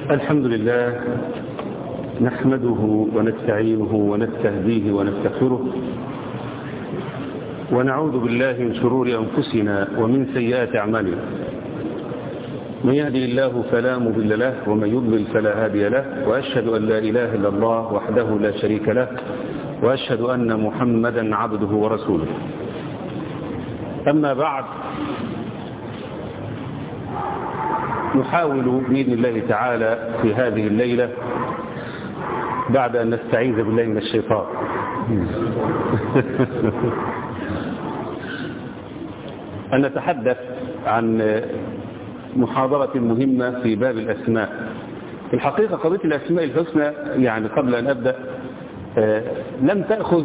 الحمد لله نحمده ونستعينه ونستهديه ونستغفره ونعوذ بالله من شرور أنفسنا ومن سيئات أعمالنا من يهدي الله فلا مضل له ومن يضلل فلا هادي له وأشهد أن لا إله إلا الله وحده لا شريك له وأشهد أن محمدا عبده ورسوله أما بعد نحاول بإذن الله تعالى في هذه الليلة بعد أن نستعيذ بالله من الشيطان أن نتحدث عن محاضرة مهمة في باب الأسماء في الحقيقة قضية الأسماء الحسنى يعني قبل أن أبدأ لم تأخذ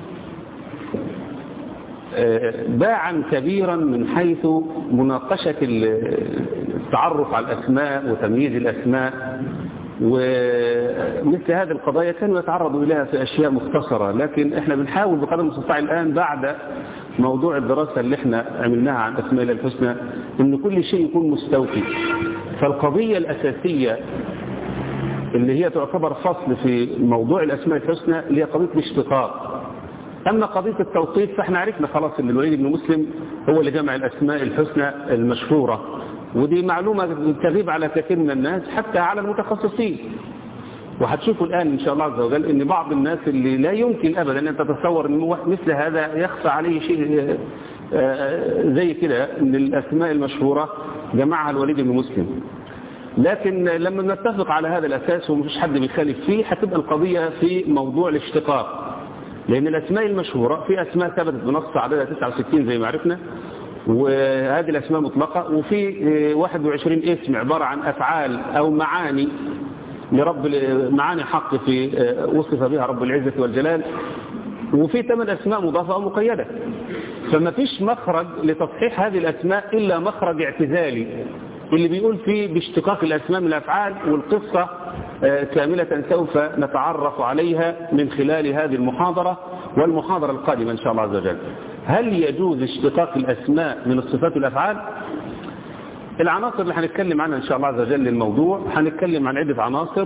باعا كبيرا من حيث مناقشة التعرف على الأسماء وتمييز الأسماء ومثل هذه القضايا كانوا يتعرضوا إليها في أشياء مختصرة لكن احنا بنحاول بقدر المستطاع الآن بعد موضوع الدراسة اللي احنا عملناها عن أسماء الله الحسنى ان كل شيء يكون مستوفي فالقضية الأساسية اللي هي تعتبر فصل في موضوع الأسماء الحسنى اللي هي قضية الاشتقاق أما قضية التوقيت فاحنا عرفنا خلاص ان الوليد بن مسلم هو اللي جمع الأسماء الحسنى المشهورة ودي معلومة تغيب على كثير من الناس حتى على المتخصصين وهتشوفوا الآن إن شاء الله عز وجل أن بعض الناس اللي لا يمكن أبدا أن تتصور أن مثل هذا يخفى عليه شيء زي كده أن الأسماء المشهورة جمعها الوليد بن مسلم لكن لما نتفق على هذا الأساس ومفيش حد بيخالف فيه هتبقى القضية في موضوع الاشتقاق لأن الأسماء المشهورة في أسماء ثبتت بنص عددها 69 زي ما عرفنا وهذه الأسماء مطلقة وفي 21 اسم عبارة عن أفعال أو معاني لرب معاني حق في وصف بها رب العزة والجلال وفي ثمان أسماء مضافة أو مقيدة فما فيش مخرج لتصحيح هذه الأسماء إلا مخرج اعتزالي اللي بيقول فيه باشتقاق الأسماء من الأفعال والقصة كاملة سوف نتعرف عليها من خلال هذه المحاضرة والمحاضرة القادمة إن شاء الله عز وجل هل يجوز اشتقاق الأسماء من الصفات والأفعال العناصر اللي هنتكلم عنها إن شاء الله عز وجل للموضوع هنتكلم عن عدة عناصر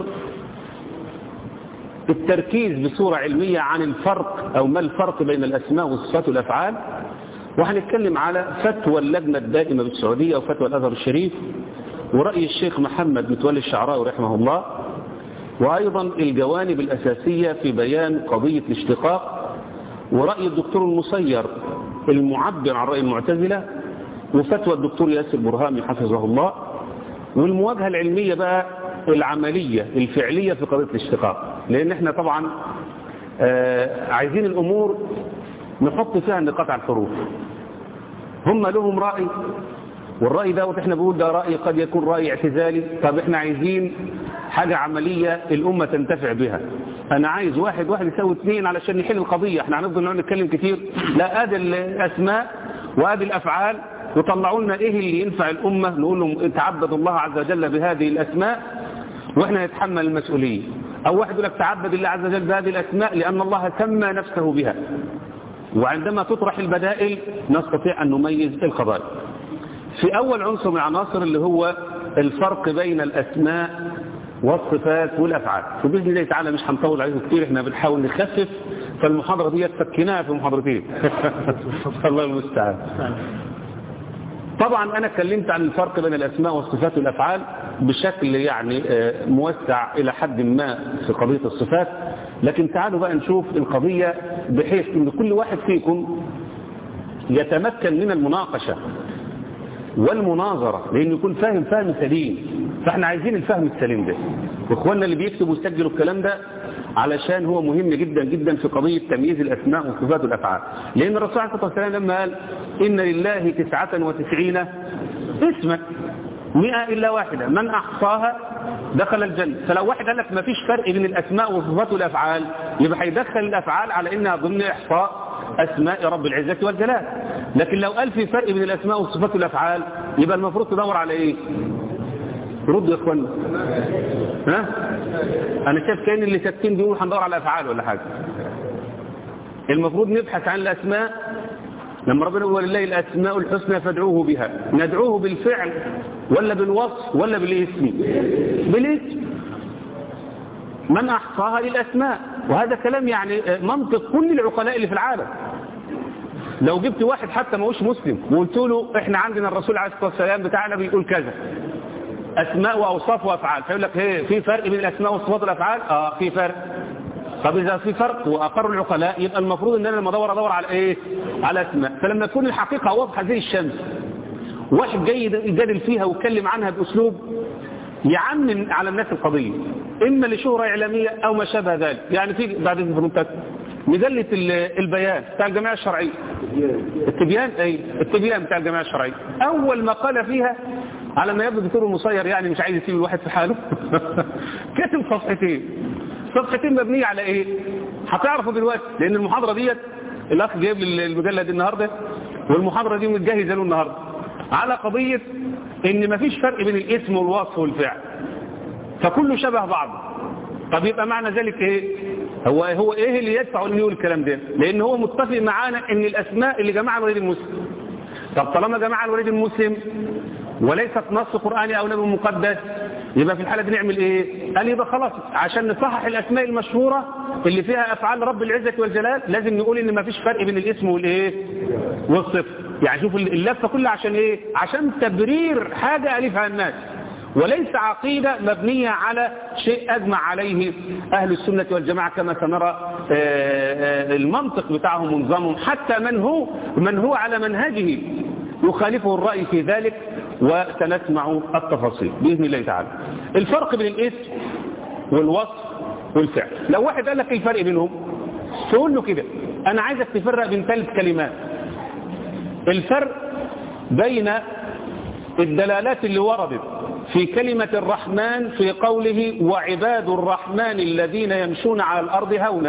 التركيز بصورة علمية عن الفرق أو ما الفرق بين الأسماء والصفات والأفعال وهنتكلم على فتوى اللجنة الدائمة بالسعودية وفتوى الأزهر الشريف ورأي الشيخ محمد متولي الشعراوي رحمه الله وأيضا الجوانب الأساسية في بيان قضية الاشتقاق ورأي الدكتور المسير المعبر عن رأي المعتزلة وفتوى الدكتور ياسر برهامي حفظه الله والمواجهة العلمية بقى العملية الفعلية في قضية الاشتقاق لأن احنا طبعا آه عايزين الأمور نحط فيها النقاط على الحروف هم لهم رأي والرأي ده احنا بنقول ده رأي قد يكون رأي اعتزالي طب احنا عايزين حاجة عملية الأمة تنتفع بها أنا عايز واحد واحد يساوي اثنين علشان نحل القضية احنا هنفضل نقعد نتكلم كتير لا ادي الأسماء وادي الأفعال وطلعوا لنا ايه اللي ينفع الأمة نقول لهم تعبدوا الله عز وجل بهذه الأسماء واحنا نتحمل المسؤولية أو واحد يقول لك تعبد الله عز وجل بهذه الأسماء لأن الله سمى نفسه بها وعندما تطرح البدائل نستطيع أن نميز القضايا في أول عنصر من العناصر اللي هو الفرق بين الأسماء والصفات والأفعال وبإذن الله تعالى مش هنطول عليكم كتير احنا بنحاول نخفف فالمحاضرة دي فكناها في محاضرتين الله المستعان طبعا أنا اتكلمت عن الفرق بين الأسماء والصفات والأفعال بشكل يعني موسع إلى حد ما في قضية الصفات لكن تعالوا بقى نشوف القضية بحيث ان كل واحد فيكم يتمكن من المناقشة والمناظرة لأن يكون فاهم فهم سليم فاحنا عايزين الفهم السليم ده واخواننا اللي بيكتبوا ويسجلوا الكلام ده علشان هو مهم جدا جدا في قضية تمييز الأسماء والصفات والأفعال لأن الرسول عليه الصلاة والسلام لما قال إن لله تسعة وتسعين اسما مئة إلا واحدة من أحصاها دخل الجنة فلو واحد قال لك ما فيش فرق بين الأسماء والصفات والأفعال يبقى هيدخل الأفعال على إنها ضمن إحصاء أسماء رب العزة والجلال لكن لو قال في فرق بين الأسماء والصفات والأفعال يبقى المفروض تدور على إيه ردوا يا اخوانا ها انا شايف كان اللي ساكتين بيقولوا هندور على افعال ولا حاجه المفروض نبحث عن الاسماء لما ربنا يقول ولله الاسماء الحسنى فادعوه بها ندعوه بالفعل ولا بالوصف ولا بالاسم بالاسم من أحصاها للأسماء وهذا كلام يعني منطق كل العقلاء اللي في العالم لو جبت واحد حتى ما هوش مسلم وقلت له احنا عندنا الرسول عليه الصلاة والسلام بتاعنا بيقول كذا أسماء وأوصاف وأفعال فيقول لك ايه في فرق بين الأسماء والصفات والأفعال اه في فرق طب إذا في فرق وأقر العقلاء يبقى المفروض ان انا لما ادور ادور على ايه على أسماء فلما تكون الحقيقة واضحة زي الشمس واحد جاي يجادل فيها ويتكلم عنها بأسلوب يعمم على الناس القضية إما لشهرة إعلامية أو ما شابه ذلك يعني في بعد الفرنتات مجلة البيان بتاع الجماعة الشرعية التبيان أي التبيان بتاع الجماعة الشرعية أول ما قال فيها على ما يبدو دكتور المصير يعني مش عايز يسيب الواحد في حاله كاتب صفحتين صفحتين مبنية على ايه هتعرفوا دلوقتي لان المحاضرة ديت الاخ جايب لي المجلة دي النهاردة والمحاضرة دي متجهزة له النهاردة على قضية ان مفيش فرق بين الاسم والوصف والفعل فكله شبه بعض طب يبقى معنى ذلك ايه هو هو ايه اللي يدفع انه يقول الكلام ده لان هو متفق معانا ان الاسماء اللي جمعها الوليد المسلم طب طالما جمعها الوليد المسلم وليست نص قرآني او نبي مقدس يبقى في الحالة دي نعمل ايه قال يبقى خلاص عشان نصحح الاسماء المشهورة اللي فيها افعال رب العزة والجلال لازم نقول ان مفيش فرق بين الاسم والايه والصفر يعني شوف اللفة كلها عشان ايه عشان تبرير حاجة ألفها الناس وليس عقيدة مبنية على شيء أجمع عليه أهل السنة والجماعة كما سنرى المنطق بتاعهم ونظامهم حتى من هو من هو على منهجه يخالفه الرأي في ذلك وسنسمع التفاصيل بإذن الله تعالى الفرق بين الاسم والوصف والفعل لو واحد قال لك الفرق بينهم تقول له كده أنا عايزك تفرق بين ثلاث كلمات الفرق بين الدلالات اللي وردت في كلمة الرحمن في قوله وعباد الرحمن الذين يمشون على الأرض هونا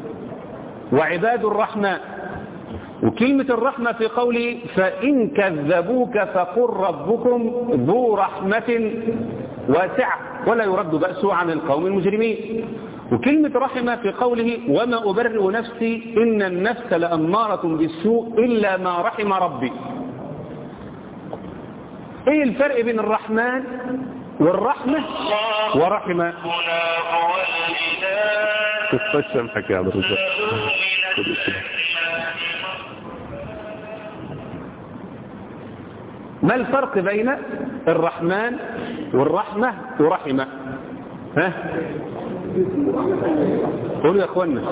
وعباد الرحمن وكلمة الرحمة في قوله فإن كذبوك فقل ربكم ذو رحمة واسعة ولا يرد بأسه عن القوم المجرمين وكلمة رحمة في قوله وما أبرئ نفسي إن النفس لأمارة بالسوء إلا ما رحم ربي ايه الفرق بين الرحمن والرحمة ورحمة قصة سمحك يا عبد الرزاق ما الفرق بين الرحمن والرحمة ورحمة ها قولوا يا اخوانا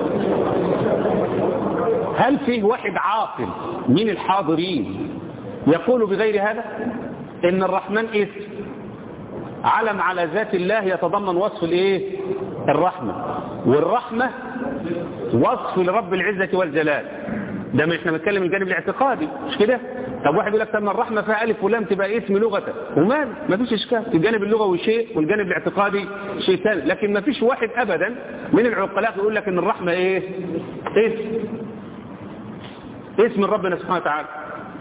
هل فيه واحد عاقل من الحاضرين يقول بغير هذا ان الرحمن اسم علم على ذات الله يتضمن وصف الايه الرحمة والرحمة وصف لرب العزة والجلال ده ما احنا بنتكلم الجانب الاعتقادي مش كده طب واحد يقول لك طب ما الرحمة فيها الف ولام تبقى اسم لغة ومال ما فيش اشكال الجانب اللغوي شيء والجانب الاعتقادي شيء ثاني لكن ما فيش واحد ابدا من العقلاء يقول لك ان الرحمة ايه اسم اسم ربنا سبحانه وتعالى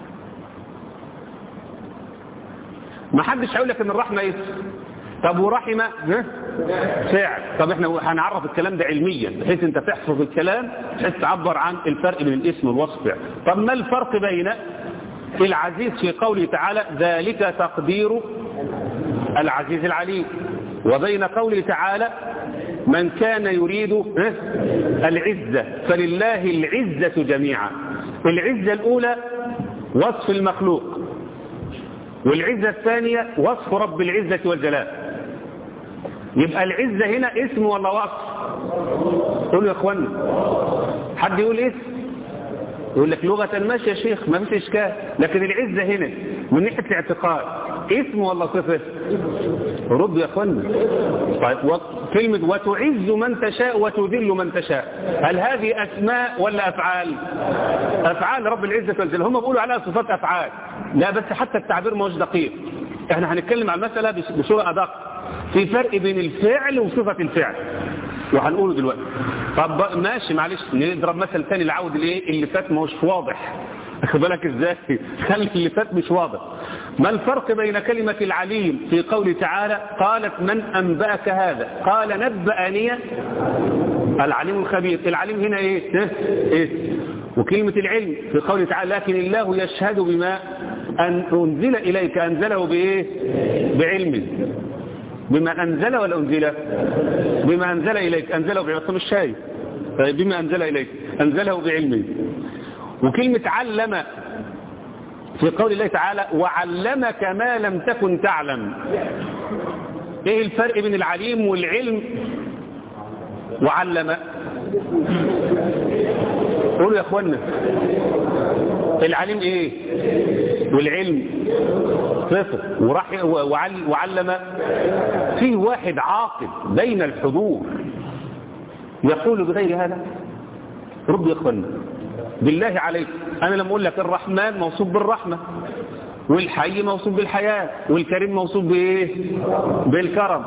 ما حدش هيقول لك ان الرحمه ايه طب ورحمه ها فعل طب احنا هنعرف الكلام ده علميا بحيث انت تحفظ الكلام بحيث تعبر عن الفرق بين الاسم والوصف فعل طب ما الفرق بين العزيز في قوله تعالى ذلك تقدير العزيز العليم وبين قوله تعالى من كان يريد ها العزة فلله العزة جميعا العزة الأولى وصف المخلوق والعزة الثانية وصف رب العزة والجلال يبقى العزة هنا اسم ولا وصف قولوا يا اخوانا حد يقول اسم يقول لك لغة ماشي يا شيخ ما فيش اشكال لكن العزة هنا من ناحية الاعتقاد اسم ولا صفة ردوا يا اخوانا طيب كلمة وتعز من تشاء وتذل من تشاء هل هذه اسماء ولا افعال افعال رب العزة والجلال هم بيقولوا عليها صفات افعال لا بس حتى التعبير ما هوش دقيق احنا هنتكلم عن المسألة بصورة ادق في فرق بين الفعل وصفة الفعل وهنقوله دلوقتي طب ماشي معلش نضرب مثل ثاني العود الايه اللي فات ما هوش واضح اخد بالك ازاي خلي اللي فات مش واضح ما الفرق بين كلمة العليم في قوله تعالى قالت من أنبأك هذا قال نبأني العليم الخبير العليم هنا ايه ايه وكلمة العلم في قوله تعالى لكن الله يشهد بما أن أنزل إليك أنزله بإيه بعلمه بما أنزل ولا أنزل بما أنزل إليك أنزله بعصم الشاي بما أنزل إليك أنزله بعلمه وكلمة علم في قول الله تعالى وعلمك ما لم تكن تعلم ايه الفرق بين العليم والعلم وعلم قولوا يا اخوانا العليم ايه والعلم صفر وراح وعل وعلم فيه واحد عاقل بين الحضور يقول بغير هذا رب يا اخوانا بالله عليك انا لما اقول لك الرحمن موصوف بالرحمه والحي موصوف بالحياه والكريم موصوف بايه بالكرم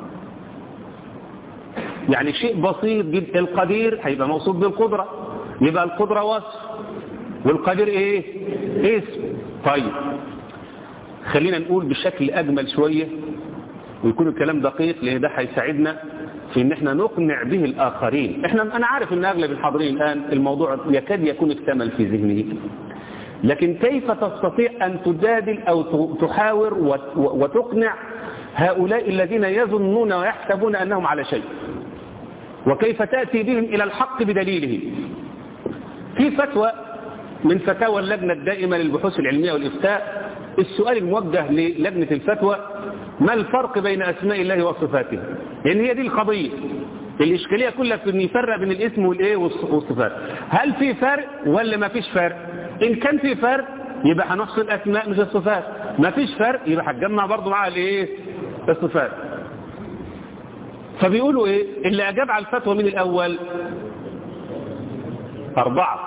يعني شيء بسيط جدا القدير هيبقى موصوف بالقدره يبقى القدره وصف والقدير ايه اسم طيب خلينا نقول بشكل اجمل شويه ويكون الكلام دقيق لان ده هيساعدنا في ان احنا نقنع به الاخرين احنا انا عارف ان اغلب الحاضرين الان الموضوع يكاد يكون اكتمل في ذهنه لكن كيف تستطيع ان تجادل او تحاور وتقنع هؤلاء الذين يظنون ويحسبون انهم على شيء وكيف تاتي بهم الى الحق بدليله في فتوى من فتاوى اللجنه الدائمه للبحوث العلميه والافتاء السؤال الموجه للجنه الفتوى ما الفرق بين أسماء الله وصفاته لأن هي دي القضية الإشكالية كلها في أن يفرق بين الاسم والإيه والصفات هل في فرق ولا ما فيش فرق إن كان في فرق يبقى هنفصل الأسماء مش الصفات ما فيش فرق يبقى هتجمع برضه معها الإيه الصفات فبيقولوا إيه اللي أجاب على الفتوى من الأول أربعة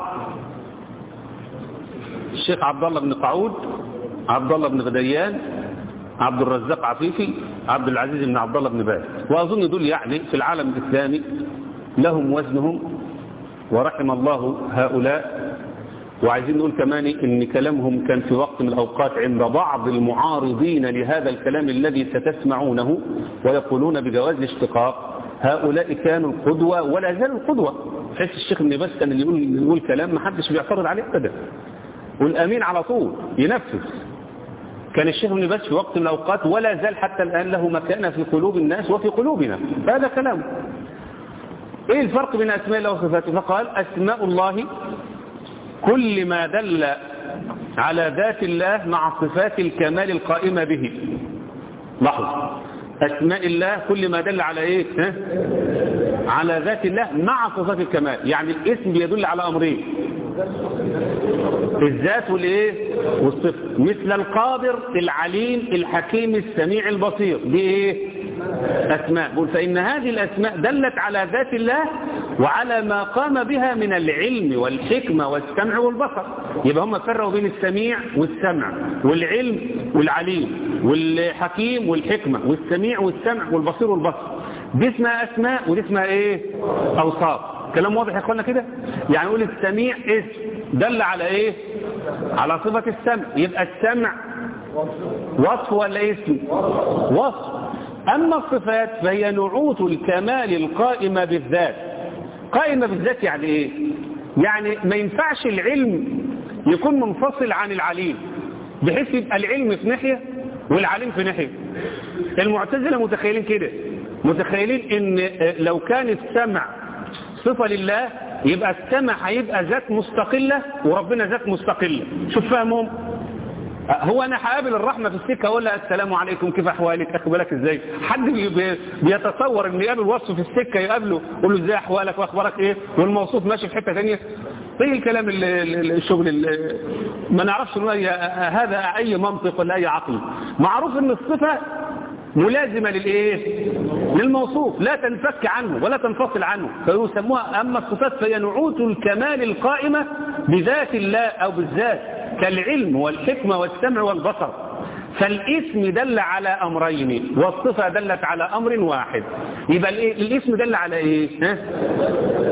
الشيخ عبد الله بن قعود عبد الله بن غديان عبد الرزاق عفيفي عبد العزيز بن عبد الله بن باز وأظن دول يعني في العالم الإسلامي لهم وزنهم ورحم الله هؤلاء وعايزين نقول كمان ان كلامهم كان في وقت من الأوقات عند بعض المعارضين لهذا الكلام الذي ستسمعونه ويقولون بجواز الاشتقاق هؤلاء كانوا القدوة ولا زالوا القدوة حس الشيخ ابن باز كان اللي يقول, يقول كلام ما حدش بيعترض عليه ابدا والأمين على طول ينفذ كان الشيخ ابن باز في وقت من الأوقات ولا زال حتى الآن له مكانة في قلوب الناس وفي قلوبنا هذا كلام ايه الفرق بين أسماء الله وصفاته فقال أسماء الله كل ما دل على ذات الله مع صفات الكمال القائمة به لاحظ أسماء الله كل ما دل على إيه ها؟ على ذات الله مع صفات الكمال يعني الاسم بيدل على أمرين الذات والايه والصفة مثل القادر العليم الحكيم السميع البصير دي ايه اسماء بقول فان هذه الاسماء دلت على ذات الله وعلى ما قام بها من العلم والحكمة والسمع والبصر يبقى هم فرقوا بين السميع والسمع والعلم والعليم والحكيم والحكمة والسميع والسمع والبصير والبصر دي اسمها اسماء ودي اسمها ايه اوصاف كلام واضح يا اخوانا كده يعني نقول السميع اسم دل على ايه على صفة السمع يبقى السمع وصف ولا اسم وصف اما الصفات فهي نعوت الكمال القائمة بالذات قائمة بالذات يعني ايه يعني ما ينفعش العلم يكون منفصل عن العليم بحيث يبقى العلم في ناحية والعليم في ناحية المعتزلة متخيلين كده متخيلين ان لو كان السمع صفة لله يبقى السمع هيبقى ذات مستقلة وربنا ذات مستقلة شوف فهمهم هو انا هقابل الرحمة في السكة اقول لها السلام عليكم كيف احوالك اخد بالك ازاي حد بي بيتصور ان يقابل وصف في السكة يقابله يقول له ازاي احوالك واخبارك ايه والموصوف ماشي في حتة ثانيه ايه الكلام الشغل ما نعرفش هذا اي منطق ولا اي عقل معروف ان الصفة ملازمة للايه للموصوف لا تنفك عنه ولا تنفصل عنه فيسموها اما الصفات فهي نعوت الكمال القائمة بذات الله او بالذات كالعلم والحكمة والسمع والبصر فالاسم دل على امرين والصفة دلت على امر واحد يبقى الاسم دل على ايه ها؟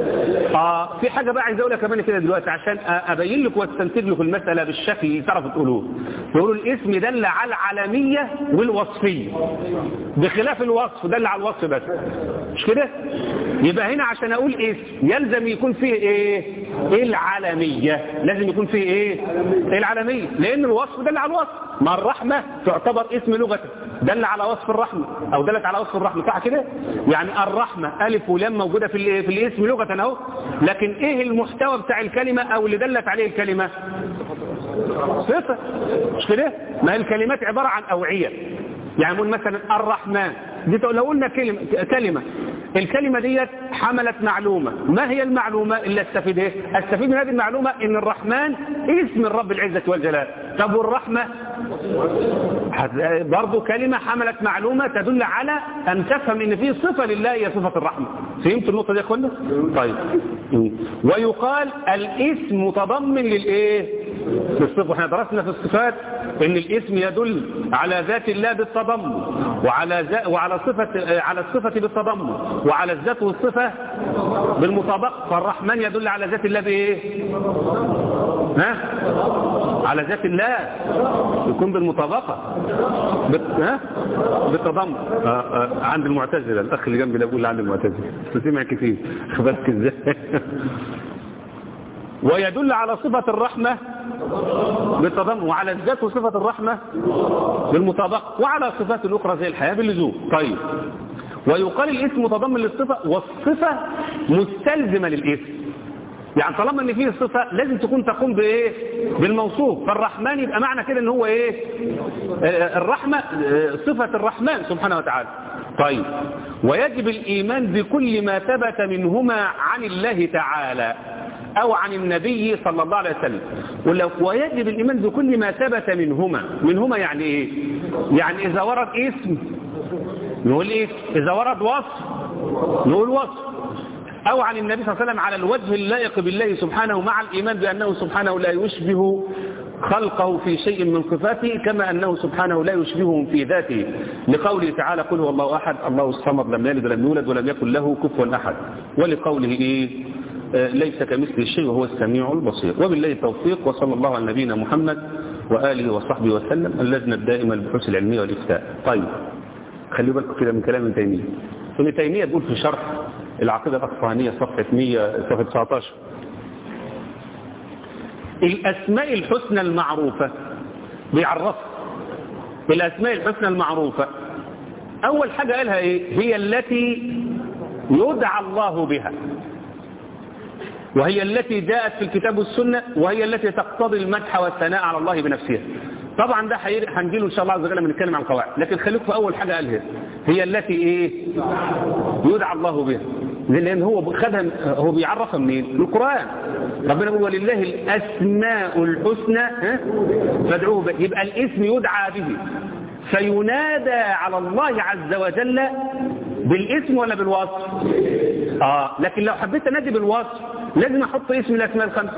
اه في حاجة بقى عايز اقولها كمان كده دلوقتي عشان ابين لك واستنتج لكم المسألة بالشكل اللي تعرفوا تقولوه تقولوا الاسم دل على العالمية والوصفية بخلاف الوصف دل على الوصف بس مش كده يبقى هنا عشان اقول اسم يلزم يكون فيه ايه ايه العالمية لازم يكون فيه ايه ايه العالمية لان الوصف دل على الوصف ما الرحمة تعتبر اسم لغة دل على وصف الرحمة او دلت على وصف الرحمة صح كده يعني الرحمة الف ولام موجودة في ال- في الاسم لغة اهو لكن ايه المحتوى بتاع الكلمة او اللي دلت عليه الكلمة صفة مش كده ما هي الكلمات عبارة عن اوعية يعني نقول مثلا الرحمن دي تقول- لو قلنا كلمة كلمة الكلمة ديت حملت معلومة ما هي المعلومة اللي استفيد ايه استفيد من هذه المعلومة ان الرحمن اسم الرب العزة والجلال طب والرحمة هت- برضو كلمة حملت معلومة تدل على أن تفهم أن في صفة لله هي صفة الرحمة فهمت النقطة دي يا أخوانا؟ طيب ويقال الاسم متضمن للإيه؟ للصفة احنا درسنا في الصفات أن الاسم يدل على ذات الله بالتضمن وعلى ذا وعلى صفة على الصفة بالتضمن وعلى الذات والصفة بالمطابقة فالرحمن يدل على ذات الله بإيه؟ ها؟ على ذات الله يكون بالمطابقة بت... ها؟ بالتضمن آه آه عند المعتزلة الأخ اللي جنبي ده بيقول عند المعتزلة بس سمع كتير بالك ازاي ويدل على صفة الرحمة بالتضمن وعلى الذات وصفة الرحمة بالمطابقة وعلى صفات الأخرى زي الحياة باللزوم طيب ويقال الاسم متضمن للصفة والصفة مستلزمة للاسم يعني طالما ان فيه صفة لازم تكون تقوم بايه بالموصوف فالرحمن يبقى معنى كده ان هو ايه آه، الرحمة آه، صفة الرحمن سبحانه وتعالى طيب ويجب الايمان بكل ما ثبت منهما عن الله تعالى او عن النبي صلى الله عليه وسلم ولو ويجب الايمان بكل ما ثبت منهما منهما يعني ايه يعني اذا ورد اسم نقول ايه اذا ورد وصف نقول وصف أو عن النبي صلى الله عليه وسلم على الوجه اللائق بالله سبحانه مع الإيمان بأنه سبحانه لا يشبه خلقه في شيء من صفاته كما أنه سبحانه لا يشبههم في ذاته لقوله تعالى قل هو الله أحد الله الصمد لم يلد ولم يولد ولم يكن له كفوا أحد ولقوله إيه آه، ليس كمثله شيء وهو السميع البصير وبالله التوفيق وصلى الله على نبينا محمد وآله وصحبه وسلم اللجنة الدائمة للبحوث العلمية والإفتاء طيب خلي بالكم كده من كلام ابن تيمية ابن تيمية تقول في شرح العقيدة الأصفهانية صفحة 100 صفحة 19 الأسماء الحسنى المعروفة بيعرفها الأسماء الحسنى المعروفة أول حاجة قالها إيه هي التي يدعى الله بها وهي التي جاءت في الكتاب والسنة وهي التي تقتضي المدح والثناء على الله بنفسها طبعا ده حي- هنجيله ان شاء الله عز وجل لما نتكلم عن القواعد لكن خليك في اول حاجه قالها هي التي ايه يدعى الله بها لان هو خدها هو بيعرفها منين من القران ربنا يقول ولله الاسماء الحسنى ها؟ فادعوه به يبقى الاسم يدعى به فينادى على الله عز وجل بالاسم ولا بالوصف اه لكن لو حبيت انادي بالوصف لازم احط اسم الاسماء الخمسه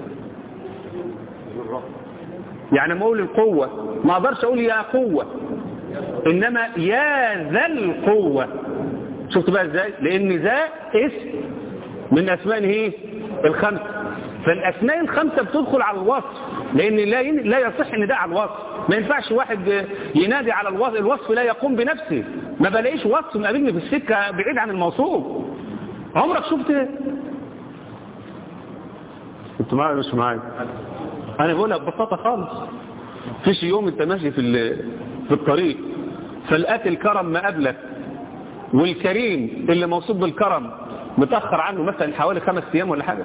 يعني ما اقول القوة ما اقدرش اقول يا قوة انما يا ذا القوة شفت بقى ازاي لان ذا اسم من اسمائه ايه الخمسة فالاسماء الخمسة بتدخل على الوصف لان لا ين- لا يصح ان ده على الوصف ما ينفعش واحد ينادي على الوصف الوصف لا يقوم بنفسه ما بلاقيش وصف مقابلني في السكة بعيد عن الموصوف عمرك شفت انت معايا مش معايا انا بقولها ببساطه خالص فيش يوم انت ماشي في ال- في الطريق فلقيت الكرم ما قبلك والكريم اللي موصوف بالكرم متاخر عنه مثلا حوالي خمس ايام ولا حاجه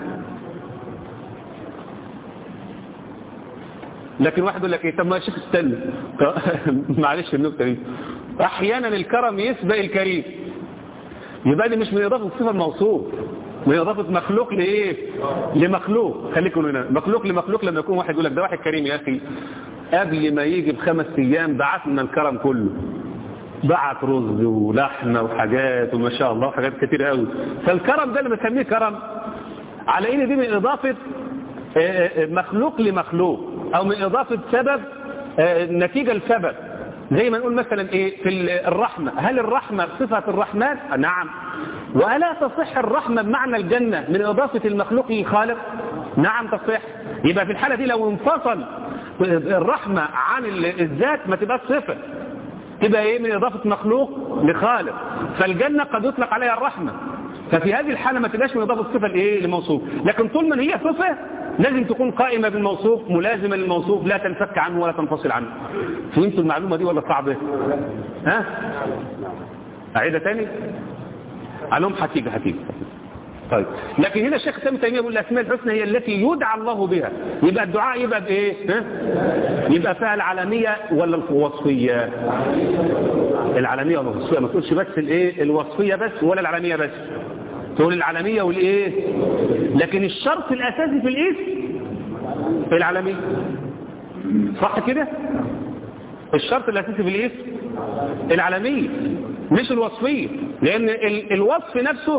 لكن واحد يقول لك ايه طب ما يا شيخ استنى طب- معلش النكته دي احيانا الكرم يسبق الكريم يبقى دي مش من اضافه الصفه الموصوف من اضافه مخلوق لايه لمخلوق خليكم هنا مخلوق لمخلوق لما يكون واحد يقول لك ده واحد كريم يا اخي قبل ما يجي بخمس ايام بعت لنا الكرم كله بعت رز ولحمه وحاجات وما شاء الله وحاجات كتير قوي فالكرم ده اللي بنسميه كرم على ان دي من اضافه آه، آه، مخلوق لمخلوق او من اضافه سبب آه، نتيجه لسبب زي ما نقول مثلا ايه في الرحمة هل الرحمة صفة الرحمن نعم وألا تصح الرحمة بمعنى الجنة من إضافة المخلوق للخالق نعم تصح يبقى في الحالة دي لو انفصل الرحمة عن الذات ما تبقى صفة تبقى ايه من إضافة مخلوق لخالق فالجنة قد يطلق عليها الرحمة ففي هذه الحالة ما تبقاش من إضافة الصفة لإيه لموصوف لكن طول ما هي صفة لازم تكون قائمة بالموصوف ملازمة للموصوف لا تنفك عنه ولا تنفصل عنه فهمتوا المعلومة دي ولا صعبة ها أعيدها تاني علوم حقيقة حقيقة طيب لكن هنا الشيخ سامي تيمية يقول الأسماء الحسنى هي التي يدعى الله بها يبقى الدعاء يبقى بإيه ها؟ يبقى فيها العالمية ولا الوصفية العالمية ولا الوصفية ما تقولش بس الايه الوصفية بس ولا العالمية بس تقول العالمية والايه لكن الشرط الأساسي في الاسم العالمية صح كده الشرط الأساسي في الاسم العالمية مش الوصفية لأن ال الوصف نفسه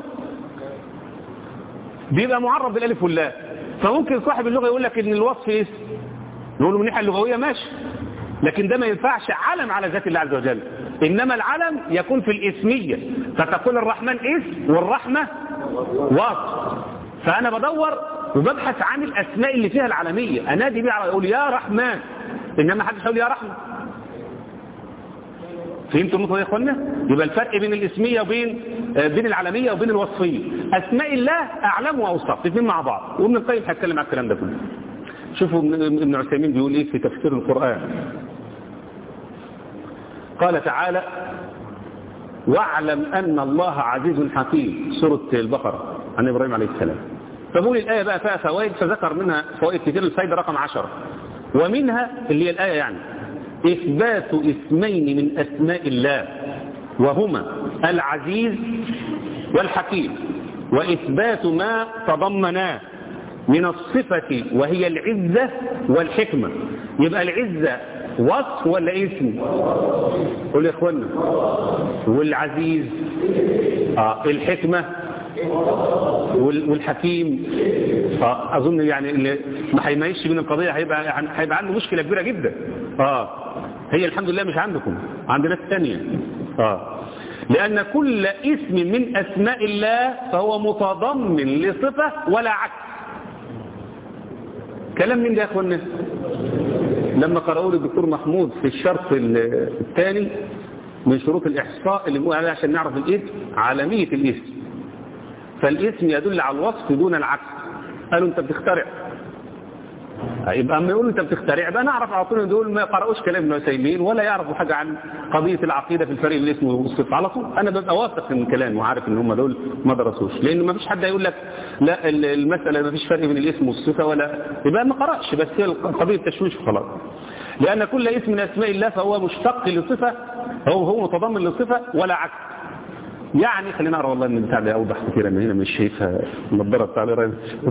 بيبقى معرب بالالف واللام فممكن صاحب اللغة يقول لك ان الوصف اسم نقول له من الناحيه اللغويه ماشي لكن ده ما ينفعش علم على ذات الله عز وجل انما العلم يكون في الاسميه فتقول الرحمن اسم والرحمه وصف فانا بدور وببحث عن الاسماء اللي فيها العالميه انادي بيها اقول يا رحمن انما حدش يقول يا رحمه فهمتوا النقطه يا اخوانا يبقى الفرق بين الاسميه وبين بين العالميه وبين الوصفيه اسماء الله اعلام واوصاف الاثنين مع بعض وابن القيم هيتكلم على الكلام ده كله شوفوا ابن عثيمين بيقول ايه في تفسير القران قال تعالى واعلم ان الله عزيز حكيم سوره البقره عن ابراهيم عليه السلام فبقول الايه بقى فيها فوائد فذكر منها فوائد كثير الفائده رقم عشرة ومنها اللي هي الايه يعني إثبات اسمين من أسماء الله وهما العزيز والحكيم وإثبات ما تضمناه من الصفة وهي العزة والحكمة يبقى العزة وصف ولا اسم قول يا اخوانا والعزيز آه الحكمة والحكيم آه اظن يعني اللي ما هيميزش بين القضيه هيبقى يعني هيبقى عنده مشكله كبيره جدا اه هي الحمد لله مش عندكم عند ناس ثانيه اه لان كل اسم من اسماء الله فهو متضمن لصفه ولا عكس كلام من ده يا اخوانا لما قرأوا لي الدكتور محمود في الشرط الثاني من شروط الإحصاء اللي بنقول عليها عشان نعرف الاسم عالمية الاسم فالاسم يدل على الوصف دون العكس قالوا انت بتخترع يبقى اما يقولوا انت بتخترع بقى نعرف على طول دول ما يقرأوش كلام ابن عثيمين ولا يعرفوا حاجة عن قضية العقيدة في الفريق الاسم والصفة على طول انا ببقى واثق من الكلام وعارف ان هم دول ما درسوش لان ما فيش حد هيقول لك لا المسألة ما فيش فرق بين الاسم والصفة ولا يبقى ما قرأش بس هي قضية تشويش وخلاص لأن كل اسم من أسماء الله فهو مشتق لصفة هو هو متضمن لصفة ولا عكس يعني خلينا نقرا والله ان البتاع ده اوضح كثيرا من هنا مش شايفها النضاره بتاع القرايه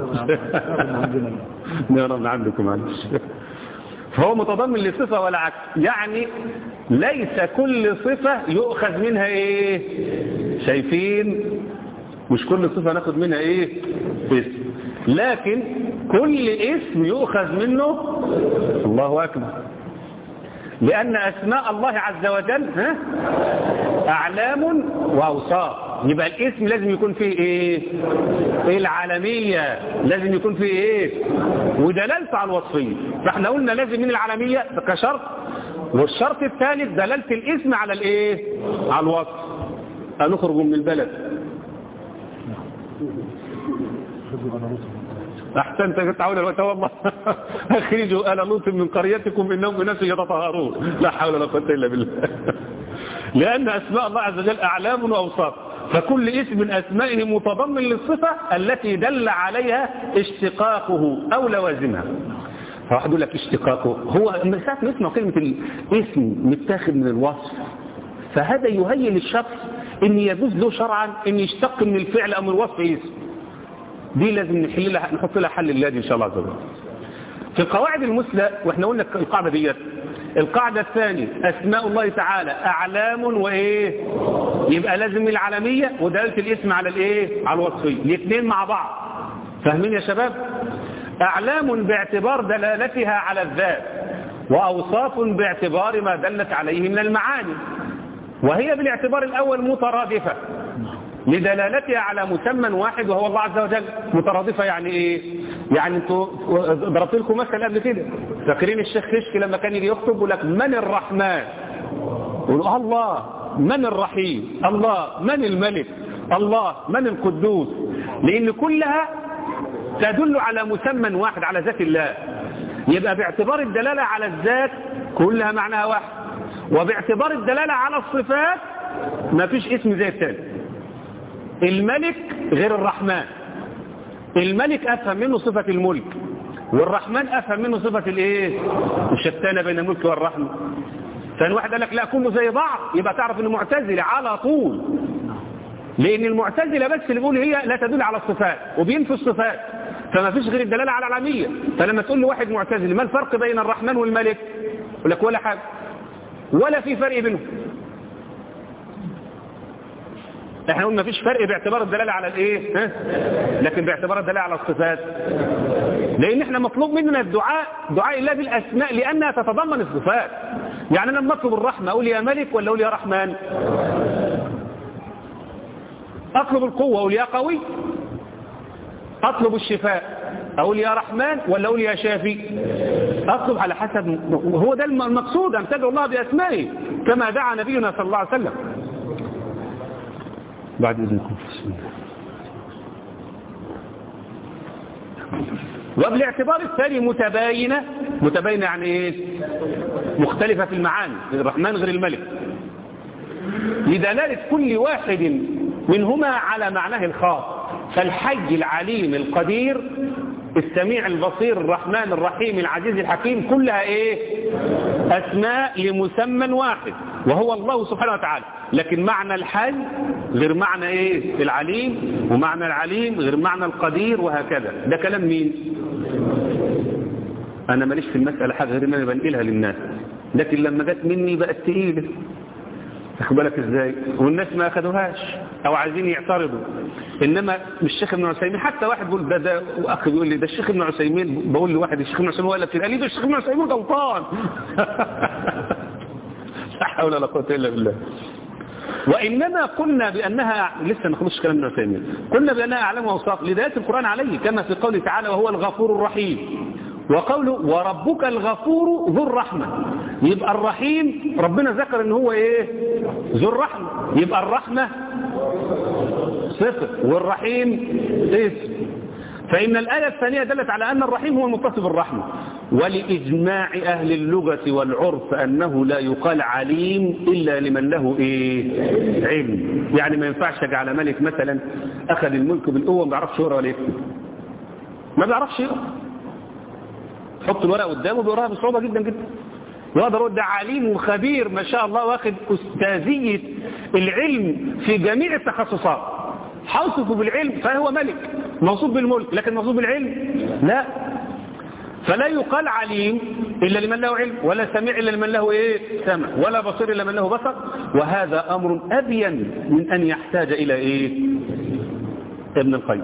نقرا من عندكم معلش فهو متضمن لصفه ولا عكس يعني ليس كل صفه يؤخذ منها ايه شايفين مش كل صفه ناخد منها ايه اسم لكن كل اسم يؤخذ منه الله اكبر لأن أسماء الله عز وجل ها أعلام وأوصاف يبقى الاسم لازم يكون فيه إيه العالمية لازم يكون فيه إيه ودلالته على الوصفية فاحنا قلنا لازم من العالمية كشرط والشرط الثالث دلالة الاسم على الإيه على الوصف هنخرج من البلد احسنت يا تعاون الوقت والله اخرجوا آل لوط من قريتكم انهم بنفس يتطهرون لا حول ولا قوه الا بالله لان اسماء الله عز وجل اعلام واوصاف فكل اسم من اسمائه متضمن للصفه التي دل عليها اشتقاقه او لوازمها فواحد يقول لك اشتقاقه هو من ساعه ما يسمع كلمه الاسم متاخد من الوصف فهذا يهيئ للشخص ان يجوز له شرعا ان يشتق من الفعل او من الوصف اسم دي لازم نحل لها نحط لها حل اللازم ان شاء الله عز وجل في القواعد المثلى واحنا قلنا القاعده ديت القاعده الثانيه اسماء الله تعالى اعلام وايه يبقى لازم العالميه ودلاله الاسم على الايه على الوصفيه الاثنين مع بعض فاهمين يا شباب اعلام باعتبار دلالتها على الذات وأوصاف باعتبار ما دلت عليه من المعاني وهي بالاعتبار الأول مترادفة لدلالتها على مسمى واحد وهو الله عز وجل مترادفة يعني ايه يعني انتوا ضربت لكم مثل قبل كده فاكرين الشيخ خشك لما كان يجي يخطب يقول لك من الرحمن يقول الله من الرحيم الله من الملك الله من القدوس لان كلها تدل على مسمى واحد على ذات الله يبقى باعتبار الدلالة على الذات كلها معناها واحد وباعتبار الدلالة على الصفات ما فيش اسم زي الثاني الملك غير الرحمن الملك أفهم منه صفة الملك والرحمن أفهم منه صفة الايه الشتانة بين الملك والرحمة فان واحد قال لك لا كله زي بعض يبقى تعرف انه معتزلة على طول لان المعتزلة بس اللي بيقول هي لا تدل على الصفات وبينفي الصفات فما فيش غير الدلالة على العالمية فلما تقول لواحد معتزل ما الفرق بين الرحمن والملك يقول لك ولا حاجة ولا في فرق بينهم احنا قلنا مفيش فرق باعتبار الدلالة على الايه ها؟ لكن باعتبار الدلالة على الصفات لان احنا مطلوب مننا الدعاء دعاء الله بالاسماء لانها تتضمن الصفات يعني انا لما اطلب الرحمة اقول يا ملك ولا اقول يا رحمن اطلب القوة اقول يا قوي اطلب الشفاء اقول يا رحمن ولا اقول يا شافي اطلب على حسب هو ده المقصود ان تدعو الله باسمائه كما دعا نبينا صلى الله عليه وسلم بعد إذنكم بسم الله وبالاعتبار الثاني متباينة متباينة يعني ايه مختلفة في المعاني الرحمن غير الملك لدلالة كل واحد منهما على معناه الخاص فالحي العليم القدير السميع البصير الرحمن الرحيم العزيز الحكيم كلها ايه اسماء لمسمى واحد وهو الله سبحانه وتعالى لكن معنى الحي غير معنى ايه العليم ومعنى العليم غير معنى القدير وهكذا ده كلام مين انا ماليش في المسألة حاجة غير ما بنقلها للناس لكن لما جت مني بقت تقيلة تاخد بالك ازاي والناس ما اخدوهاش او عايزين يعترضوا انما مش الشيخ ابن عثيمين حتى واحد بيقول ده ده واخ بيقول لي ده الشيخ ابن عثيمين بقول لواحد الشيخ ابن عثيمين ولا قال لي ده الشيخ ابن عثيمين غلطان لا حول ولا قوه الا بالله وإنما قلنا بأنها لسه ما خلصش كلام ابن عثيمين قلنا بأنها أعلام وأوصاف لداية القرآن عليه كما في قوله تعالى وهو الغفور الرحيم وقوله وربك الغفور ذو الرحمة يبقى الرحيم ربنا ذكر ان هو ايه ذو الرحمة يبقى الرحمة صفر والرحيم اسم فإن الآية الثانية دلت على أن الرحيم هو المتصف بالرحمة ولإجماع أهل اللغة والعرف أنه لا يقال عليم إلا لمن له إيه علم يعني ما ينفعش على ملك مثلا أخذ الملك بالقوة ما بيعرفش يقرأ ولا يكتب ما بيعرفش يقرأ حط الورقة قدامه بيقراها بصعوبة جدا جدا يقدر يقول ده عليم وخبير ما شاء الله واخد أستاذية العلم في جميع التخصصات حوصفه بالعلم فهو ملك موصوف بالملك لكن موصوف بالعلم لا فلا يقال عليم إلا لمن له علم ولا سميع إلا لمن له إيه سمع ولا بصير إلا من له بصر وهذا أمر أبين من أن يحتاج إلى إيه ابن القيم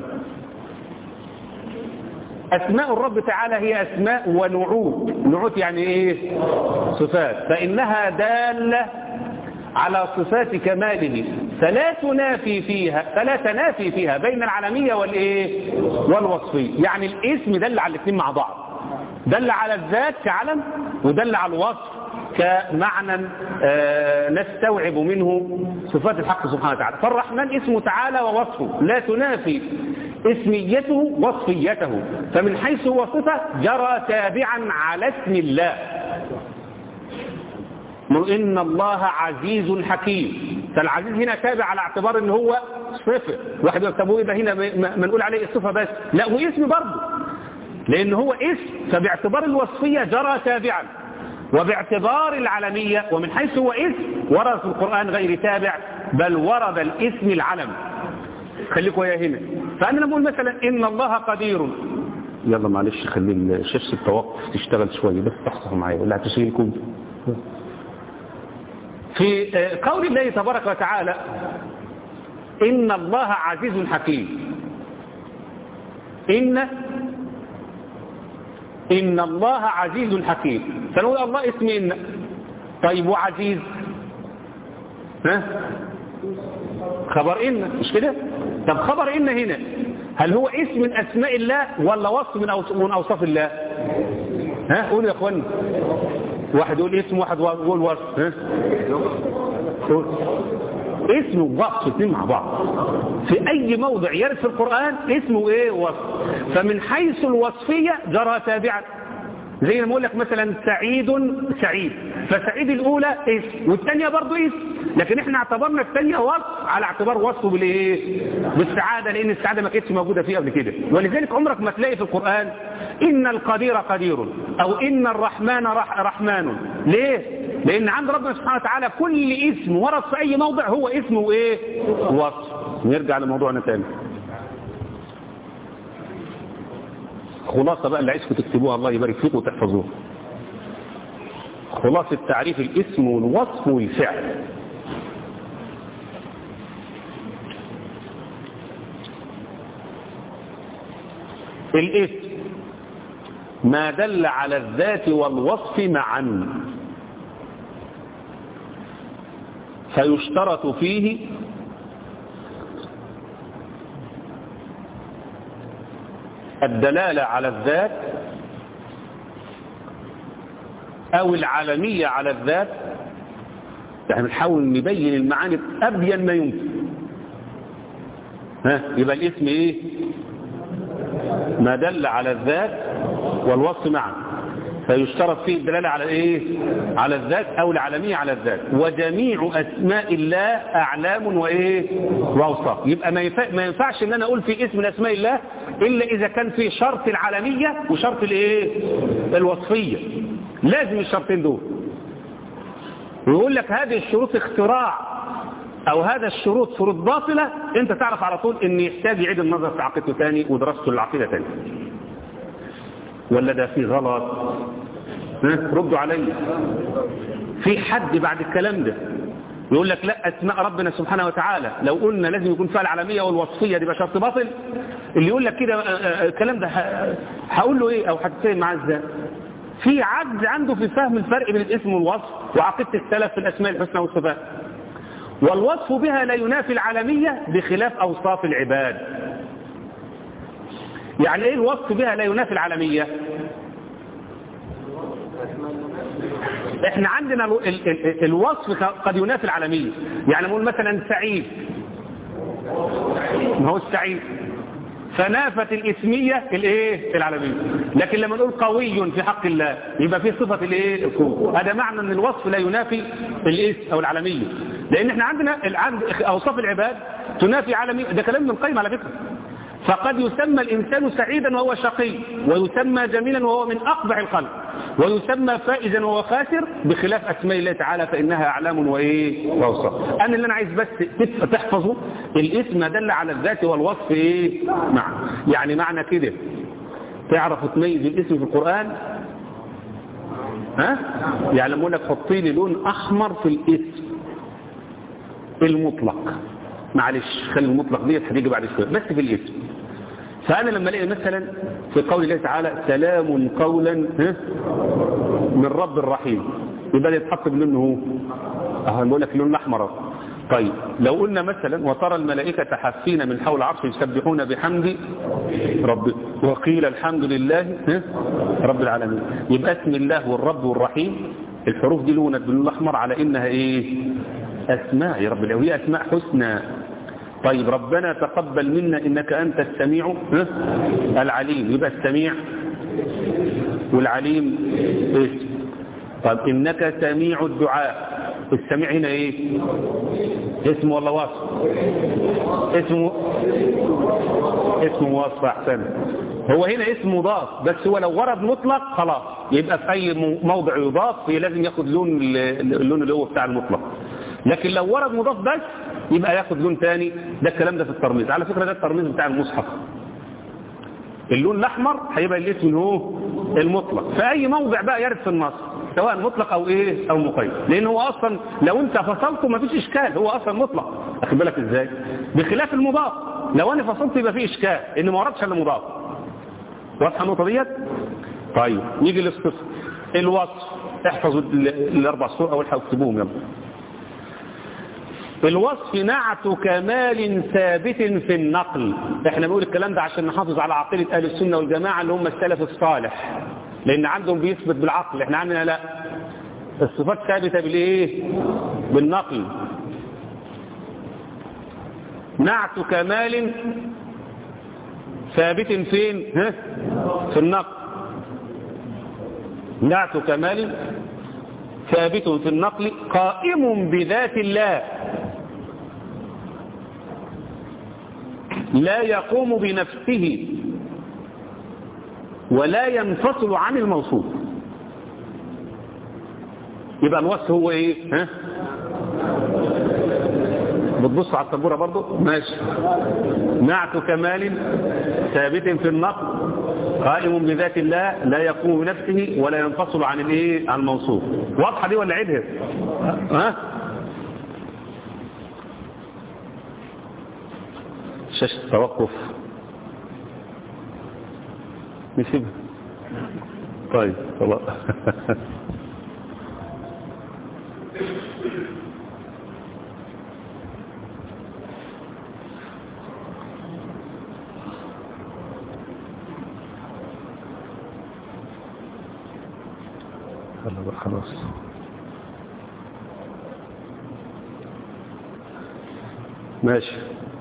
أسماء الرب تعالى هي أسماء ونعوت نعوت يعني إيه صفات فإنها دالة على صفات كماله فلا تنافي فيها فلا تنافي فيها بين العالمية والإيه والوصفية يعني الاسم دل على الاثنين مع بعض دل على الذات كعلم ودل على الوصف كمعنى آه نستوعب منه صفات الحق سبحانه وتعالى فالرحمن اسمه تعالى ووصفه لا تنافي اسميته وصفيته فمن حيث هو صفة جرى تابعا على اسم الله إن الله عزيز حكيم فالعزيز هنا تابع على اعتبار ان هو صفة واحد يكتبوه يبقى هنا ما نقول عليه الصفة بس لا هو اسم برضه لان هو اسم فباعتبار الوصفية جرى تابعا وباعتبار العلمية ومن حيث هو اسم ورد في القرآن غير تابع بل ورد الاسم العلم خليكوا يا هنا فأنا لما أقول مثلا إن الله قدير يلا معلش خلي شاشة التوقف تشتغل شوية بس تحصل معايا ولا هتسيلكم في قول الله تبارك وتعالى إن الله عزيز حكيم إن إن الله عزيز حكيم فنقول الله اسم إن طيب وعزيز ها خبر إن مش كده طب خبر إن هنا هل هو اسم من أسماء الله ولا وصف من أوص- من أوصاف الله ها قولوا يا أخواني واحد يقول اسم واحد يقول وصف ها قول. اسم ووصف اثنين مع بعض في أي موضع يرد في القرآن اسمه إيه وصف فمن حيث الوصفية جرى تابعا زي ما بقول لك مثلا سعيد سعيد فسعيد الأولى اسم والثانية برضو اسم لكن احنا اعتبرنا الثانية وصف على اعتبار وصفه بالايه بالسعادة لأن السعادة ما كانتش موجودة فيه قبل كده ولذلك عمرك ما تلاقي في القرآن إن القدير قدير أو إن الرحمن رح رحمن ليه؟ لأن عند ربنا سبحانه وتعالى كل اسم ورد في أي موضع هو اسمه ايه وصف نرجع لموضوعنا تاني خلاصة بقى اللي عايزكم تكتبوها الله يبارك فيكم وتحفظوها خلاصة تعريف الاسم والوصف والفعل الاسم ما دل على الذات والوصف معا فيشترط فيه الدلالة على الذات أو العالمية على الذات يعني بنحاول نبين المعاني أبين ما يمكن ها يبقى الاسم إيه ما دل على الذات والوصف معا فيشترط فيه الدلالة على إيه على الذات أو العالمية على الذات وجميع أسماء الله أعلام وإيه وأوصاف يبقى ما ينفع ما ينفعش إن أنا أقول في اسم من أسماء الله إلا إذا كان في شرط العالمية وشرط الإيه الوصفية لازم الشرطين دول ويقول لك هذه الشروط اختراع او هذا الشروط شروط باطلة انت تعرف على طول ان يحتاج يعيد النظر في عقيدته تاني ودراسته للعقيدة تاني ولا ده في غلط ها؟ ردوا علي في حد بعد الكلام ده يقول لك لا اسماء ربنا سبحانه وتعالى لو قلنا لازم يكون فيها العالمية والوصفية دي بقى شرط باطل اللي يقول لك كده آه، آه، الكلام ده ه- هقول له ايه او هتتفاهم معاه ازاي في عجز عنده في فهم الفرق بين الاسم والوصف وعقيدة السلف في الاسماء الحسنى والصفات والوصف بها لا ينافي العالمية بخلاف اوصاف العباد يعني ايه الوصف بها لا ينافي العالمية احنا عندنا ال ال ال الوصف قد ينافي العالمية يعني نقول مثلا سعيد ما هو السعيد فنافت الاسمية الايه العالمية لكن لما نقول قوي في حق الله يبقى في صفة الايه القوة هذا معنى ان الوصف لا ينافي الاسم او العالمية لان احنا عندنا عند اوصاف العباد تنافي عالمية ده كلام من القيم على فكرة فقد يسمى الإنسان سعيدا وهو شقي ويسمى جميلا وهو من أقبح الخلق ويسمى فائزا وهو خاسر بخلاف أسماء الله تعالى فإنها أعلام وإيه وأوصاف أنا اللي أنا عايز بس تف- تحفظه الاسم دل على الذات والوصف إيه مع يعني معنى كده تعرف تميز الاسم في القرآن ها يعني لما أقول لك حطي لي لون أحمر في الاسم المطلق معلش خلي المطلق ديت هتيجي بعد شويه بس في الاسم فانا لما الاقي مثلا في قول الله تعالى سلام قولا ها، من رب الرحيم يبقى ده يتحط باللون هو اهو بقول لك اللون الاحمر أهو. طيب لو قلنا مثلا وترى الملائكة حافين من حول عرش يسبحون بحمد رب وقيل الحمد لله ها، رب العالمين يبقى اسم الله والرب والرحيم الحروف دي لونت باللون الاحمر على انها ايه اسماء يا رب العالمين وهي اسماء حسنى طيب ربنا تقبل منا انك انت السميع ها، العليم يبقى السميع والعليم اسم طيب انك سميع الدعاء السميع هنا ايه اسم ولا وصف اسمه اسمه وصف احسن هو هنا اسم مضاف بس هو لو ورد مطلق خلاص يبقى في اي مو- موضع يضاف لازم ياخد لون ال- اللون اللي هو بتاع المطلق لكن لو ورد مضاف بس يبقى ياخد لون تاني ده الكلام ده في الترميز على فكرة ده الترميز بتاع المصحف اللون الاحمر هيبقى الاسم هو المطلق في اي موضع بقى يرد في النص سواء مطلق او ايه او مقيد لان هو اصلا لو انت فصلته ما فيش اشكال هو اصلا مطلق اخد بالك ازاي بخلاف المضاف لو انا فصلت يبقى فيه اشكال ان ما وردش الا مضاف واضحه النقطه ديت طيب نيجي للصفة الوصف احفظوا ال- الاربع صور اول حاجه اكتبوهم يلا الوصف نعت كمال ثابت في النقل احنا بنقول الكلام ده عشان نحافظ على عقيده اهل السنه والجماعه اللي هم السلف الصالح لان عندهم بيثبت بالعقل احنا عندنا لا الصفات ثابته بالايه بالنقل نعت كمال ثابت فين ها في النقل نعت كمال ثابت في النقل قائم بذات الله لا يقوم بنفسه ولا ينفصل عن الموصوف يبقى الوصف هو ايه ها بتبص على السبوره برضه ماشي نعت كمال ثابت في النقل قائم بذات الله لا يقوم بنفسه ولا ينفصل عن الايه عن الموصوف واضحه دي ولا عيدها ها شاشة التوقف نسيبها طيب خلاص يلا بقى خلاص ماشي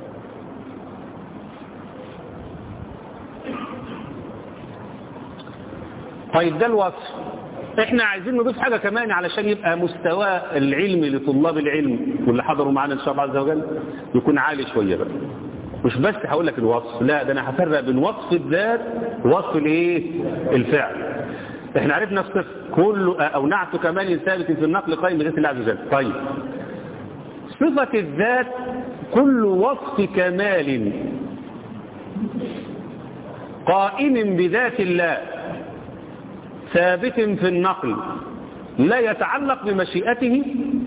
طيب ده الوصف احنا عايزين نضيف حاجة كمان علشان يبقى مستوى العلم لطلاب العلم واللي حضروا معانا ان شاء الله عز وجل يكون عالي شوية بقى مش بس هقول لك الوصف لا ده انا هفرق بين وصف الذات ووصف الايه الفعل احنا عرفنا الصفر كل او نعت كمال ثابت في النقل قائم بذات الله عز وجل طيب صفة الذات كل وصف كمال قائم بذات الله ثابت في النقل لا يتعلق بمشيئته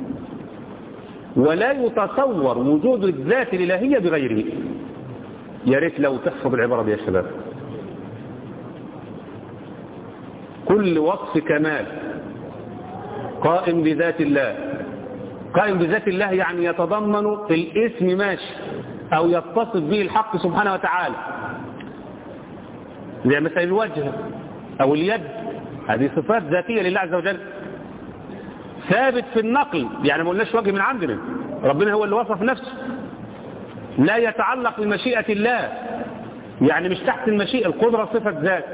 ولا يتصور وجود الذات الإلهية بغيره يا ريت لو تحفظ العبارة دي يا شباب كل وصف كمال قائم بذات الله قائم بذات الله يعني يتضمن الاسم ماشي أو يتصف به الحق سبحانه وتعالى زي مثلا الوجه أو اليد هذه صفات ذاتية لله عز وجل ثابت في النقل يعني ما قلناش وجه من عندنا ربنا هو اللي وصف نفسه لا يتعلق بمشيئة الله يعني مش تحت المشيئة القدرة صفة ذات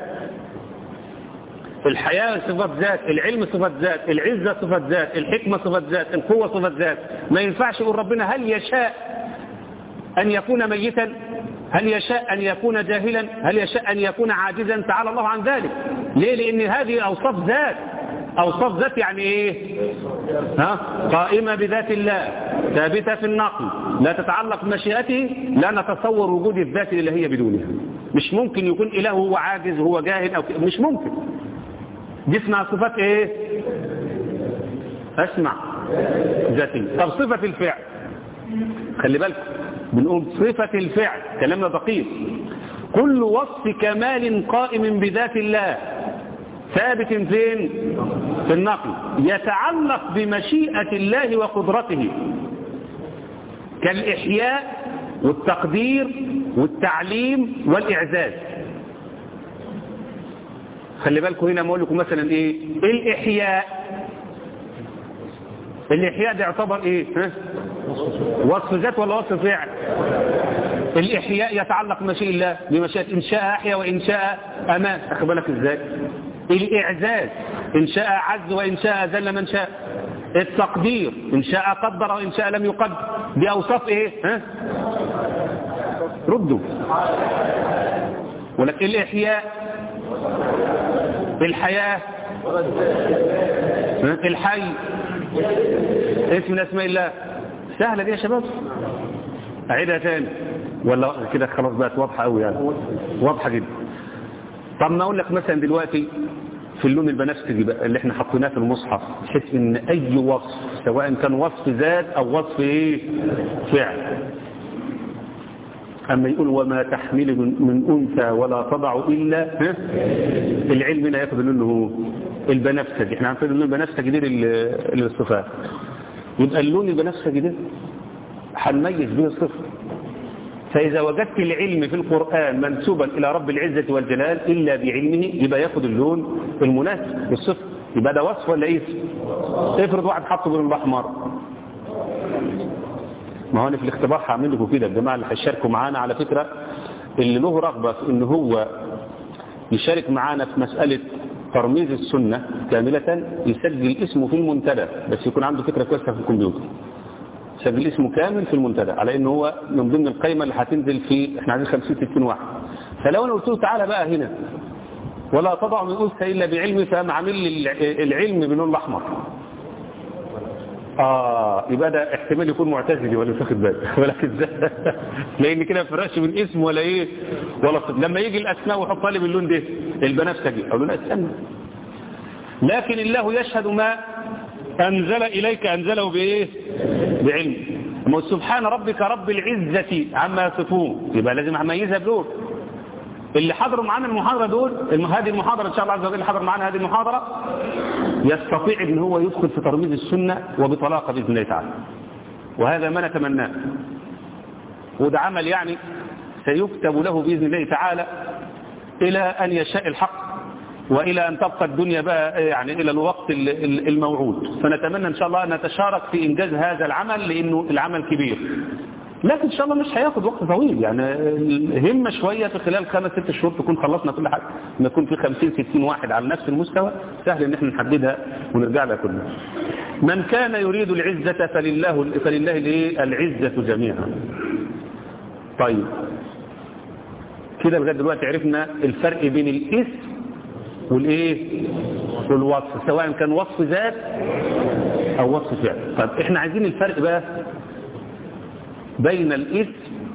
الحياة صفة ذات العلم صفة ذات العزة صفة ذات الحكمة صفة ذات القوة صفة ذات ما ينفعش يقول ربنا هل يشاء أن يكون ميتا هل يشاء أن يكون جاهلا هل يشاء أن يكون عاجزا تعالى الله عن ذلك ليه لأن هذه أوصاف ذات أوصاف ذات يعني إيه ها؟ قائمة بذات الله ثابتة في النقل لا تتعلق بمشيئته لا نتصور وجود الذات الإلهية بدونها مش ممكن يكون إله هو عاجز هو جاهل أو ك- مش ممكن دي اسمها صفات إيه اسمع ذاتية طب صفة الفعل خلي بالكم بنقول صفة الفعل كلامنا دقيق كل وصف كمال قائم بذات الله ثابت فين في النقل يتعلق بمشيئة الله وقدرته كالإحياء والتقدير والتعليم والإعزاز خلي بالكم هنا ما اقول لكم مثلا ايه الإحياء الإحياء ده يعتبر ايه ها؟ وصف ذات ولا وصف فعل الإحياء يتعلق بمشيئة الله بمشيئة إن شاء أحيا وإن شاء أمان أخذ بالك إزاي الإعزاز إن شاء عز وإن شاء ذل من شاء التقدير إن شاء قدر وإن شاء لم يقدر دي أوصاف إيه ها ردوا ولك الإحياء الحياة ها؟ الحي اسم من أسماء الله سهلة دي يا شباب أعيدها تاني ولا كده خلاص بقت واضحة قوي يعني واضحة جدا طب ما أقول لك مثلا دلوقتي في اللون البنفسجي بقى اللي احنا حطيناه في المصحف بحيث ان اي وصف سواء كان وصف ذات او وصف ايه فعل أما يقول وما تحمل من, من أنثى ولا تضع إلا ها؟ العلم هنا ياخذ منه هو البنفسجي احنا عارفين ان البنفسجي دي للصفات يبقى اللون البنفسجي ده هنميز به الصفر فإذا وجدت العلم في القرآن منسوبا إلى رب العزة والجلال إلا بعلمه يبقى ياخد اللون المناسب للصفر يبقى ده وصف ولا اسم افرض واحد حطه باللون الأحمر ما هو انا في الاختبار هعمل لكم كده الجماعه اللي هيشاركوا معانا على فكره اللي له رغبه في ان هو يشارك معانا في مساله ترميز السنه كامله يسجل اسمه في المنتدى بس يكون عنده فكره كويسه في الكمبيوتر سجل اسمه كامل في المنتدى على ان هو من ضمن القائمه اللي هتنزل في احنا عايزين 50 60 واحد فلو انا قلت له تعالى بقى هنا ولا تضع من انثى الا بعلمي فقام عامل لي العلم باللون الاحمر اه يبقى ده احتمال يكون معتزلي ولا مش واخد بالك بالك ازاي لان كده ما فرقش من اسم ولا ايه ولا صد. لما يجي الاسماء ويحطها لي باللون ده البنفسجي اقول له لا استنى لكن الله يشهد ما انزل اليك انزله بايه بعلم ما سبحان ربك رب العزه عما يصفون يبقى لازم اميزها بلون اللي حضروا معانا المحاضرة دول هذه المحاضرة إن شاء الله عز وجل حضر معانا هذه المحاضرة يستطيع ان هو يدخل في ترميز السنة وبطلاقة بإذن الله تعالى وهذا ما نتمناه وده عمل يعني سيكتب له بإذن الله تعالى إلى أن يشاء الحق وإلى أن تبقى الدنيا بقى يعني إلى الوقت الموعود فنتمنى إن شاء الله أن نتشارك في إنجاز هذا العمل لأنه العمل كبير لكن ان شاء الله مش هياخد وقت طويل يعني همة شوية في خلال خمس ست شهور تكون خلصنا كل حاجة ما يكون في 50 60 واحد على نفس المستوى سهل ان احنا نحددها ونرجع لها كلها من كان يريد العزة فلله فلله الايه العزة جميعا طيب كده لغايه دلوقتي عرفنا الفرق بين الاسم والايه والوصف سواء كان وصف ذات او وصف فعل طب احنا عايزين الفرق بقى بين الاسم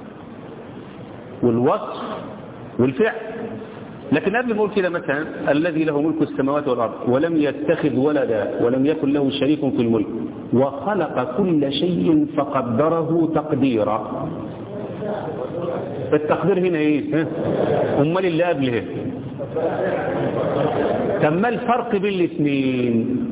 والوصف والفعل لكن قبل ما اقول كده مثلا الذي له ملك السماوات والارض ولم يتخذ ولدا ولم يكن له شريك في الملك وخلق كل شيء فقدره تقديرا التقدير هنا ايه امال اللي قبله طب ما الفرق بين الاثنين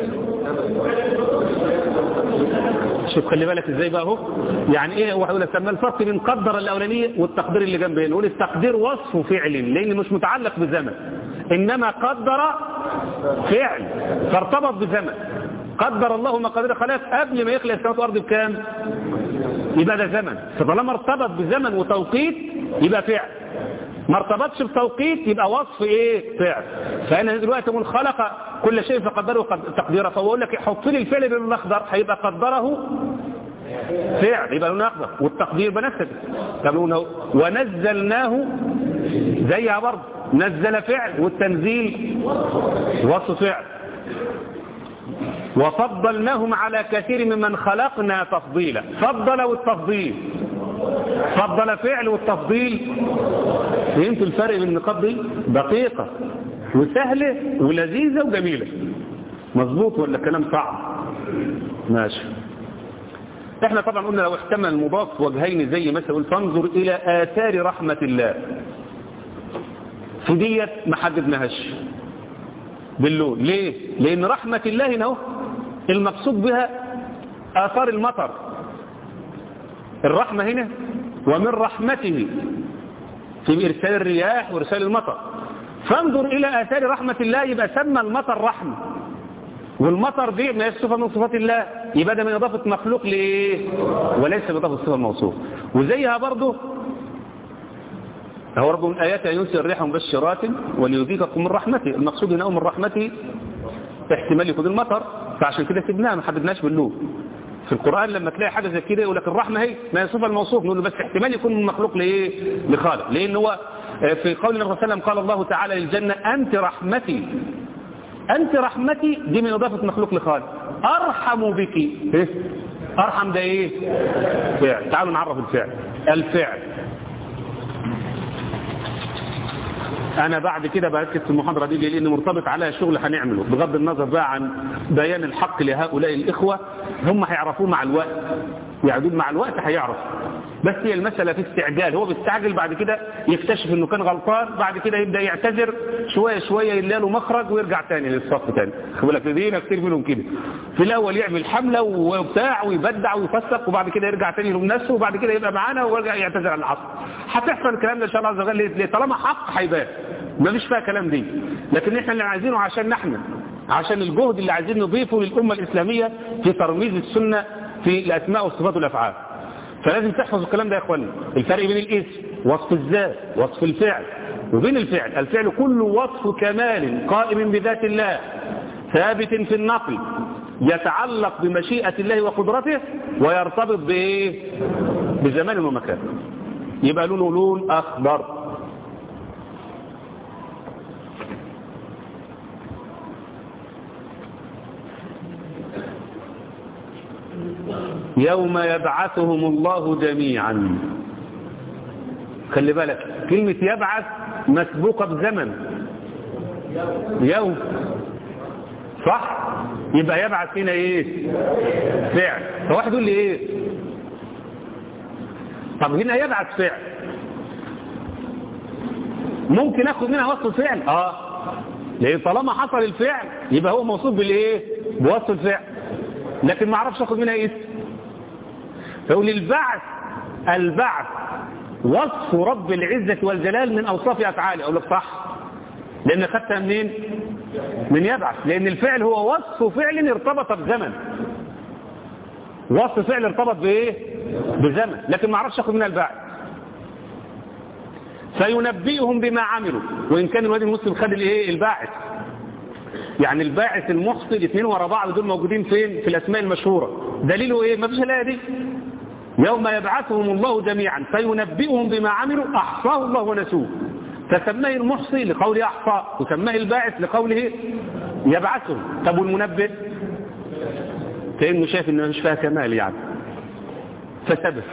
شوف خلي بالك ازاي بقى اهو يعني ايه واحد يقول لك ما الفرق بين قدر الاولانيه والتقدير اللي جنبه نقول التقدير وصف فعل لان مش متعلق بزمن انما قدر فعل فارتبط بزمن قدر الله مقادير خلاف قبل ما يخلق السماوات والارض بكام يبقى ده زمن فطالما ارتبط بزمن وتوقيت يبقى فعل ما ارتبطش بتوقيت يبقى وصف ايه فعل فانا دلوقتي اقول خلق كل شيء فقدره تقديره فاقول لك حط لي الفعل باللون الاخضر هيبقى قدره فعل يبقى لون اخضر والتقدير بنفسه طب ونزلناه زيها برضه نزل فعل والتنزيل وصف فعل وفضلناهم على كثير ممن خلقنا تفضيلا فضل والتفضيل فضل فعل والتفضيل فهمتوا الفرق بين النقاط دي دقيقة وسهلة ولذيذة وجميلة مظبوط ولا كلام صعب ماشي احنا طبعا قلنا لو احتمل المضاف وجهين زي مثلا قلت فانظر الى اثار رحمة الله في ديت ما حددناهاش باللون ليه لان رحمة الله هنا المقصود بها اثار المطر الرحمة هنا ومن رحمته في إرسال الرياح وإرسال المطر فانظر إلى آثار رحمة الله يبقى سمى المطر رحمة والمطر دي ما صفة من صفات الله يبقى ده من إضافة مخلوق لإيه وليس بإضافة الصفة الموصوف وزيها برضه هو رب من آيات أن ينسي الريح مبشرات وليذيقكم من رحمته المقصود هنا من رحمته احتمال يكون المطر فعشان كده سيبناها ما حددناش باللون في القرآن لما تلاقي حاجة زي كده يقول لك الرحمة هي ما يصفها الموصوف نقول له بس احتمال يكون من مخلوق لإيه لخالق لأن هو في قول النبي صلى الله عليه وسلم قال الله تعالى للجنة أنت رحمتي أنت رحمتي دي من إضافة مخلوق لخالق أرحم بك إيه؟ أرحم ده إيه فعل تعالوا نعرف الفعل الفعل أنا بعد كده بركز في المحاضرة دي لأن مرتبط عليها شغل هنعمله بغض النظر بقى عن بيان الحق لهؤلاء الإخوة هم هيعرفوه مع الوقت يعني مع الوقت هيعرف بس هي المسألة في استعجال هو بيستعجل بعد كده يكتشف انه كان غلطان بعد كده يبدأ يعتذر شوية شوية يلاقي له مخرج ويرجع تاني للصف تاني خد بالك دينا كتير منهم كده في الاول يعمل حملة وبتاع ويبدع ويفسق وبعد كده يرجع تاني يلوم نفسه وبعد كده يبقى معانا ويرجع يعتذر عن العصر هتحصل الكلام ده ان شاء الله عز وجل ليه؟ طالما حق هيبان ما فيش فيها كلام دي لكن احنا اللي عايزينه عشان نحن عشان الجهد اللي عايزين نضيفه للأمة الإسلامية في ترميز السنة في الأسماء والصفات والأفعال فلازم تحفظ الكلام ده يا اخوانا الفرق بين الاسم وصف الذات وصف الفعل وبين الفعل الفعل كله وصف كمال قائم بذات الله ثابت في النقل يتعلق بمشيئة الله وقدرته ويرتبط بإيه بزمان ومكان يبقى لونه لون أخضر يوم يبعثهم الله جميعا خلي بالك كلمة يبعث مسبوقة بزمن يوم صح يبقى يبعث هنا ايه فعل فواحد يقول لي ايه طب هنا يبعث فعل ممكن اخد منها وصف الفعل اه لان طالما حصل الفعل يبقى هو موصوف بالايه بوصف الفعل لكن ما اعرفش اخد منها اسم فيقول البعث البعث وصف رب العزة والجلال من أوصاف أفعاله أقول لك صح لأن خدتها منين من يبعث لأن الفعل هو وصف فعل ارتبط بزمن وصف فعل ارتبط بإيه بزمن لكن ما اعرفش أخذ منها البعث فينبئهم بما عملوا وإن كان الوادي المسلم خد الإيه الباعث يعني الباعث المحصي الاثنين ورا بعض دول موجودين فين في الأسماء المشهورة دليله إيه ما فيش الآية دي يوم يبعثهم الله جميعا فينبئهم بما عملوا أحصاه الله ونسوه فسماه المحصي لقوله أحصى وسماه الباعث لقوله يبعثهم طب والمنبئ كأنه شايف انه مش فيها كمال يعني فسبب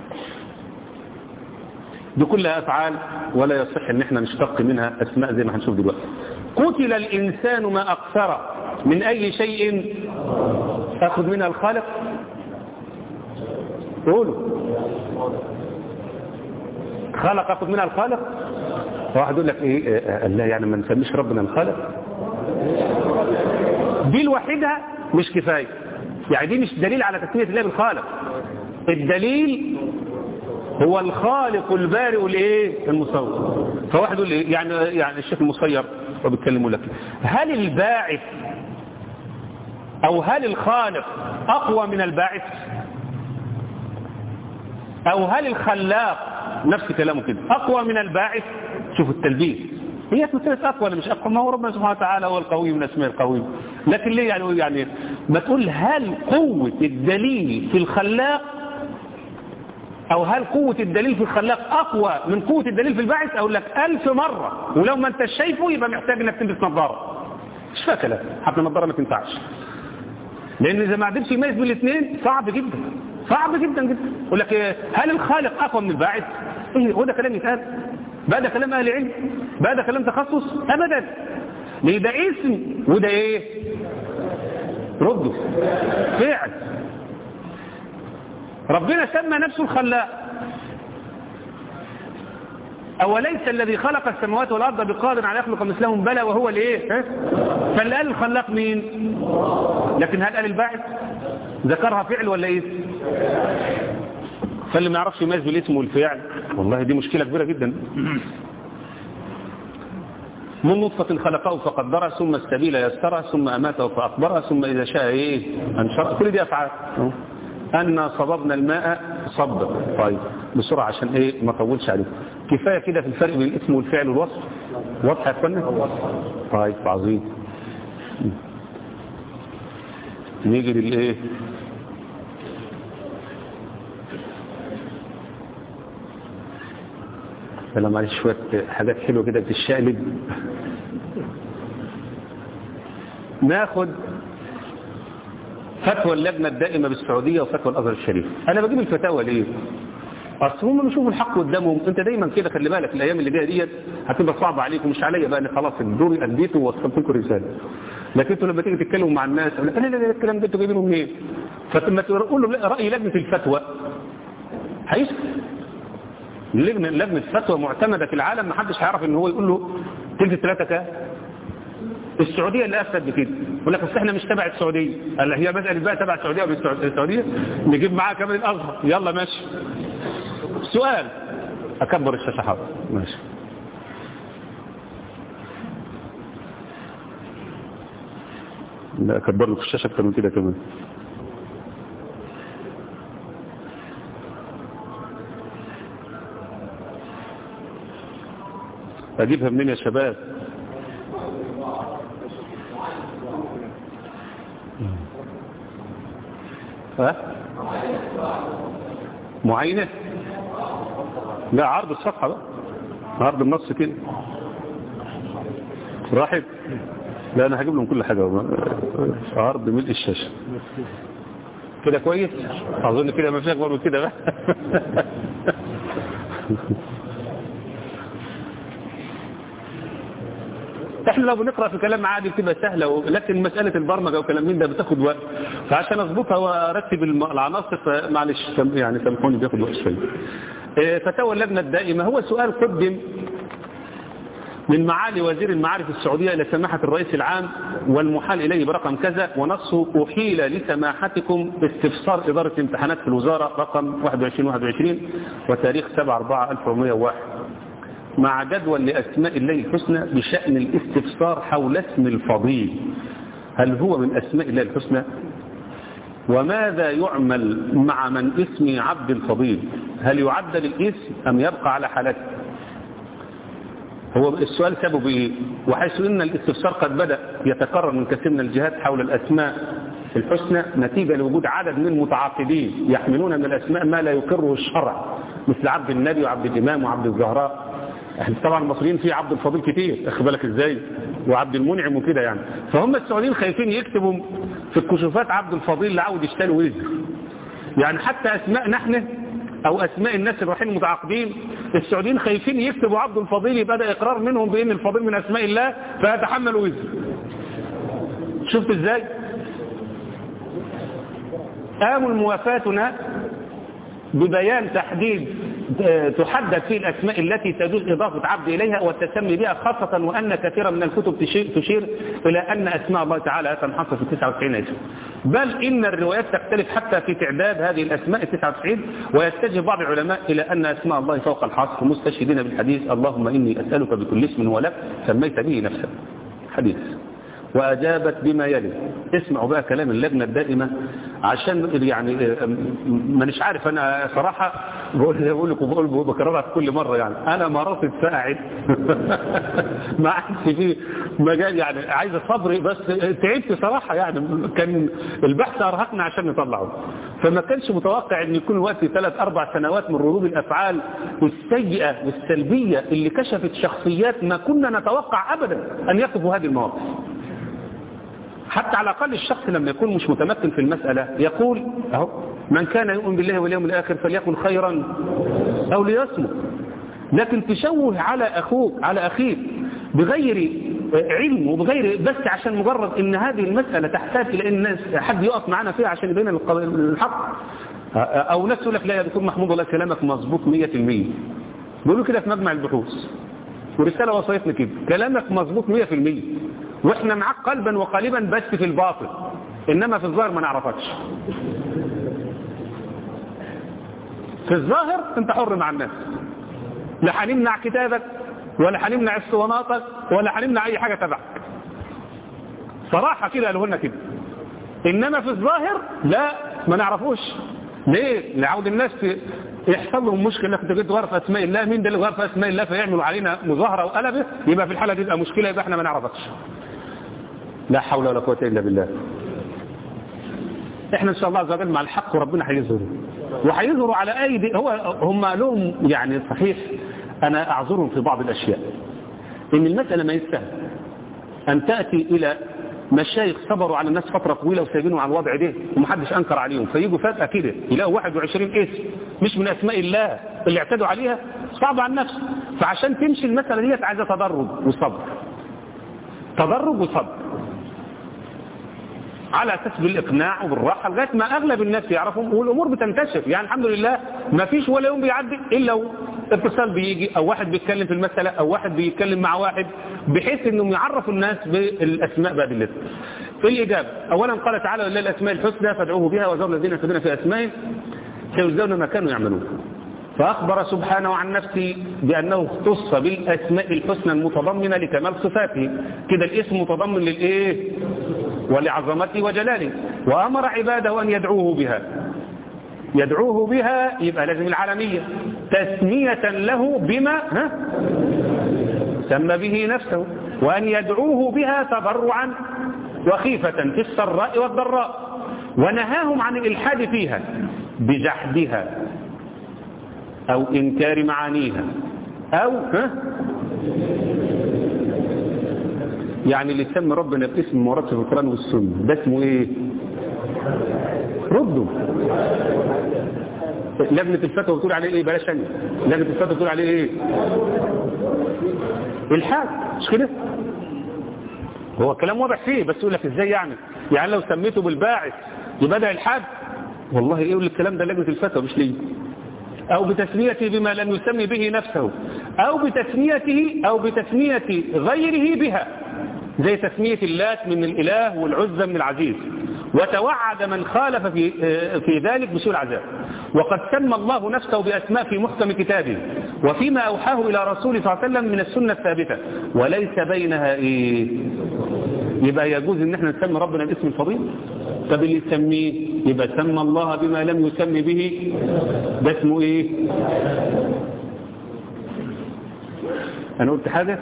دي كلها أفعال ولا يصح ان احنا نشتق منها أسماء زي ما هنشوف دلوقتي قتل الإنسان ما أكثر من أي شيء أخذ منها الخالق قولوا خلق أخذ منها الخالق واحد يقول لك ايه آه لا يعني ما نسميش ربنا الخالق دي لوحدها مش كفاية يعني دي مش دليل على تسمية الله بالخالق الدليل هو الخالق البارئ الايه المصور فواحد يقول ايه يعني يعني الشيخ المصير وبيتكلموا لك هل الباعث او هل الخالق اقوى من الباعث او هل الخلاق نفس كلامه كده اقوى من الباعث شوف التلبيس هي مسألة أقوى ولا مش أقوى ما هو ربنا سبحانه وتعالى هو القوي من اسماء القوي لكن ليه يعني يعني ما تقول هل قوة الدليل في الخلاق أو هل قوة الدليل في الخلاق أقوى من قوة الدليل في الباعث أقول لك ألف مرة ولو ما أنت شايفه يبقى محتاج إنك تلبس نظارة مش فيها كلام حتى النظارة ما تنفعش لأن إذا ما قدرش يميز بين الاثنين صعب جدا صعب جدا جدا يقول لك إيه هل الخالق أقوى من الباعث إيه هو ده كلام يتقال بقى ده كلام أهل علم بقى ده كلام تخصص أبدا ليه ده اسم وده إيه رده فعل ربنا سمى نفسه الخلاق أوليس الذي خلق السماوات والأرض بقادر على يخلق مثلهم بلى وهو الايه فاللي قال الخلاق مين لكن هل قال الباعث ذكرها فعل ولا ايه فاللي ما يعرفش يميز بالاسم والفعل والله دي مشكلة كبيرة جدا من نطفة خلقه فقدرها ثم السبيل يسرها ثم أماته فأكبرها ثم إذا شاء إيه أنشرها كل دي أفعال أن صببنا الماء صب طيب بسرعة عشان إيه ما طولش عليكم كفاية كده في الفرق بين الاسم والفعل والوصف واضح يا اخوانا طيب عظيم نيجي للايه يلا معلش شوية حاجات حلوة كده بتشقلب ناخد فتوى اللجنة الدائمة بالسعودية وفتوى الأزهر الشريف أنا بجيب الفتاوى ليه اصل هم بيشوفوا الحق قدامهم انت دايما كده خلي بالك الايام اللي جايه ديت هتبقى صعبه عليكم مش عليا بقى انا خلاص الدور اديته ووصلت لكم رساله لكن انتوا لما تيجي تتكلموا مع الناس لا لا لا الكلام ده انتوا جايبينه منين فلما تقولوا له راي لجنه الفتوى هيسكت لجنة لجنة فتوى معتمدة في العالم ما حدش هيعرف ان هو يقول له تلت الثلاثة كام السعودية اللي أفسد بكده يقول لك بس احنا مش تبع السعودية قال هي مسألة بقى تبع السعودية ولا السعودية نجيب معاها كمان الأزهر يلا ماشي سؤال أكبر الشاشة حاضر ماشي لا أكبر له في الشاشة أكتر من كده كمان أجيبها منين يا شباب ها معينة لا عرض الصفحة بقى عرض النص كده راحت لا انا هجيب لهم كل حاجة عرض ملء الشاشة كده كويس اظن كده ما فيش اكبر من كده بقى احنا لو بنقرا في كلام عادي بتبقى سهله لكن مساله البرمجه وكلام من ده بتاخد وقت فعشان اظبطها وارتب العناصر معلش يعني سامحوني بياخد وقت شويه فتاوى اللجنه الدائمه هو سؤال قدم من معالي وزير المعارف السعودية إلى سماحة الرئيس العام والمحال إليه برقم كذا ونصه أحيل لسماحتكم استفسار إدارة امتحانات في الوزارة رقم 21-21 وتاريخ 7-4-1401 مع جدول لأسماء الله الحسنى بشأن الاستفسار حول اسم الفضيل هل هو من أسماء الله الحسنى وماذا يعمل مع من اسمي عبد الفضيل هل يعدل الاسم أم يبقى على حالته هو السؤال سببه ايه وحيث ان الاستفسار قد بدأ يتكرر من كثير من الجهات حول الأسماء الحسنى نتيجة لوجود عدد من المتعاقدين يحملون من الأسماء ما لا يقره الشرع مثل عبد النبي وعبد الإمام وعبد الزهراء احنا طبعا المصريين في عبد الفضيل كتير اخد بالك ازاي وعبد المنعم وكده يعني فهم السعوديين خايفين يكتبوا في الكشوفات عبد الفضيل اللي عاود يشتري وزر يعني حتى اسماء نحن او اسماء الناس الرايحين المتعاقدين السعوديين خايفين يكتبوا عبد الفضيل يبقى ده اقرار منهم بان الفضيل من اسماء الله فيتحمل وزر شفت ازاي آمل موافاتنا ببيان تحديد تحدد فيه الأسماء التي تجوز إضافة عبد إليها والتسمي بها خاصة وأن كثيرا من الكتب تشير إلى أن أسماء الله تعالى تنحصر في 99 اسم بل إن الروايات تختلف حتى في تعداد هذه الأسماء 99 ويتجه بعض العلماء إلى أن أسماء الله فوق الحصر مستشهدين بالحديث اللهم إني أسألك بكل اسم هو لك سميت به نفسك حديث وأجابت بما يلي اسمعوا بقى كلام اللجنة الدائمة عشان يعني مانيش عارف أنا صراحة بقول بقول لكم بقول بكررها في كل مرة يعني أنا مرات قاعد ما عادش في مجال يعني عايز صبري بس تعبت صراحة يعني كان البحث أرهقنا عشان نطلعه فما كانش متوقع أن يكون وقت ثلاث أربع سنوات من ردود الأفعال السيئة والسلبية اللي كشفت شخصيات ما كنا نتوقع أبدا أن يقفوا هذه المواقف حتى على الأقل الشخص لما يكون مش متمكن في المسألة يقول أهو من كان يؤمن بالله واليوم الآخر فليكن خيرا أو ليصمت لكن تشوه على أخوك على أخيك بغير علم وبغير بس عشان مجرد ان هذه المسألة تحتاج إلى ان الناس حد يقف معانا فيها عشان يبين الحق أو ناس يقول لك لا يا دكتور محمود والله كلامك مظبوط 100% بيقولوا كده في مجمع البحوث ورسالة وصيتنا كده كلامك مظبوط 100% واحنا معاك قلبا وقالبا بس في الباطل انما في الظاهر ما نعرفكش في الظاهر انت حر مع الناس لا هنمنع كتابك ولا هنمنع اسطواناتك ولا هنمنع اي حاجة تبعك صراحة كده قالوا لنا كده انما في الظاهر لا ما نعرفوش ليه لعود الناس يحصل لهم مشكلة كنت جيت غرف اسماء الله مين ده اللي غرف اسماء الله فيعملوا علينا مظاهرة وقلبة يبقى في الحالة دي تبقى مشكلة يبقى احنا ما نعرفكش لا حول ولا قوة إلا بالله احنا ان شاء الله عز وجل مع الحق وربنا هيظهره وهيظهروا على ايدي هو هم لهم يعني صحيح انا اعذرهم في بعض الاشياء ان المسألة ما يستاهل ان تأتي الى مشايخ صبروا على الناس فترة طويلة وسايبينهم على الوضع ده ومحدش انكر عليهم فيجوا فجأة كده يلاقوا 21 اسم مش من اسماء الله اللي اعتدوا عليها صعب على النفس فعشان تمشي المسألة ديت عايزة تدرج وصبر تدرج وصبر على اساس بالاقناع وبالراحه لغايه ما اغلب الناس يعرفهم والامور بتنتشر يعني الحمد لله ما فيش ولا يوم بيعدي الا اتصال بيجي او واحد بيتكلم في المساله او واحد بيتكلم مع واحد بحيث انهم يعرفوا الناس بالاسماء بادلتها في الاجابه اولا قال تعالى لله الاسماء الحسنى فادعوه بها وذروا الذين يلحدون في اسمائه سيجزون ما كانوا يعملون فأخبر سبحانه عن نفسه بأنه اختص بالأسماء الحسنى المتضمنة لكمال صفاته كده الاسم متضمن للإيه ولعظمته وجلاله وأمر عباده أن يدعوه بها يدعوه بها يبقى لازم العالمية تسمية له بما ها سمى به نفسه وأن يدعوه بها تضرعا وخيفة في السراء والضراء ونهاهم عن الإلحاد فيها بجحدها أو إنكار معانيها أو ها يعني اللي يسمي ربنا باسم مراد في القرآن والسنة ده اسمه ايه ردوا لجنة الفتوى بتقول عليه ايه بلاش ثانيه لجنة الفتوى بتقول عليه ايه الحاد مش كده هو كلام واضح فيه بس يقول لك ازاي يعني يعني لو سميته بالباعث يبقى ده الحاد والله ايه يقول الكلام ده لجنة الفتوى مش ليه أو بتسميته بما لم يسمي به نفسه أو بتسميته أو بتسمية غيره بها زي تسمية اللات من الإله والعزة من العزيز وتوعد من خالف في, في ذلك بسوء العذاب وقد سمى الله نفسه بأسماء في محكم كتابه وفيما أوحاه إلى رسوله صلى الله عليه وسلم من السنة الثابتة وليس بينها إيه يبقى يجوز ان احنا نسمي ربنا باسم الفضيل طب اللي يسميه يبقى سمى الله بما لم يسمي به ده اسمه ايه انا قلت حاجة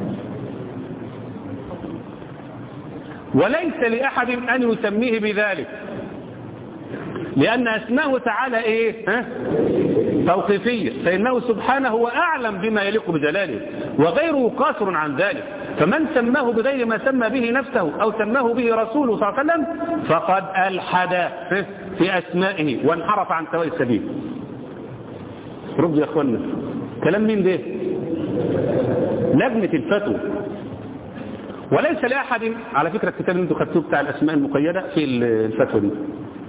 وليس لأحد أن يسميه بذلك لأن أسماءه تعالى إيه ها؟ توقيفية فإنه سبحانه هو أعلم بما يليق بجلاله وغيره قاصر عن ذلك فمن سماه بغير ما سمى به نفسه أو سماه به رسوله صلى الله عليه وسلم فقد ألحد في أسمائه وانحرف عن سواء السبيل ردوا يا أخوانا كلام مين ده لجنة الفتوى وليس لأحد على فكرة الكتاب اللي انتوا خدتوه بتاع الأسماء المقيدة في الفتوى دي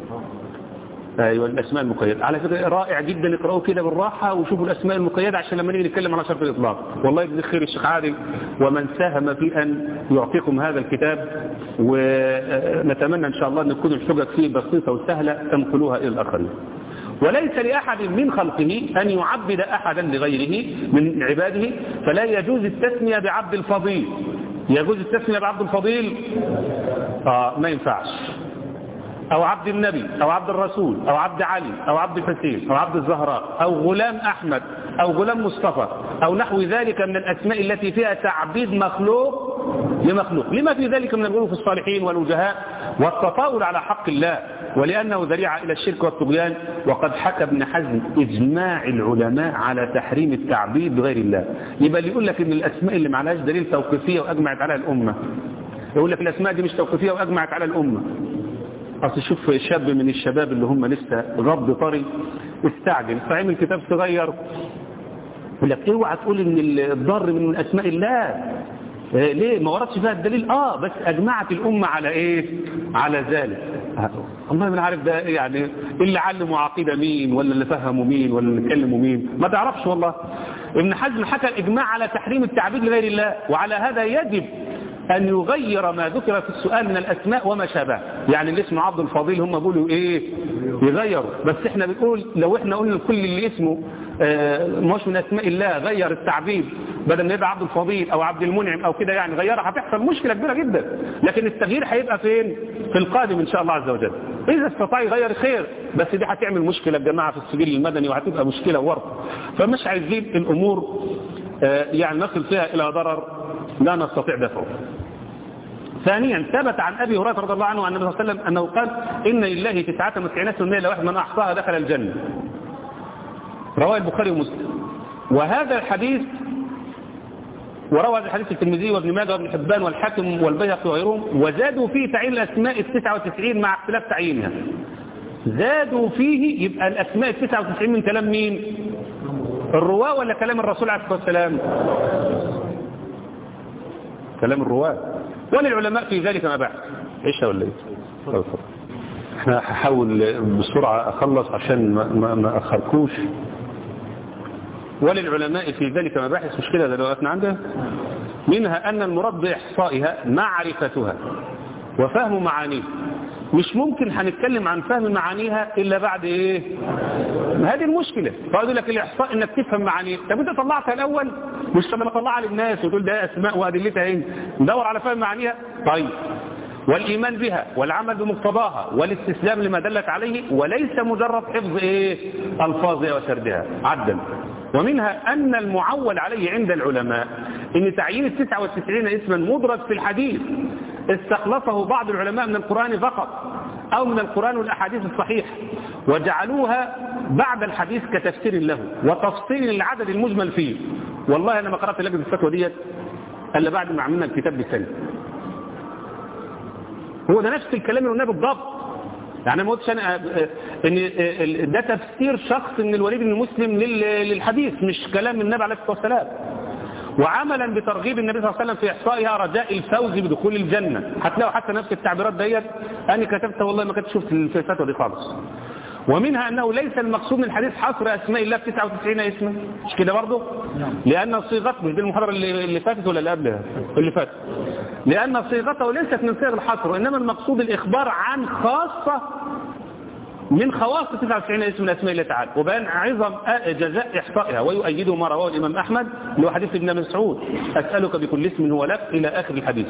ايوه الاسماء المقيده على فكره رائع جدا اقراوه كده بالراحه وشوفوا الاسماء المقيده عشان لما نيجي نتكلم على شرط الاطلاق والله يجزيك خير الشيخ عادل ومن ساهم في ان يعطيكم هذا الكتاب ونتمنى ان شاء الله ان تكون الحجج فيه بسيطه وسهله تنقلوها الى الاخرين وليس لأحد من خلقه أن يعبد أحدا لغيره من عباده فلا يجوز التسمية بعبد الفضيل يجوز التسمية بعبد الفضيل آه ما ينفعش أو عبد النبي أو عبد الرسول أو عبد علي أو عبد الحسين أو عبد الزهراء أو غلام أحمد أو غلام مصطفى أو نحو ذلك من الأسماء التي فيها تعبيد مخلوق لمخلوق لما في ذلك من الغلو في الصالحين والوجهاء والتطاول على حق الله ولأنه ذريعة إلى الشرك والطغيان وقد حكى ابن حزم إجماع العلماء على تحريم التعبيد بغير الله يبقى اللي يقول لك إن الأسماء اللي معلهاش دليل توقيفية وأجمعت على الأمة يقول لك الأسماء دي مش توقيفية وأجمعت على الأمة أصل شوف شاب من الشباب اللي هم لسه غض طري استعجل فعمل كتاب صغير يقول لك اوعى تقول ان الضر من اسماء الله إيه ليه ما وردش فيها الدليل اه بس اجمعت الامه على ايه على ذلك والله ما عارف ده يعني اللي علموا عقيده مين ولا اللي فهموا مين ولا اللي اتكلموا مين ما تعرفش والله ابن حزم حكى الاجماع على تحريم التعبيد لغير الله وعلى هذا يجب أن يغير ما ذكر في السؤال من الأسماء وما شابه يعني اللي اسمه عبد الفضيل هم بيقولوا إيه يغيروا بس إحنا بنقول لو إحنا قلنا كل اللي اسمه مش من أسماء الله غير التعبيد بدل ما يبقى عبد الفضيل أو عبد المنعم أو كده يعني غيرها هتحصل مشكلة كبيرة جدا لكن التغيير هيبقى فين في القادم إن شاء الله عز وجل إذا استطاع يغير خير بس دي هتعمل مشكلة الجماعة في السجل المدني وهتبقى مشكلة ورط فمش عايزين الأمور يعني نصل فيها إلى ضرر لا نستطيع دفعه ثانيا ثبت عن أبي هريرة رضي الله عنه عن النبي صلى الله عليه وسلم أنه قال إن لله تسعة وتسعين اسم إلا واحد من أحصاها دخل الجنة رواه البخاري ومسلم وهذا الحديث وروى هذا الحديث الترمذي وابن ماجه وابن حبان والحاكم والبيهقي وغيرهم وزادوا فيه تعيين الأسماء التسعة وتسعين مع اختلاف تعيينها زادوا فيه يبقى الأسماء التسعة وتسعين من كلام مين الرواة ولا كلام الرسول عليه الصلاة والسلام كلام الرواة وللعلماء في ذلك ما بعد ايش ولا ايه احنا هحاول بسرعة اخلص عشان ما, ما, ما اخركوش وللعلماء في ذلك مباحث مشكلة ده لو وقفنا عندها منها أن المراد بإحصائها معرفتها وفهم معانيها مش ممكن هنتكلم عن فهم معانيها إلا بعد إيه هذه المشكلة فأقول لك الإحصاء إنك تفهم معانيها طب أنت طلعتها الأول مش لما تطلعها للناس وتقول ده أسماء وأدلتها إيه ندور على فهم معانيها طيب والإيمان بها والعمل بمقتضاها والاستسلام لما دلت عليه وليس مجرد حفظ إيه ألفاظها وسردها عدا ومنها أن المعول عليه عند العلماء أن تعيين التسعة والتسعين اسما مدرج في الحديث استخلصه بعض العلماء من القرآن فقط أو من القرآن والأحاديث الصحيحة وجعلوها بعد الحديث كتفسير له وتفصيل للعدد المجمل فيه والله أنا ما قرأت لجنة الفتوى ديت إلا بعد ما عملنا الكتاب بسنة هو ده نفس الكلام اللي قلناه بالضبط يعني ما قلتش انا ان ده تفسير شخص من الوليد بن مسلم للحديث مش كلام النبي عليه الصلاه والسلام وعملا بترغيب النبي صلى الله عليه وسلم في احصائها رجاء الفوز بدخول الجنه هتلاقوا حتى نفس التعبيرات ديت انا كتبتها والله ما كنت شفت الفتوى دي خالص ومنها أنه ليس المقصود من الحديث حصر أسماء الله في 99 اسما مش كده برضه لأن صيغته مش دي المحاضرة اللي, اللي فاتت ولا اللي قبلها اللي فاتت لأن صيغته ليست من صيغ الحصر وإنما المقصود الإخبار عن خاصة من خواص 99 اسم من أسماء الله تعالى وبيان عظم جزاء إحصائها ويؤيده ما رواه الإمام أحمد اللي هو حديث ابن مسعود أسألك بكل اسم هو لك إلى آخر الحديث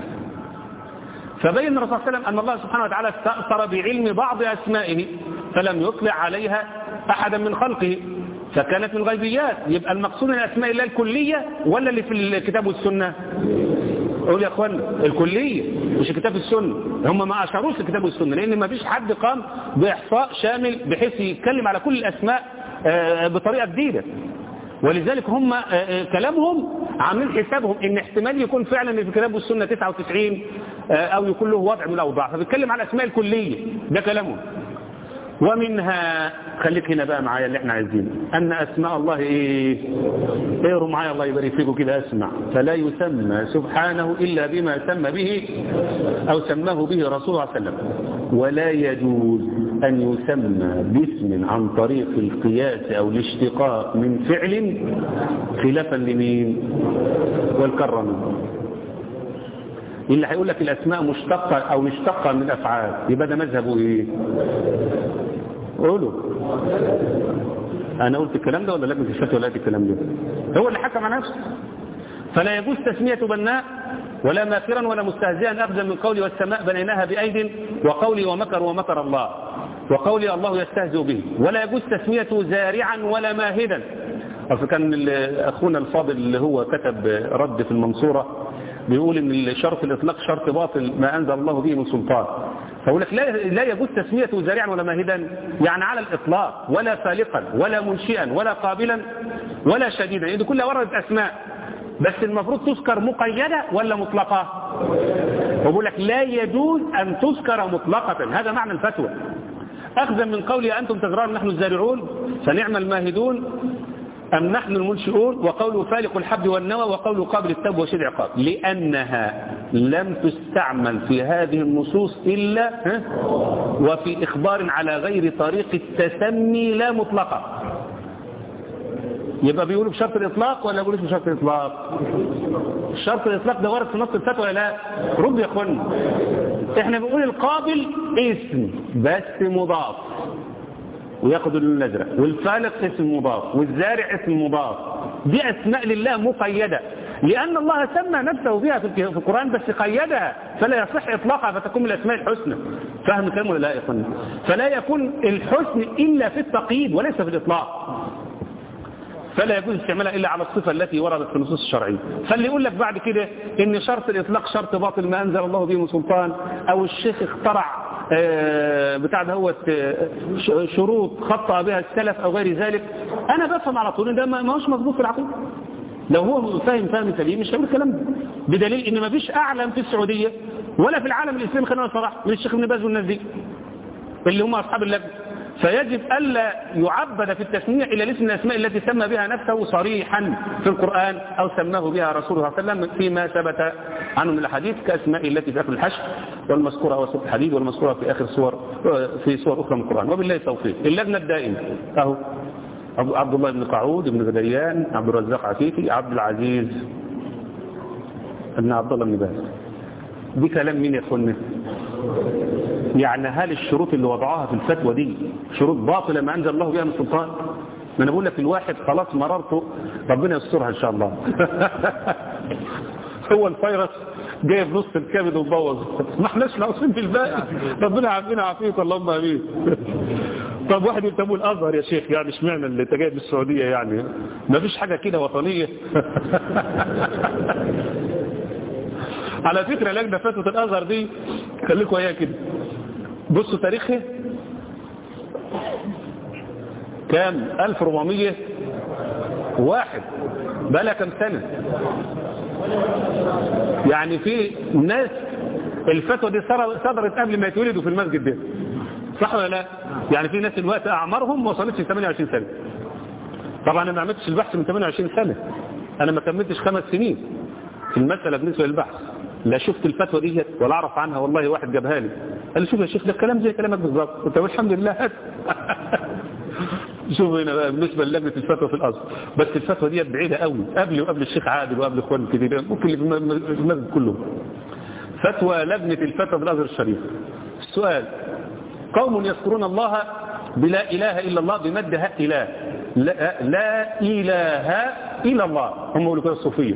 فبين الرسول صلى الله عليه وسلم أن الله سبحانه وتعالى استأثر بعلم بعض أسمائه فلم يطلع عليها أحدا من خلقه فكانت من غيبيات يبقى المقصود من أسماء الله الكلية ولا اللي في الكتاب والسنة قول يا أخوانا الكلية مش الكتاب والسنة هم ما أشاروش الكتاب والسنة لأن ما فيش حد قام بإحصاء شامل بحيث يتكلم على كل الأسماء بطريقة جديدة ولذلك هم كلامهم عاملين حسابهم ان احتمال يكون فعلا في الكتاب والسنه 99 او يكون له وضع من الاوضاع فبيتكلم على الاسماء الكليه ده كلامهم ومنها خليك هنا بقى معايا اللي احنا عايزينه ان اسماء الله ايه اقروا معايا الله يبارك فيكم كده اسمع فلا يسمى سبحانه الا بما سمى به او سماه به رسول الله صلى الله عليه وسلم ولا يجوز ان يسمى باسم عن طريق القياس او الاشتقاق من فعل خلافا لمين والكرم اللي هيقول لك الاسماء مشتقه او مشتقه من افعال يبقى ده مذهبه ايه قولوا انا قلت الكلام ده ولا لجنه الفتوى ولا قالت الكلام ده هو اللي حكم على نفسه فلا يجوز تسميه بناء ولا ماكرا ولا مستهزئا اخذا من قولي والسماء بنيناها بايد وقولي ومكر ومكر الله وقولي الله يستهزئ به ولا يجوز تسميته زارعا ولا ماهدا اصل كان اخونا الفاضل اللي هو كتب رد في المنصوره بيقول ان شرط الاطلاق شرط باطل ما انزل الله به من سلطان فأقول لك لا, لا يجوز تسميته زارعا ولا ماهدا يعني على الإطلاق ولا فالقا ولا منشئا ولا قابلا ولا شديدا يعني كلها وردت أسماء بس المفروض تذكر مقيدة ولا مطلقة وبقول لك لا يجوز أن تذكر مطلقة هذا معنى الفتوى أخذا من قولي أنتم تزرعون نحن الزارعون فنعم الماهدون أم نحن المنشئون وقول فالق الحب والنوى وقول قابل التوب وشد عقاب لأنها لم تستعمل في هذه النصوص إلا وفي إخبار على غير طريق التسمي لا مطلقة يبقى بيقولوا بشرط الإطلاق ولا بيقولوا بشرط الإطلاق شرط الإطلاق ده ورد في نص الفتوى ولا لا رد يا اخوانا احنا بنقول القابل اسم بس مضاف وياخد اللون الازرق والفالق اسم مضاف والزارع اسم مضاف دي اسماء لله مقيده لان الله سمى نفسه بها في القران بس قيدها فلا يصح اطلاقها فتكون من الاسماء الحسنى فهم كلام ولا لا يا اخوانا فلا يكون الحسن الا في التقييد وليس في الاطلاق فلا يجوز استعمالها الا على الصفه التي وردت في النصوص الشرعيه فاللي يقول لك بعد كده ان شرط الاطلاق شرط باطل ما انزل الله به من سلطان او الشيخ اخترع بتاع دهوت شروط خطأ بها السلف او غير ذلك انا بفهم على طول ان ده ما هوش مظبوط في العقيده لو هو فاهم فهم سليم مش هيقول الكلام ده بدليل ان ما فيش اعلم في السعوديه ولا في العالم الاسلامي خلينا صراحه من الشيخ ابن باز والناس دي اللي هم اصحاب اللجنه فيجب ألا يعبد في التسمية إلى الاسم الأسماء التي سمى بها نفسه صريحا في القرآن أو سماه بها رسوله صلى الله عليه وسلم فيما ثبت عنه من الحديث كأسماء التي في آخر الحشر والمذكورة هو سورة الحديد والمذكورة في آخر صور في صور أخرى من القرآن وبالله التوفيق اللجنة الدائمة أهو عبد الله بن قعود بن غديان عبد الرزاق عفيفي عبد العزيز ابن عبد الله بن باز دي كلام مين يا اخوانا يعني هل الشروط اللي وضعوها في الفتوى دي شروط باطلة ما أنزل الله بها من سلطان ما أنا بقول لك الواحد خلاص مررته ربنا يسترها إن شاء الله هو الفيروس جاي في نص الكبد ومبوظ ما احناش ناقصين في الباقي ربنا يعافينا ويعافيك اللهم امين طب واحد يقول الازهر يا شيخ يعني اشمعنى اللي انت جاي من السعوديه يعني ما فيش حاجه كده وطنيه على فكره لجنه فتوى الازهر دي خليكم اياها كده بصوا تاريخها كام 1401 بقى لها كام سنه يعني في ناس الفتوى دي صدرت قبل ما يتولدوا في المسجد ده صح ولا لا يعني في ناس الوقت اعمارهم ما وصلتش ل 28 سنه طبعا انا ما عملتش البحث من 28 سنه انا ما كملتش خمس سنين في المساله بالنسبه للبحث لا شفت الفتوى دي ولا اعرف عنها والله واحد جابها لي قال لي شوف يا شيخ ده الكلام زي كلامك بالظبط قلت له الحمد لله هات شوف هنا بقى بالنسبه للجنه الفتوى في الازهر بس الفتوى دي بعيده قوي قبلي وقبل الشيخ عادل وقبل اخوان كتير ممكن اللي في المسجد كله فتوى لجنه الفتوى في الازهر الشريف السؤال قوم يذكرون الله بلا اله الا الله بمد هاء اله لا, لا اله الا الله هم يقولوا كده الصوفيه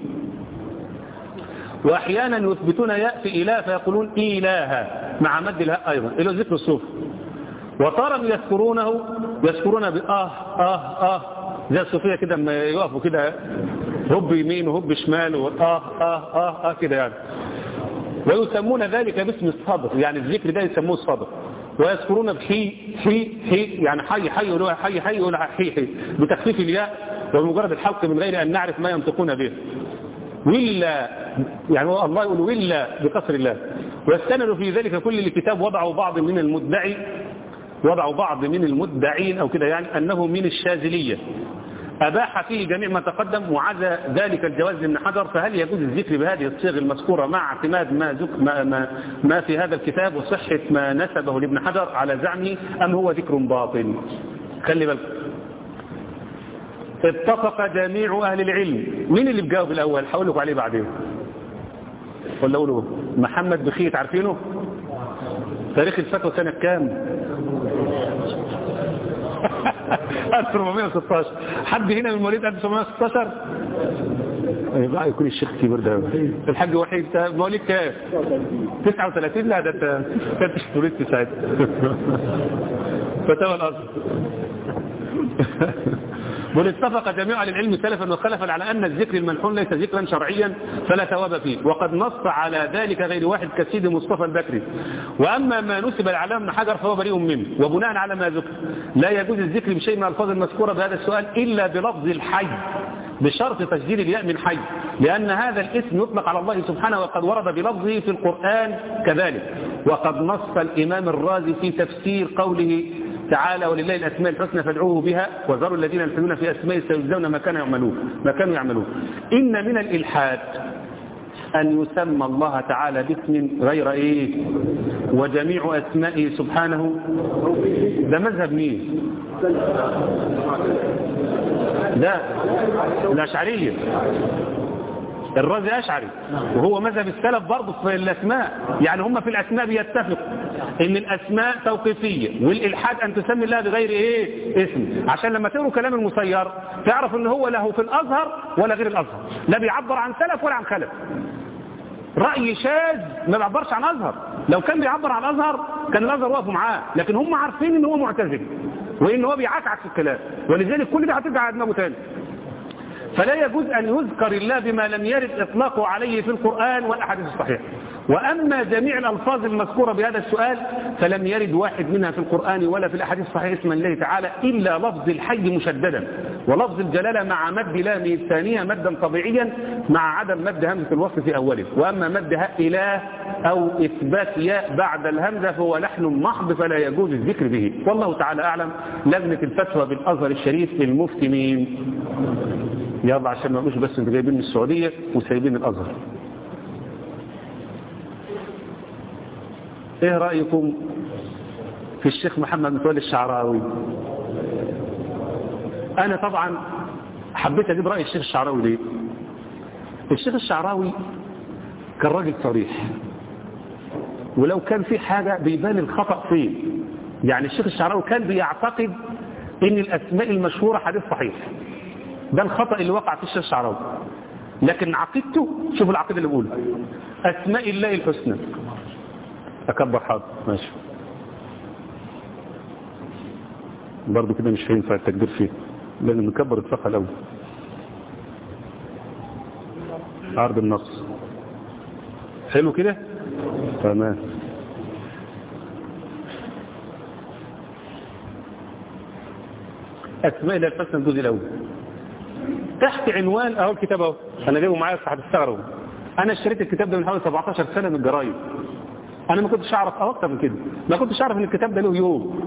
واحيانا يثبتون ياء في اله فيقولون اله مع مد الهاء ايضا الى ذكر الصوف وترى يذكرونه يذكرون بآه آه آه زي الصوفية كده لما يقفوا كده هب يمين وهب شمال وآه آه آه آه كده يعني ويسمون ذلك باسم الصدر يعني الذكر ده يسموه الصدر ويذكرون بحي حي حي يعني حي حي يقولوا حي حي يقولوا حي حي بتخفيف الياء وبمجرد الحلق من غير أن نعرف ما ينطقون به ولا يعني الله يقول ولا بقصر الله واستندوا في ذلك كل الكتاب وضعوا بعض من المدعي وضعوا بعض من المدعين أو كده يعني أنه من الشاذلية أباح فيه جميع ما تقدم وعزى ذلك الجواز لابن حجر فهل يجوز الذكر بهذه الصيغ المذكورة مع اعتماد ما, ذك ما, ما, ما في هذا الكتاب وصحة ما نسبه لابن حجر على زعمه أم هو ذكر باطل خلي بالك اتفق جميع أهل العلم مين اللي بجاوب الأول هقول لكم عليه بعدين ولا أقوله محمد بخيت عارفينه تاريخ الفتوى سنة كام 1416 حد هنا من مواليد 1916 بقى يكون الشيخ كبير ده الحاج وحيد مواليد كام 39 لا ده انت كنت ولدت ساعتها فتاوى الازهر بل اتفق جميع العلم سلفا وخلفا على أن الذكر المنحون ليس ذكرا شرعيا فلا ثواب فيه وقد نص على ذلك غير واحد كسيد مصطفى البكري وأما ما نسب العلام بن حجر فهو بريء منه وبناء على ما ذكر لا يجوز الذكر بشيء من الألفاظ المذكورة بهذا السؤال إلا بلفظ الحي بشرط تسجيل الياء من حي لأن هذا الاسم يطلق على الله سبحانه وقد ورد بلفظه في القرآن كذلك وقد نص الإمام الرازي في تفسير قوله تعالى ولله الأسماء الحسنى فادعوه بها وذروا الذين يلحدون في أسماء سيجزون ما كانوا يعملون ما كانوا يعملون إن من الإلحاد أن يسمى الله تعالى باسم غير إيه وجميع أسمائه سبحانه ده مذهب مين لا الأشعرية الرازي أشعري وهو مذهب السلف برضه في الأسماء يعني هم في الأسماء بيتفقوا ان الأسماء توقيفية والإلحاد أن تسمي الله بغير إيه اسم عشان لما تقروا كلام المسير تعرف ان هو له في الأزهر ولا غير الأزهر لا بيعبر عن سلف ولا عن خلف رأي شاذ ما بيعبرش عن أزهر لو كان بيعبر عن أزهر كان الأزهر واقفوا معاه لكن هم عارفين ان هو معتزل وان هو بيعكعك في الكلام ولذلك كل ده هترجع على دماغه تاني فلا يجوز أن يذكر الله بما لم يرد إطلاقه عليه في القرآن والأحاديث الصحيحة وأما جميع الألفاظ المذكورة بهذا السؤال فلم يرد واحد منها في القرآن ولا في الأحاديث الصحيحة اسم الله تعالى إلا لفظ الحي مشددا ولفظ الجلالة مع مد لامه الثانية مدا طبيعيا مع عدم مد همزة الوصف في أوله وأما مد هاء إله أو إثبات ياء بعد الهمزة فهو لحن محض فلا يجوز الذكر به والله تعالى أعلم لجنة الفتوى بالأزهر الشريف المفتي مين يلا عشان ما نقولش بس انتوا جايبين من السعودية وسايبين الأزهر ايه رأيكم في الشيخ محمد متولي الشعراوي انا طبعا حبيت اجيب رأي الشيخ الشعراوي ليه الشيخ الشعراوي كان راجل صريح ولو كان في حاجة بيبان الخطأ فين يعني الشيخ الشعراوي كان بيعتقد ان الاسماء المشهورة حديث صحيح ده الخطأ اللي وقع في الشيخ الشعراوي لكن عقيدته شوف العقيدة اللي بقولها اسماء الله الحسنى اكبر حاضر ماشي برضو كده مش هينفع التكبير فيه لازم نكبر الصفحه الاول عرض النص حلو كده تمام اسماء الله الحسنى الجزء الاول تحت عنوان اهو الكتاب اهو انا جايبه معايا هتستغربوا انا اشتريت الكتاب ده من حوالي 17 سنه من الجرايد انا ما كنتش اعرف او اكتر من كده ما كنتش اعرف ان الكتاب ده له يوم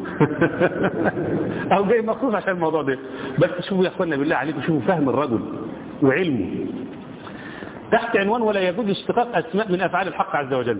او جاي مخصوص عشان الموضوع ده بس شوفوا يا اخوانا بالله عليكم شوفوا فهم الرجل وعلمه تحت عنوان ولا يجوز اشتقاق اسماء من افعال الحق عز وجل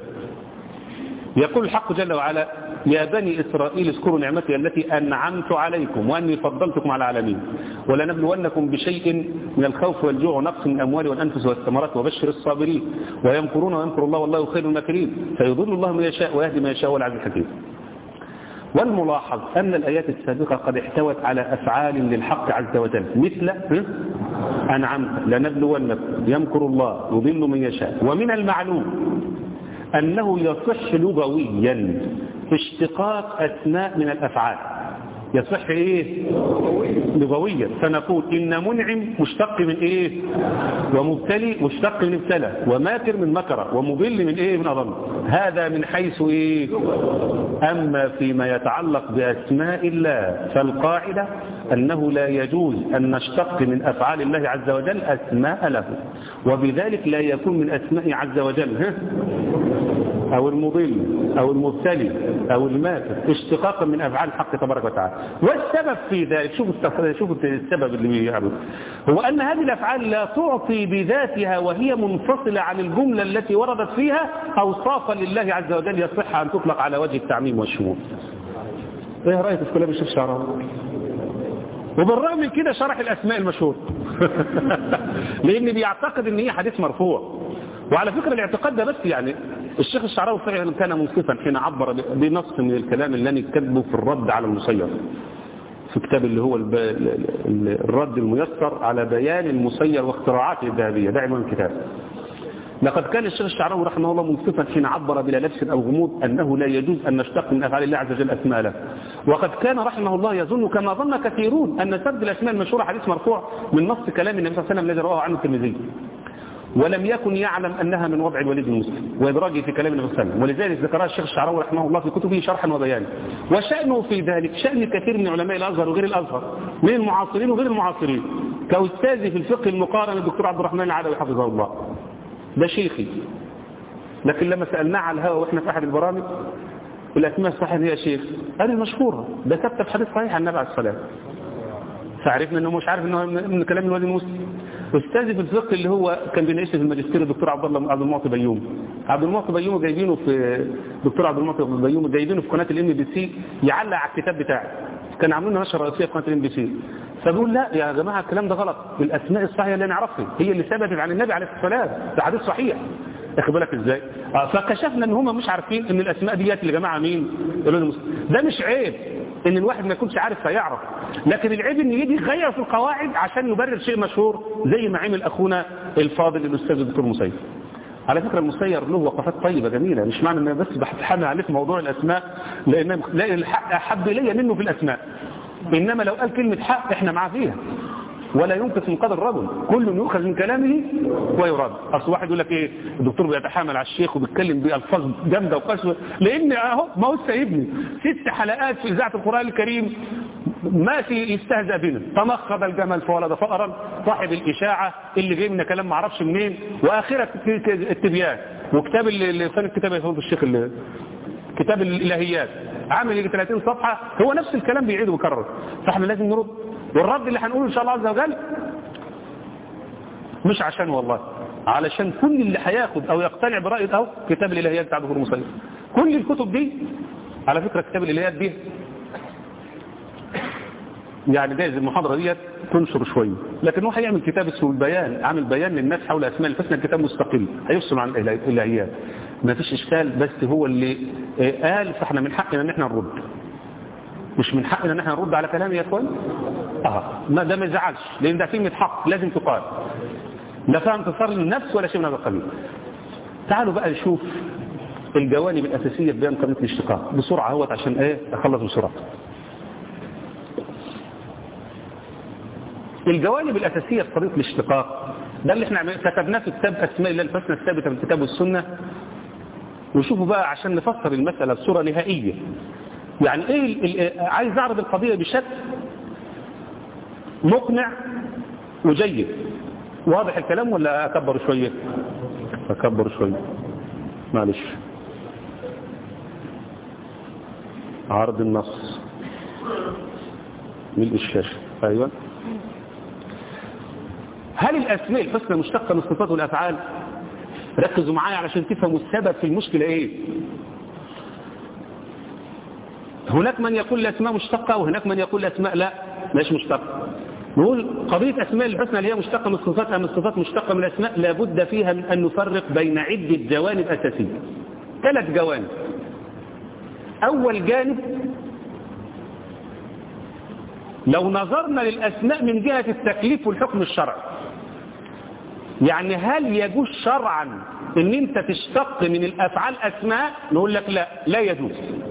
يقول الحق جل وعلا يا بني إسرائيل اذكروا نعمتي التي أنعمت عليكم وأني فضلتكم على العالمين ولنبلونكم بشيء من الخوف والجوع ونقص من الأموال والأنفس والثمرات وبشر الصابرين ويمكرون ويمكر الله والله خير الماكرين فيضل الله من يشاء ويهدي من يشاء والعزيز الحكيم والملاحظ أن الآيات السابقة قد احتوت على أفعال للحق عز وجل مثل أنعمت لنبلونكم يمكر الله يضل من يشاء ومن المعلوم أنه يصح لغويا اشتقاق أسماء من الأفعال يصح إيه لغويا فنقول إن منعم مشتق من إيه ومبتلي مشتق من ابتلى وماكر من مكر ومضل من إيه من أضل هذا من حيث إيه أما فيما يتعلق بأسماء الله فالقاعدة أنه لا يجوز أن نشتق من أفعال الله عز وجل أسماء له وبذلك لا يكون من أسماء عز وجل ها؟ أو المضل أو المبتلي أو الماكر اشتقاقا من أفعال الحق تبارك وتعالى والسبب في ذلك شوفوا شوفوا السبب اللي بيعمل هو أن هذه الأفعال لا تعطي بذاتها وهي منفصلة عن الجملة التي وردت فيها أوصافا لله عز وجل يصح أن تطلق على وجه التعميم والشمول ايه رأيك في كلام الشيخ شعراوي وبالرغم من كده شرح الأسماء المشهور لأن بيعتقد ان هي حديث مرفوع وعلى فكرة الاعتقاد ده بس يعني الشيخ الشعراوي فعلا كان منصفا حين عبر بنص من الكلام اللي انا كاتبه في الرد على المسير في كتاب اللي هو الب... الرد الميسر على بيان المسير واختراعاته الذهبية ده عنوان الكتاب لقد كان الشيخ الشعراوي رحمه الله منصفا حين عبر بلا لبس أو غموض أنه لا يجوز أن نشتق من أفعال الله عز وجل أسماء له وقد كان رحمه الله يظن كما ظن كثيرون أن سرد الأسماء المشهورة حديث مرفوع من نص كلام النبي صلى الله عليه وسلم الذي رواه عنه الترمذي ولم يكن يعلم أنها من وضع الوليد المسلم وإدراجه في كلام النبي صلى الله عليه وسلم ولذلك ذكرها الشيخ الشعراوي رحمه الله في كتبه شرحا وبيانا وشأنه في ذلك شأن كثير من علماء الأزهر وغير الأزهر من المعاصرين وغير المعاصرين كأستاذي في الفقه المقارن الدكتور عبد الرحمن العدوي حفظه الله ده شيخي لكن لما سألناه على الهواء وإحنا في أحد البرامج الأسماء الصحيحة هي يا شيخ قال المشهورة ده ثبت في حديث صحيح عن النبي عليه الصلاة فعرفنا انه مش عارف انه من كلام الوالد المسلم استاذي في الفقه اللي هو كان بيناقشني في الماجستير الدكتور عبد الله عبد المعطي بيوم عبد المعطي بيوم جايبينه في دكتور عبد المعطي بيوم جايبينه في قناه الام بي سي يعلق على الكتاب بتاعي كان عاملين نشره رئيسيه في قناه الام بي سي فبقول لا يا جماعه الكلام ده غلط الاسماء الصحيحه اللي نعرفها هي اللي ثبتت عن النبي عليه الصلاه والسلام ده حديث صحيح اخد بالك ازاي آه فكشفنا ان هم مش عارفين ان الاسماء ديت اللي جماعه مين ده مش عيب ان الواحد ما يكونش عارف فيعرف لكن العيب ان يجي يغير في القواعد عشان يبرر شيء مشهور زي ما عمل اخونا الفاضل الاستاذ الدكتور مسير على فكرة المسير له وقفات طيبة جميلة مش معنى ان انا بس بتحمل عليه في موضوع الاسماء لان لان الحق احب الي منه في الاسماء انما لو قال كلمة حق احنا معاه فيها ولا ينقص من قدر الرجل كل يؤخذ من كلامه ويرد اصل واحد يقول لك ايه الدكتور بيتحامل على الشيخ وبيتكلم بألفاظ جامده وقسوه لان اهو ما هو سايبني ست حلقات في اذاعه القران الكريم ماشي يستهزأ بنا تمخض الجمل فولد فأرا صاحب الإشاعة اللي جاي من كلام معرفش منين وآخرة التبيان وكتاب اللي كان الكتاب يا فضل الشيخ اللي كتاب الإلهيات عامل يجي 30 صفحة هو نفس الكلام بيعيد ويكرر فاحنا لازم نرد والرد اللي هنقوله إن شاء الله عز وجل مش عشان والله علشان كل اللي هياخد أو يقتنع برأيه أو كتاب الإلهيات بتاع دكتور مسيب كل الكتب دي على فكرة كتاب الإلهيات دي يعني جايز المحاضرة ديت تنشر شوية لكن هو هيعمل كتاب اسمه البيان عامل بيان للناس حول أسماء الحسنى الكتاب مستقل هيفصل عن الإلهيات ما فيش إشكال بس هو اللي قال فاحنا من حقنا ان احنا نرد مش من حقنا ان احنا نرد على كلامه يا اخوان اه ما ده ما يزعلش لان ده كلمة حق لازم تقال لا فيها انتصار للنفس ولا شيء من هذا القبيل تعالوا بقى نشوف الجوانب الأساسية في بيان قضية الاشتقاق بسرعة اهوت عشان ايه اخلص بسرعة الجوانب الأساسية في قضية الاشتقاق ده اللي احنا كتبناه في كتاب أسماء الله الحسنى الثابتة في الكتاب والسنة وشوفوا بقى عشان نفسر المسألة بصورة نهائية يعني ايه عايز اعرض القضية بشكل مقنع وجيد واضح الكلام ولا اكبر شوية اكبر شوية معلش عرض النص ملء الشاشة ايوه هل الاسماء الحسنى مشتقة من الصفات والافعال ركزوا معايا علشان تفهموا السبب في المشكلة ايه هناك من يقول الاسماء مشتقة وهناك من يقول الاسماء لا مش مشتقة نقول قضية أسماء الحسنى اللي هي مشتقة من الصفات أم الصفات مشتقة من الأسماء لابد فيها من أن نفرق بين عدة جوانب أساسية ثلاث جوانب أول جانب لو نظرنا للأسماء من جهة التكليف والحكم الشرعي يعني هل يجوز شرعا ان انت تشتق من الافعال اسماء نقول لك لا لا يجوز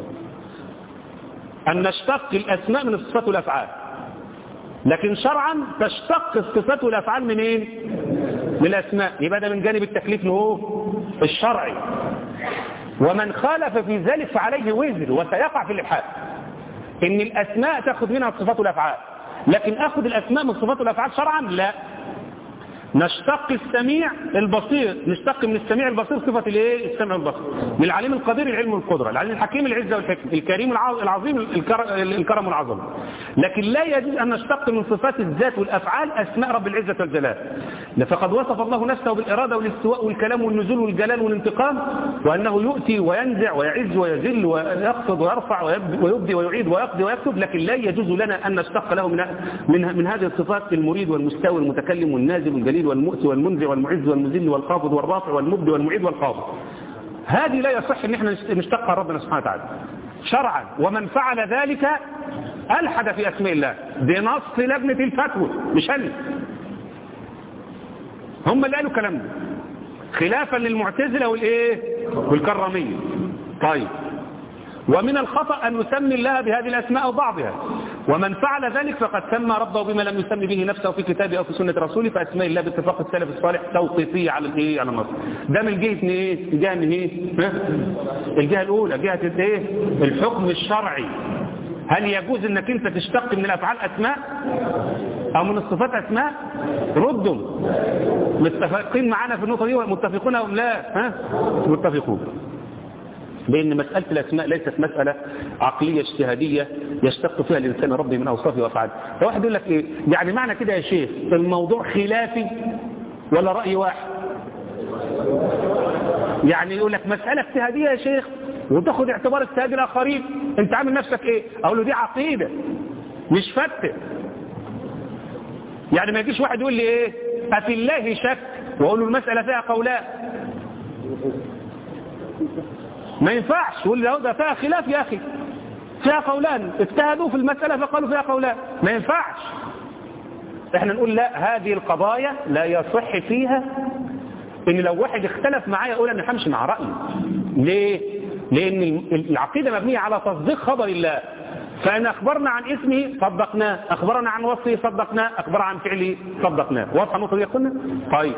ان نشتق الاسماء من الصفات والافعال لكن شرعا تشتق الصفات والافعال من ايه من الاسماء يبقى ده من جانب التكليف هو الشرعي ومن خالف في ذلك فعليه وزر وسيقع في الابحاث ان الاسماء تاخذ منها الصفات والافعال لكن اخذ الاسماء من الصفات والافعال شرعا لا نشتق السميع البصير نشتق من السميع البصير صفة الايه السمع البصير من العليم القدير العلم والقدرة العليم الحكيم العزة والحكم الكريم العظيم الكرم والعظمة لكن لا يجوز أن نشتق من صفات الذات والأفعال أسماء رب العزة والجلال فقد وصف الله نفسه بالإرادة والاستواء والكلام والنزول والجلال والانتقام وأنه يؤتي وينزع ويعز ويذل ويقصد ويرفع ويبدي ويعيد ويقضي ويكتب لكن لا يجوز لنا أن نشتق له من من, من هذه الصفات المريد والمستوي والمتكلم والنازل والجليل والمؤتي والمنزع والمعز والمذل والخافض والرافع والمبدي والمعيد والقابض هذه لا يصح ان احنا نشتقها ربنا سبحانه وتعالى شرعا ومن فعل ذلك ألحد في أسماء الله بنص لجنة الفتوى مش أنا هم اللي قالوا الكلام ده خلافا للمعتزلة والإيه والكرامية طيب ومن الخطأ أن نسمي الله بهذه الأسماء وبعضها ومن فعل ذلك فقد سمى ربه بما لم يسمي به نفسه في كتابه أو في سنة رسوله فأسماء الله باتفاق السلف الصالح توقيفية على الإيه على النص ده من جهة إيه الجهة من إيه الجهة الأولى جهة الإيه الحكم الشرعي هل يجوز انك انت تشتق من الافعال اسماء او من الصفات اسماء ردوا متفقين معانا في النقطه دي متفقون او لا ها متفقون لأن مسألة الأسماء ليست مسألة عقلية اجتهادية يشتق فيها الإنسان ربي من أوصافه وأفعاله فواحد يقول لك إيه يعني معنى كده يا شيخ الموضوع خلافي ولا رأي واحد يعني يقول لك مسألة اجتهادية يا شيخ وتاخد اعتبار اجتهاد الآخرين انت عامل نفسك ايه اقول له دي عقيدة مش فتة يعني ما يجيش واحد يقول لي ايه أفي الله شك واقول له المسألة فيها قولان ما ينفعش يقول لي ده فيها خلاف يا أخي فيها قولان اجتهدوا في المسألة فقالوا فيها قولان ما ينفعش احنا نقول لا هذه القضايا لا يصح فيها ان لو واحد اختلف معايا يقول انا همشي مع رأيي ليه لان العقيدة مبنية على تصديق خبر الله فإن أخبرنا عن اسمه صدقناه أخبرنا عن وصفه صدقناه أخبرنا عن فعله صدقناه واضحة النقطة دي يا أخوانا؟ طيب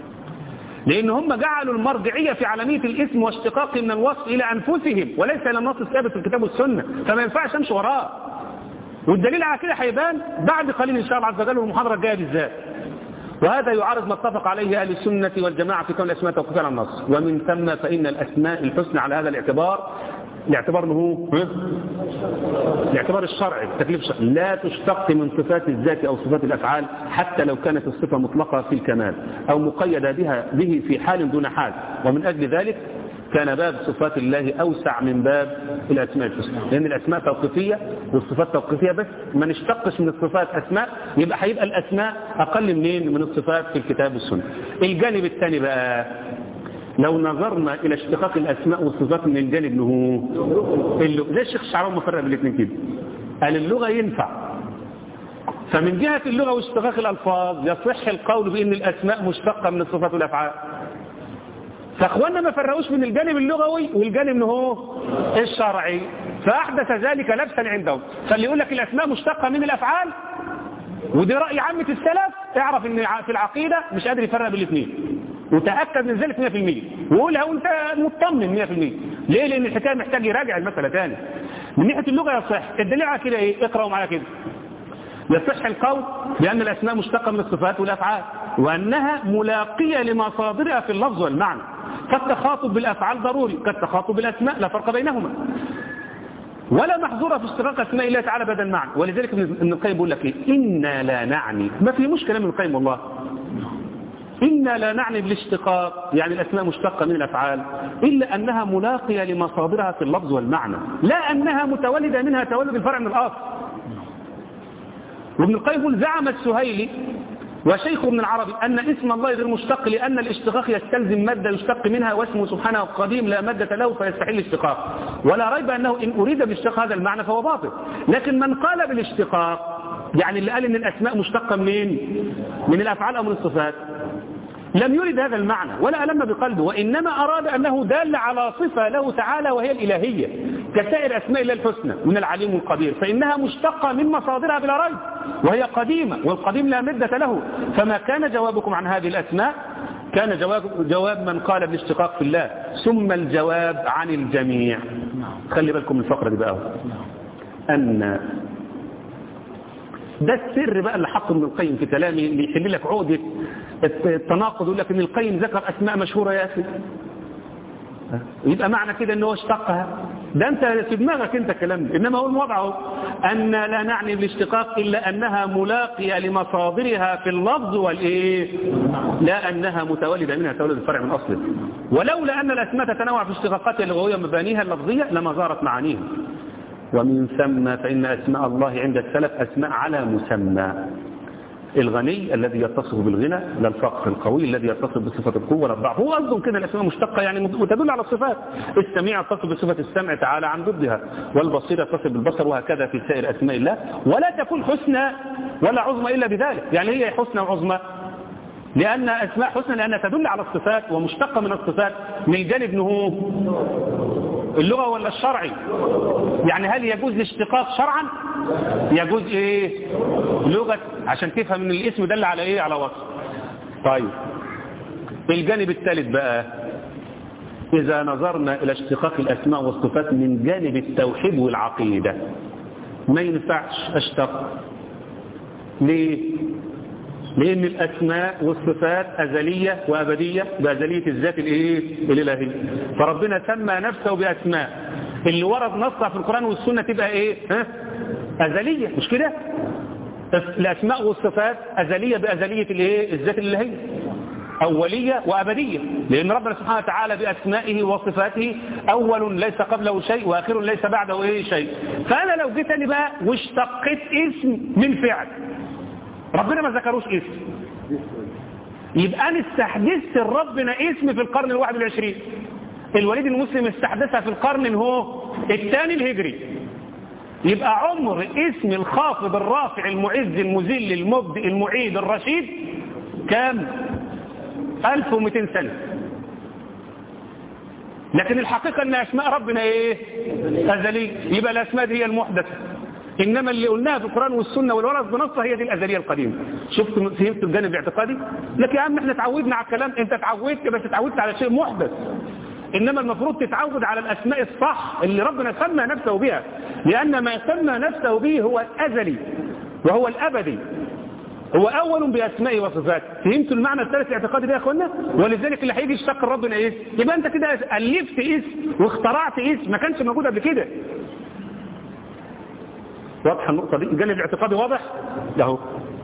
لأن هم جعلوا المرجعية في عالمية الاسم واشتقاقه من الوصف إلى أنفسهم وليس إلى النص الثابت في الكتاب والسنة فما ينفعش أمشي وراه والدليل على كده هيبان بعد قليل إن شاء الله عز وجل والمحاضرة الجاية بالذات وهذا يعارض ما اتفق عليه أهل السنة والجماعة في كون الأسماء توقيفا على النص ومن ثم فإن الأسماء الحسنى على هذا الاعتبار الاعتبار انه هو ها؟ الاعتبار الشرعي التكليف الشرعي لا تشتق من صفات الذات او صفات الافعال حتى لو كانت الصفه مطلقه في الكمال او مقيده بها به في حال دون حال ومن اجل ذلك كان باب صفات الله اوسع من باب الاسماء الحسنى لان الاسماء توقيفيه والصفات توقيفيه بس ما نشتقش من الصفات اسماء يبقى هيبقى الاسماء اقل منين من الصفات في الكتاب والسنه الجانب الثاني بقى لو نظرنا إلى اشتقاق الأسماء والصفات من الجانب اللي هو اللغة زي الشيخ الشعراوي مفرق بالاثنين كده قال اللغة ينفع فمن جهة اللغة واشتقاق الألفاظ يصح القول بأن الأسماء مشتقة من الصفات والأفعال فأخواننا ما فرقوش من الجانب اللغوي والجانب اللي هو الشرعي فأحدث ذلك لبسا عندهم فاللي يقول لك الأسماء مشتقة من الأفعال ودي رأي عامة السلف اعرف ان في العقيدة مش قادر يفرق بالاثنين وتأكد من ذلك 100% وقولها وانت مطمن 100% ليه لان الحكاية محتاج يراجع المسألة تاني من ناحية اللغة يصح الدليل على كده ايه اقرأوا معايا كده يصح القول بأن الأسماء مشتقة من الصفات والأفعال وأنها ملاقية لمصادرها في اللفظ والمعنى فالتخاطب بالأفعال ضروري كالتخاطب بالأسماء لا فرق بينهما ولا محظورة في اشتقاق أسماء الله تعالى بدل معنى ولذلك ابن القيم بيقول لك ايه إنا لا نعني ما في مشكلة من القيم والله إنا لا نعني بالاشتقاق يعني الأسماء مشتقة من الأفعال إلا أنها ملاقية لمصادرها في اللفظ والمعنى لا أنها متولدة منها تولد الفرع من الأصل وابن القيم يقول زعم السهيلي وشيخ ابن العربي أن اسم الله غير مشتق لأن الاشتقاق يستلزم مادة يشتق منها واسمه سبحانه قديم لا مادة له فيستحيل الاشتقاق ولا ريب أنه إن أريد بالاشتقاق هذا المعنى فهو باطل لكن من قال بالاشتقاق يعني اللي قال إن الأسماء مشتقة منين من الأفعال أو من الصفات لم يرد هذا المعنى ولا ألم بقلبه وإنما أراد أنه دال على صفة له تعالى وهي الإلهية كسائر أسماء الله الحسنى من العليم القدير فإنها مشتقة من مصادرها بلا ريب وهي قديمة والقديم لا مدة له فما كان جوابكم عن هذه الأسماء كان جواب, جواب من قال بالاشتقاق في الله ثم الجواب عن الجميع خلي بالكم من الفقرة دي بقى أن ده السر بقى اللي حطه ابن القيم في كلامه اللي يحل لك عقدة التناقض يقول لك ان القيم ذكر اسماء مشهورة يا اخي يبقى معنى كده ان هو اشتقها ده انت في دماغك انت الكلام ده انما هو وضعه ان لا نعني بالاشتقاق الا انها ملاقية لمصادرها في اللفظ والايه لا انها متولدة منها تولد الفرع من اصله ولولا ان الاسماء تتنوع في اشتقاقاتها اللغوية ومبانيها اللفظية لما ظهرت معانيها ومن ثم فإن أسماء الله عند السلف أسماء على مسمى الغني الذي يتصف بالغنى لا الفقر القوي الذي يتصف بصفة القوة ولا الضعف هو قصدهم كده الأسماء مشتقة يعني وتدل على الصفات السميع يتصف بصفة السمع تعالى عن ضدها والبصير يتصف بالبصر وهكذا في سائر أسماء الله ولا تكون حسنى ولا عظمى إلا بذلك يعني هي حسنى وعظمى لأن أسماء حسنى لأنها تدل على الصفات ومشتقة من الصفات من الجانب نهو اللغة ولا الشرعي يعني هل يجوز الاشتقاق شرعا يجوز ايه لغة عشان تفهم ان الاسم دل على ايه على وصف طيب الجانب الثالث بقى إذا نظرنا إلى اشتقاق الأسماء والصفات من جانب التوحيد والعقيدة ما ينفعش أشتق ليه لأن الأسماء والصفات أزلية وأبدية بأزلية الذات الإيه؟ الإلهية فربنا سمى نفسه بأسماء اللي ورد نصها في القرآن والسنة تبقى إيه ها؟ أزلية مش كده الأسماء والصفات أزلية بأزلية الإيه؟ الذات الإلهية أولية وأبدية لأن ربنا سبحانه وتعالى بأسمائه وصفاته أول ليس قبله شيء وآخر ليس بعده إيه شيء فأنا لو جيت أنا بقى واشتقيت اسم من فعل ربنا ما ذكروش اسم يبقى أنا استحدثت ربنا اسم في القرن الواحد والعشرين الوليد المسلم استحدثها في القرن هو الثاني الهجري يبقى عمر اسم الخافض الرافع المعز المذل المبدئ المعيد الرشيد كام 1200 سنة لكن الحقيقة ان اسماء ربنا ايه ازلية يبقى الاسماء دي هي المحدثة إنما اللي قلناها في القرآن والسنة والورث بنصها هي دي الأزلية القديمة شفت فهمت الجانب الاعتقادي لك يا عم احنا اتعودنا على الكلام انت اتعودت بس اتعودت على شيء محدث إنما المفروض تتعود على الأسماء الصح اللي ربنا سمى نفسه بها لأن ما سمى نفسه به هو الأزلي وهو الأبدي هو أول بأسمائه وصفاته فهمتوا المعنى الثالث الاعتقادي ده يا أخوانا ولذلك اللي هيجي يشتق ربنا إيه يبقى أنت كده ألفت اسم واخترعت اسم ما كانش موجود قبل كده واضحة النقطة دي الجانب الاعتقادي واضح له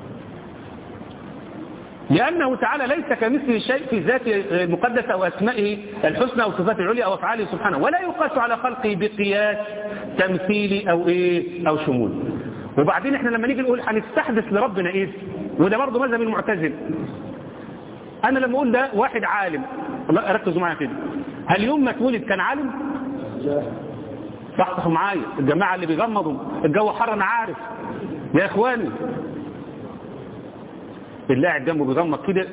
لأنه تعالى ليس كمثله شيء في ذاته المقدسة أو أسمائه الحسنى أو صفاته العليا أو أفعاله سبحانه ولا يقاس على خلقه بقياس تمثيلي أو إيه أو شمول وبعدين احنا لما نيجي نقول هنستحدث لربنا ايه وده برضه مذهب المعتزل انا لما اقول ده واحد عالم الله ركزوا معايا كده هل يوم ما اتولد كان عالم صحصحوا معايا الجماعه اللي بيغمضوا الجو حر انا عارف يا اخواني اللي قاعد جنبه بيغمض كده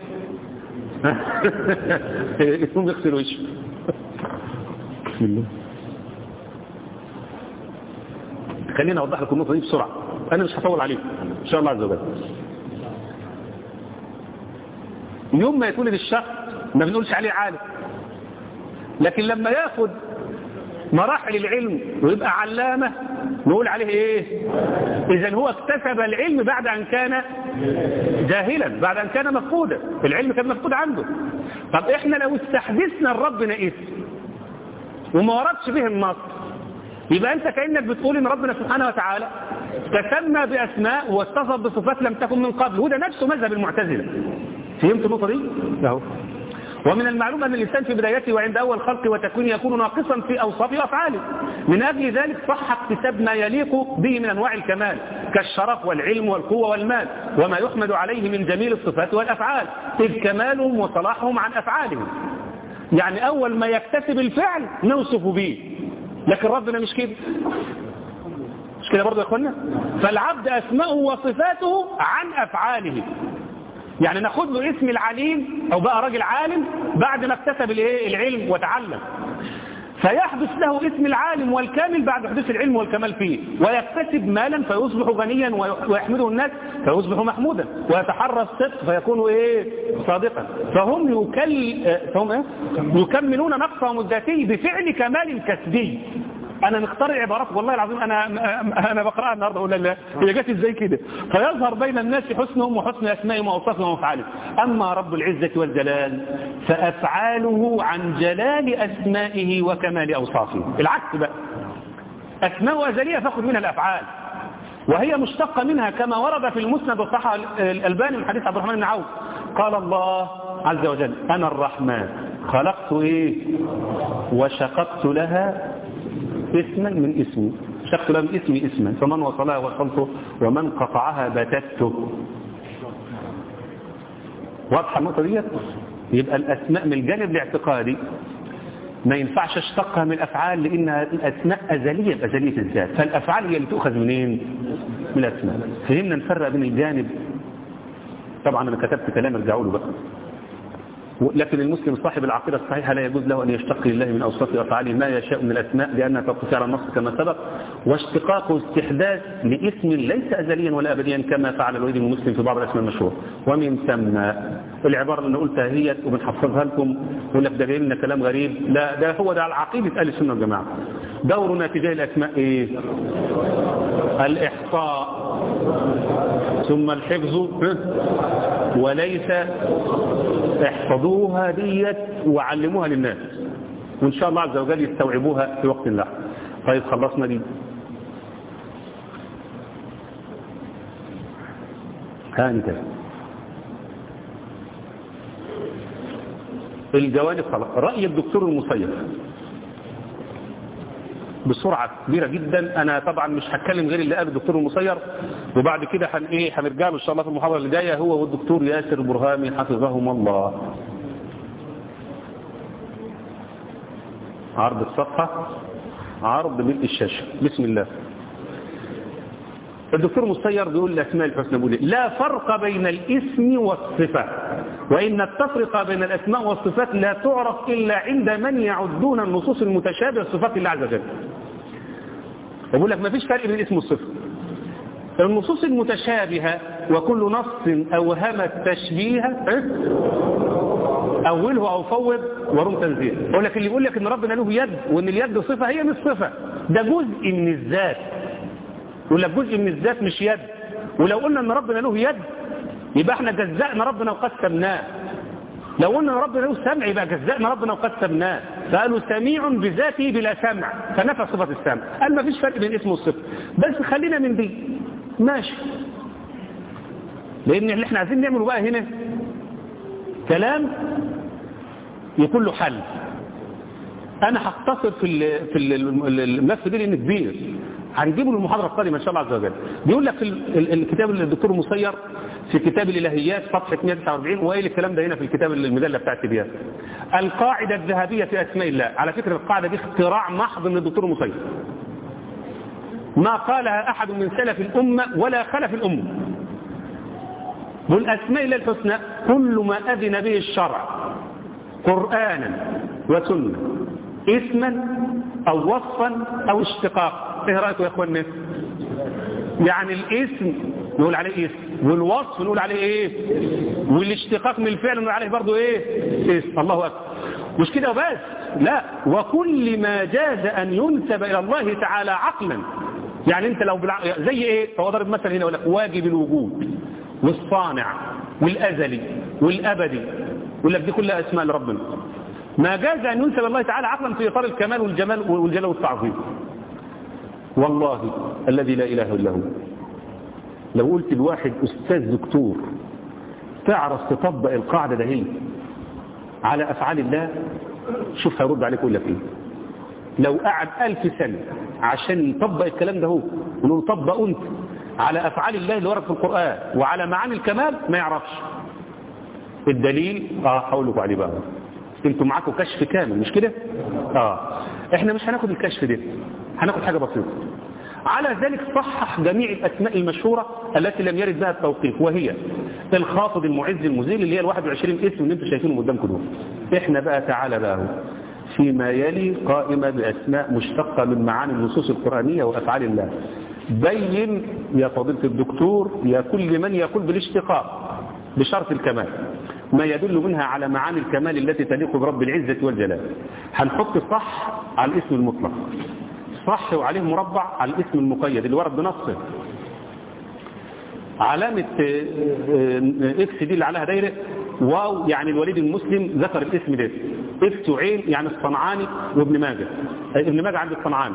يقوم يغسل وشه بسم الله خلينا اوضح لكم النقطه دي بسرعه انا مش هطول عليكم ان شاء الله عز وجل يوم ما يتولد الشخص ما بنقولش عليه عالم لكن لما ياخد مراحل العلم ويبقى علامة نقول عليه ايه اذا هو اكتسب العلم بعد ان كان جاهلا بعد ان كان مفقودا العلم كان مفقود عنده طب احنا لو استحدثنا لربنا اسم وما وردش به النص يبقى انت كأنك بتقول ان ربنا سبحانه وتعالى تسمى بأسماء واتصف بصفات لم تكن من قبل وده نفسه مذهب المعتزلة فهمت النقطة دي؟ اهو ومن المعلوم أن الإنسان في بدايته وعند أول خلق وتكوين يكون ناقصا في أوصافه وأفعاله من أجل ذلك صح اكتساب ما يليق به من أنواع الكمال كالشرف والعلم والقوة والمال وما يحمد عليه من جميل الصفات والأفعال إذ كمالهم وصلاحهم عن أفعالهم يعني أول ما يكتسب الفعل نوصف به لكن ربنا مش كده مش كده برضه يا اخوانا فالعبد اسماءه وصفاته عن افعاله يعني ناخد له اسم العليم او بقى راجل عالم بعد ما اكتسب الايه العلم وتعلم فيحدث له اسم العالم والكامل بعد حدوث العلم والكمال فيه ويكتسب مالا فيصبح غنيا ويحمده الناس فيصبح محمودا ويتحرى الصدق فيكون ايه صادقا فهم يكل فهم ايه يكملون نقصهم الذاتي بفعل كمال كسبي انا مختار عبارات والله العظيم انا انا بقراها النهارده اقول لا هي جت ازاي كده فيظهر بين الناس حسنهم وحسن اسمائهم واوصافهم وافعالهم اما رب العزه والجلال فافعاله عن جلال اسمائه وكمال اوصافه العكس بقى اسماء ازليه فاخذ منها الافعال وهي مشتقه منها كما ورد في المسند وصححه الالباني من حديث عبد الرحمن بن عوف قال الله عز وجل انا الرحمن خلقت ايه وشققت لها اسما من اسمي شقت لها من اسمي اسما فمن وصلها وصلته ومن قطعها بتته واضحه النقطه ديت يبقى الاسماء من الجانب الاعتقادي ما ينفعش اشتقها من الافعال لانها الاسماء ازليه بازليه الذات فالافعال هي اللي تؤخذ منين من الاسماء فهمنا نفرق بين الجانب طبعا انا كتبت كلام ارجعوا له بقى لكن المسلم صاحب العقيدة الصحيحة لا يجوز له أن يشتق لله من أوصافه وأفعاله ما يشاء من الأسماء لأنها تقصي على النص كما سبق واشتقاق استحداث لاسم ليس أزليا ولا أبديا كما فعل الوليد المسلم في بعض الأسماء المشهورة ومن ثم العبارة اللي قلتها هي وبنحفظها لكم يقول لك ده جاي لنا كلام غريب لا ده هو ده على عقيدة أهل السنة والجماعة دورنا تجاه الأسماء إيه؟ الإحصاء ثم الحفظ وليس احفظوها ديت وعلموها للناس وإن شاء الله عز وجل يستوعبوها في وقت لاحق طيب خلصنا دي هاني كده الجوانب خلاص رأي الدكتور المصيف بسرعة كبيرة جدا انا طبعا مش هتكلم غير اللي قال الدكتور المصير وبعد كده هن ايه هنرجع له ان شاء الله في المحاضرة اللي جاية هو والدكتور ياسر برهامي حفظهم الله عرض الصفحة عرض ملء الشاشة بسم الله الدكتور مصير بيقول الأسماء الحسنى بيقول لا فرق بين الاسم والصفة وإن التفرقة بين الأسماء والصفات لا تعرف إلا عند من يعدون النصوص المتشابهة صفات الله عز وجل وبقول لك ما فيش فرق بين الاسم والصفة النصوص المتشابهة وكل نص أوهم التشبيه أوله أو فوض ورم تنزيه يقول لك اللي يقول لك إن ربنا له يد وإن اليد صفة هي مش صفة ده جزء من الذات يقول لك جزء من الذات مش يد ولو قلنا إن ربنا له يد يبقى احنا جزأنا ربنا وقسمناه لو قلنا ربنا له سمع يبقى جزأنا ربنا وقسمناه فقالوا سميع بذاته بلا سمع فنفى صفة السمع قال ما فيش فرق بين اسمه والصفة بس خلينا من دي ماشي لان اللي احنا عايزين نعمله بقى هنا كلام يكون له حل انا هختصر في ال في ال الملف ده لان كبير هنجيبه للمحاضره القادمه ان شاء الله عز وجل بيقول لك في الكتاب الدكتور مسير في كتاب الالهيات صفحه 149 وقايل الكلام ده هنا في الكتاب المجله بتاع التبيان القاعده الذهبيه في اسماء الله على فكره القاعده دي اختراع محض من الدكتور مسير ما قالها احد من سلف الامه ولا خلف الامه والاسماء الله الحسنى كل ما اذن به الشرع قرانا وسنه اسما او وصفا او اشتقاق ايه رايكم يا اخوانا يعني الاسم نقول عليه اسم والوصف نقول عليه ايه والاشتقاق من الفعل نقول عليه برضه ايه اسم الله اكبر مش كده وبس لا وكل ما جاز ان ينسب الى الله تعالى عقلا يعني انت لو بلع... زي ايه فهو ضرب مثلا هنا يقول لك واجب الوجود والصانع والازلي والابدي يقول لك دي كلها اسماء لربنا ما جاز ان ينسب الله تعالى عقلا في اطار الكمال والجمال والجلال والتعظيم والله الذي لا اله الا هو لو قلت لواحد استاذ دكتور تعرف تطبق القاعده ده هي على افعال الله شوف هيرد عليك يقول لك ايه لو قعد ألف سنة عشان يطبق الكلام ده هو ونقول طبق أنت على أفعال الله اللي ورد في القرآن وعلى معاني الكمال ما يعرفش الدليل اه هقول لكم عليه بقى انتوا معاكم كشف كامل مش كده اه احنا مش هناخد الكشف ده هناخد حاجة بسيطة على ذلك صحح جميع الأسماء المشهورة التي لم يرد بها التوقيف وهي الخافض المعز المزيل اللي هي ال 21 اسم اللي انتم شايفينهم قدامكم دول احنا بقى تعالى بقى هو. فيما يلي قائمة بأسماء مشتقة من معاني النصوص القرآنية وأفعال الله بين يا فضيلة الدكتور يا كل من يقول بالاشتقاق بشرط الكمال ما يدل منها على معاني الكمال التي تليق برب العزة والجلال هنحط صح على الاسم المطلق صح وعليه مربع على الاسم المقيد اللي ورد بنصه علامة اكس دي اللي عليها دايرة واو يعني الوليد المسلم ذكر الاسم ده اكس وعين يعني الصنعاني وابن ماجه ابن ماجه عند الصنعاني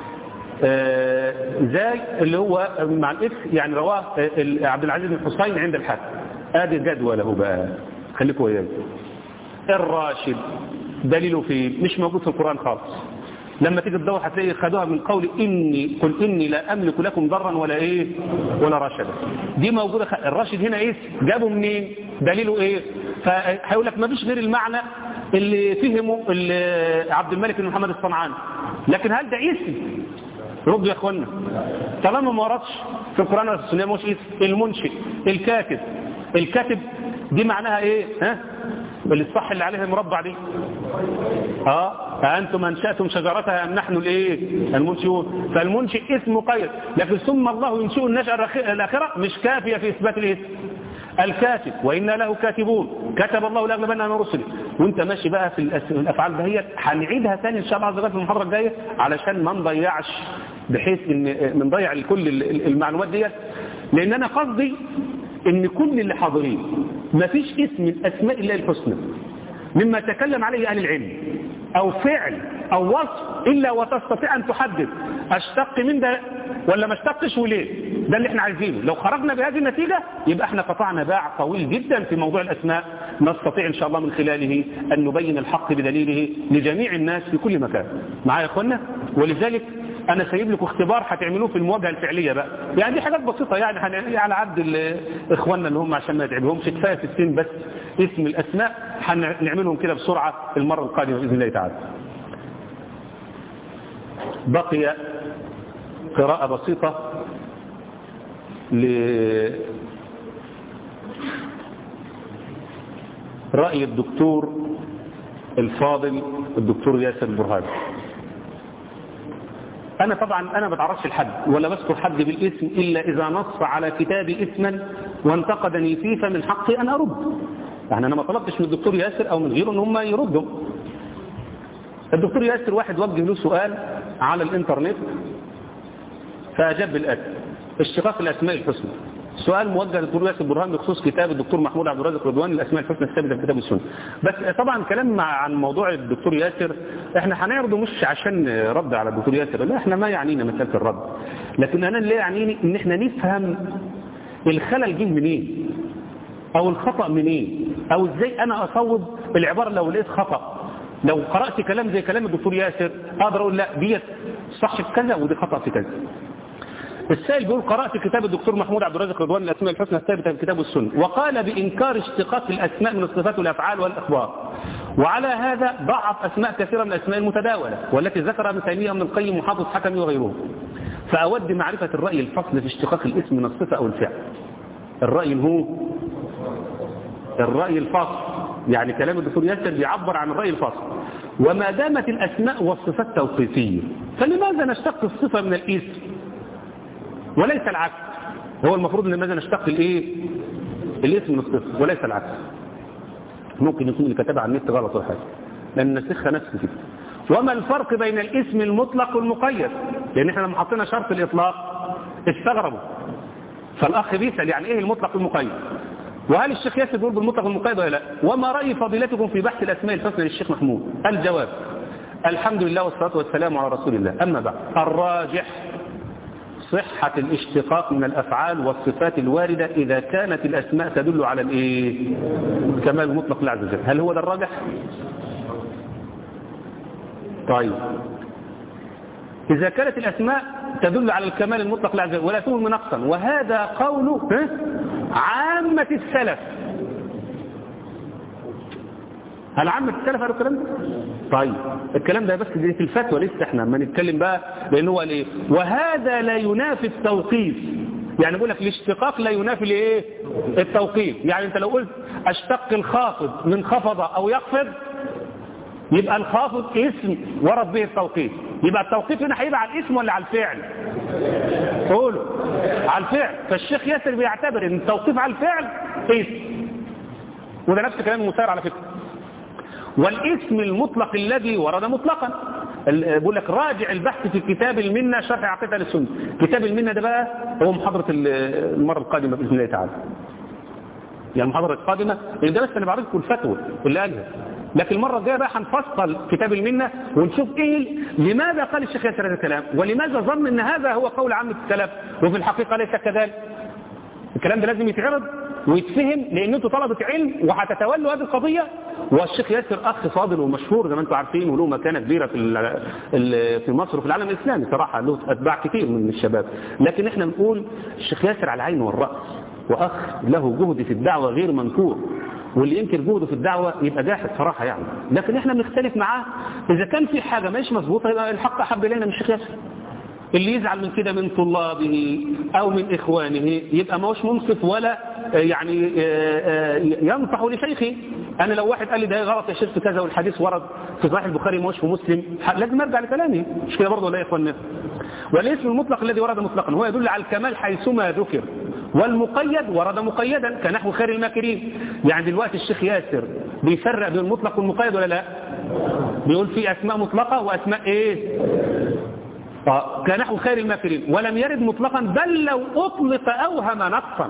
زي اللي هو مع الاكس يعني رواه عبد العزيز بن حسين عند الحاكم ادي جدوله بقى خليكم وياي الراشد دليله فيه مش موجود في القرآن خالص لما تيجي تدور هتلاقي خدوها من قول إني قل إني لا أملك لكم ضرا ولا إيه ولا رشدا دي موجودة خ... الراشد هنا إيه جابه منين دليله إيه فهيقول لك ما فيش غير المعنى اللي فهمه اللي عبد الملك بن محمد الصنعاني لكن هل ده اسم ردوا يا اخوانا طالما ما وردش في القرآن ولا في السنة مش اسم المنشئ الكاتب الكاتب دي معناها ايه ها الصح اللي عليها المربع دي اه أأنتم أنشأتم شجرتها أم نحن الايه المنشئون فالمنشئ اسم مقيد لكن ثم الله ينشئ النشأة الآخرة مش كافية في إثبات الاسم الكاتب وإنا له كاتبون كتب الله لأغلبن من رسله وانت ماشي بقى في الأفعال دهيت هنعيدها ثاني إن شاء الله عز وجل في المحاضرة الجاية علشان ما نضيعش بحيث ان نضيع كل المعلومات ديت لأن أنا قصدي ان كل اللي حاضرين ما فيش اسم من اسماء الله الحسنى مما تكلم عليه اهل العلم او فعل او وصف الا وتستطيع ان تحدد اشتق من ده ولا ما اشتقش وليه ده اللي احنا عايزينه لو خرجنا بهذه النتيجة يبقى احنا قطعنا باع طويل جدا في موضوع الاسماء نستطيع ان شاء الله من خلاله ان نبين الحق بدليله لجميع الناس في كل مكان معايا يا اخوانا ولذلك انا سايب لكم اختبار هتعملوه في المواجهه الفعليه بقى يعني دي حاجات بسيطه يعني هنعملها على عبد اخواننا اللي هم عشان ما يتعبهمش كفايه في السن بس اسم الاسماء هنعملهم كده بسرعه المره القادمه باذن الله تعالى بقي قراءه بسيطه لرأي الدكتور الفاضل الدكتور ياسر برهان أنا طبعا أنا ما بتعرفش لحد ولا بذكر حد بالاسم إلا إذا نص على كتابي اسما وانتقدني فيه فمن حقي أن أرد يعني أنا ما طلبتش من الدكتور ياسر أو من غيره أن هم يردوا الدكتور ياسر واحد وجه له سؤال على الإنترنت فأجاب بالآتي اشتقاق الأسماء الحسنى سؤال موجه للدكتور ياسر برهان بخصوص كتاب الدكتور محمود عبد الرازق رضوان الاسماء الحسنى الثابته في كتاب السنه بس طبعا كلام مع عن موضوع الدكتور ياسر احنا هنعرضه مش عشان رد على الدكتور ياسر لا احنا ما يعنينا مساله الرد لكن انا اللي يعنيني ان احنا نفهم الخلل جه منين او الخطا منين او ازاي انا اصوب العباره لو لقيت خطا لو قرات كلام زي كلام الدكتور ياسر اقدر اقول لا ديت صح في كذا ودي خطا في كذا السائل بيقول قرأت كتاب الدكتور محمود عبد الرازق رضوان الأسماء الحسنى الثابتة في كتاب السنة وقال بإنكار اشتقاق الأسماء من الصفات والأفعال والأخبار وعلى هذا ضعف أسماء كثيرة من الأسماء المتداولة والتي ذكرها ابن تيمية من القيم وحافظ حكمي وغيرهم فأود معرفة الرأي الفصل في اشتقاق الاسم من الصفة أو الفعل الرأي هو الرأي الفصل يعني كلام الدكتور ياسر بيعبر عن الرأي الفصل وما دامت الأسماء والصفات توقيفية فلماذا نشتق الصفة من الاسم وليس العكس هو المفروض ان لماذا نشتق الايه الاسم من الصفر وليس العكس ممكن يكون اللي كتبها على النت غلط ولا حاجه لان نسخها نفس كده وما الفرق بين الاسم المطلق والمقيد لان احنا لما حطينا شرط الاطلاق استغربوا فالاخ بيسال يعني ايه المطلق والمقيد وهل الشيخ ياسر بيقول بالمطلق والمقيد ولا لا وما راي فضيلتكم في بحث الاسماء الحسنى للشيخ محمود الجواب الحمد لله والصلاه والسلام على رسول الله اما بعد الراجح صحة الاشتقاق من الأفعال والصفات الواردة إذا كانت الأسماء تدل على الإيه؟ الكمال المطلق لله عز وجل هل هو ده الراجح؟ طيب إذا كانت الأسماء تدل على الكمال المطلق لله عز وجل ولا تكون منقصا وهذا قول عامة السلف هل عامة السلف قالوا الكلام ده؟ طيب الكلام ده بس دي في الفتوى لسه احنا ما نتكلم بقى لان هو الايه وهذا لا ينافي التوقيف يعني بقول لك الاشتقاق لا ينافي الايه التوقيف يعني انت لو قلت اشتق الخافض من خفض او يخفض يبقى الخافض اسم ورد به التوقيف يبقى التوقيف هنا هيبقى على الاسم ولا على الفعل قولوا على الفعل فالشيخ ياسر بيعتبر ان التوقيف على الفعل اسم وده نفس كلام المسير على فكره والاسم المطلق الذي ورد مطلقا بقول لك راجع البحث في كتاب المنة شرح عقيدة للسنة كتاب المنة ده بقى هو محاضرة المرة القادمة بإذن الله تعالى يعني المحاضرة القادمة لأن ده بس أنا بعرضكم الفتوى اللي قالها لكن المرة الجاية بقى هنفصل كتاب المنة ونشوف ايه لماذا قال الشيخ ياسر هذا الكلام ولماذا ظن ان هذا هو قول عامة السلف وفي الحقيقة ليس كذلك الكلام ده لازم يتعرض ويتفهم لان انتوا طلبة علم وهتتولوا هذه القضية والشيخ ياسر اخ فاضل ومشهور زي ما انتم عارفين وله مكانة كبيرة في في مصر وفي العالم الاسلامي صراحة له اتباع كتير من الشباب لكن احنا نقول الشيخ ياسر على العين والرأس واخ له جهد في الدعوة غير منكور واللي ينكر جهده في الدعوة يبقى جاحد صراحة يعني لكن احنا بنختلف معاه اذا كان في حاجة مش مظبوطة يبقى الحق احب الينا من الشيخ ياسر اللي يزعل من كده من طلابه او من اخوانه يبقى ما هوش منصف ولا يعني ينصح لشيخه انا لو واحد قال لي ده غلط يا شيخ في كذا والحديث ورد في صحيح البخاري ما هوش في مسلم لازم ارجع لكلامي مش كده برضه ولا يا اخوانا والاسم المطلق الذي ورد مطلقا هو يدل على الكمال حيثما ذكر والمقيد ورد مقيدا كنحو خير الماكرين يعني دلوقتي الشيخ ياسر بيفرق بين المطلق والمقيد ولا لا بيقول في اسماء مطلقه واسماء ايه كنحو خير الماكرين ولم يرد مطلقا بل لو أطلق أوهم نقصا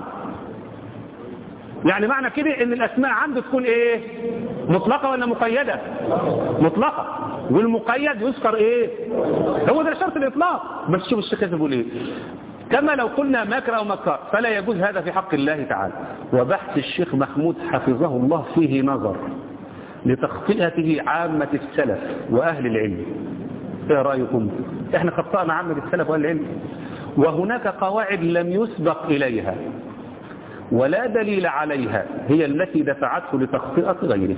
يعني معنى كده ان الأسماء عنده تكون ايه مطلقة ولا مقيدة مطلقة والمقيد يذكر ايه هو ده شرط الإطلاق بس شوف الشيخ بيقول ايه كما لو قلنا مكر أو مكار فلا يجوز هذا في حق الله تعالى وبحث الشيخ محمود حفظه الله فيه نظر لتخطئته عامة السلف وأهل العلم ايه رأيكم احنا خطأنا عامة السلف واهل العلم وهناك قواعد لم يسبق إليها ولا دليل عليها هي التي دفعته لتخطئة غيره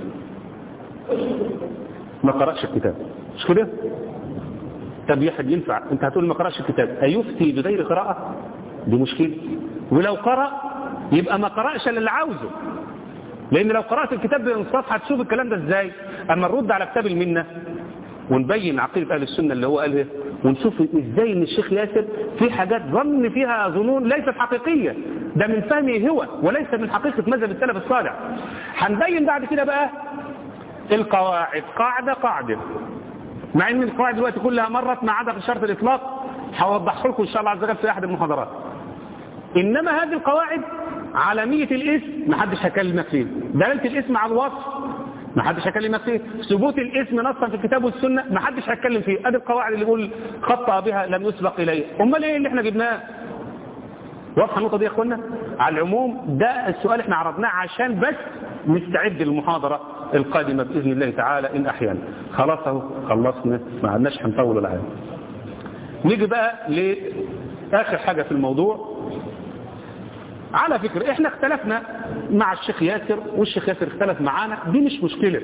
ما قرأش الكتاب مش كده طب يحد ينفع انت هتقول ما قرأش الكتاب هيفتي بغير قراءة دي مشكلة ولو قرأ يبقى ما قرأش اللي عاوزه لان لو قرأت الكتاب بانصاف هتشوف الكلام ده ازاي اما نرد على كتاب المنة ونبين عقيدة اهل السنة اللي هو قال ونشوف ازاي ان الشيخ ياسر في حاجات ظن فيها ظنون ليست حقيقية ده من فهمه هو وليس من حقيقة مذهب السلف الصالح هنبين بعد كده بقى القواعد قاعدة قاعدة مع ان القواعد دلوقتي كلها مرت ما عدا في شرط الاطلاق هوضحه لكم ان شاء الله عز وجل في احد المحاضرات انما هذه القواعد عالمية الاسم ما حدش هيكلمك فيه دلالة الاسم على الوصف ما حدش هيكلمك فيه ثبوت الاسم نصا في الكتاب والسنة ما حدش هيتكلم فيه ادي القواعد اللي يقول خطأ بها لم يسبق اليه امال ايه اللي احنا جبناه واضحه النقطه دي يا اخوانا على العموم ده السؤال احنا عرضناه عشان بس نستعد للمحاضره القادمه باذن الله تعالى ان احيانا خلاص اهو خلصنا ما عدناش هنطول ولا حاجه نيجي بقى لاخر حاجه في الموضوع على فكرة احنا اختلفنا مع الشيخ ياسر والشيخ ياسر اختلف معانا دي مش مشكلة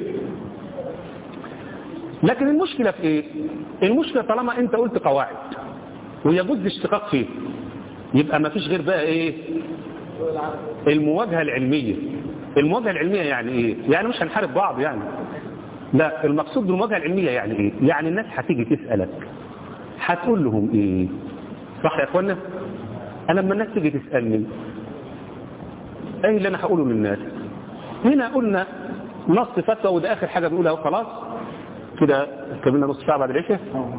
لكن المشكلة في ايه المشكلة طالما انت قلت قواعد ويجوز الاشتقاق فيه يبقى ما فيش غير بقى ايه المواجهة العلمية المواجهة العلمية يعني ايه يعني مش هنحارب بعض يعني لا المقصود بالمواجهة العلمية يعني ايه يعني الناس هتيجي تسألك هتقول لهم ايه صح يا اخوانا انا لما الناس تيجي تسألني ايه اللي انا هقوله للناس هنا قلنا نص فتوى وده اخر حاجة بنقولها وخلاص كده كملنا نص ساعة بعد العشاء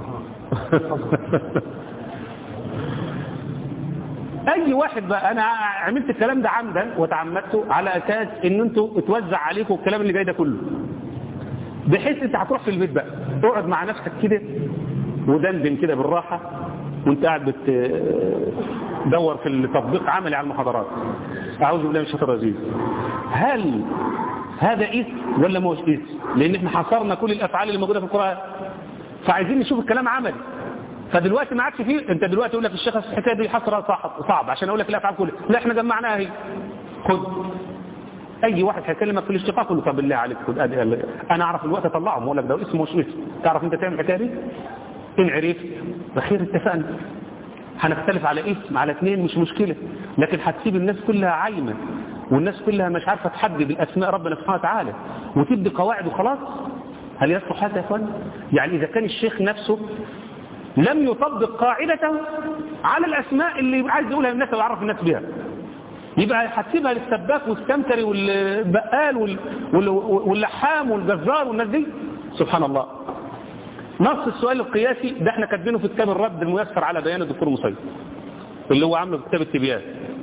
اي واحد بقى انا عملت الكلام ده عمدا وتعمدته على اساس ان انتوا اتوزع عليكم الكلام اللي جاي ده كله بحيث انت هتروح في البيت بقى تقعد مع نفسك كده ودندن كده بالراحة وانت قاعد بتدور في التطبيق عملي على المحاضرات اعوذ بالله من الشيطان الرجيم هل هذا اسم ولا ما هوش اسم لان احنا حصرنا كل الافعال اللي موجوده في القران فعايزين نشوف الكلام عملي فدلوقتي ما عادش فيه انت دلوقتي يقول لك الشيخ الحكايه دي حصرها صعب صعب عشان اقول لك الافعال كلها لا احنا جمعناها اهي خد اي واحد هيكلمك في الاشتقاق قول له طب بالله عليك خد ادي انا اعرف الوقت اطلعهم واقول لك ده اسمه مش اسم تعرف انت تعمل الحكايه دي ان عرفت بخير اتفقنا هنختلف على اسم على اثنين مش مشكلة لكن هتسيب الناس كلها عايمة والناس كلها مش عارفة تحدد الأسماء ربنا سبحانه وتعالى وتبدي قواعد وخلاص هل يصلح هذا يا اخوان يعني إذا كان الشيخ نفسه لم يطبق قاعدته على الأسماء اللي عايز يقولها للناس ويعرف الناس بها يبقى هتسيبها للسباك والسمكري والبقال واللحام والجزار والناس دي سبحان الله نص السؤال القياسي ده احنا كاتبينه في كتاب الرد الميسر على بيان الدكتور مصيب اللي هو عامله في كتاب التبيان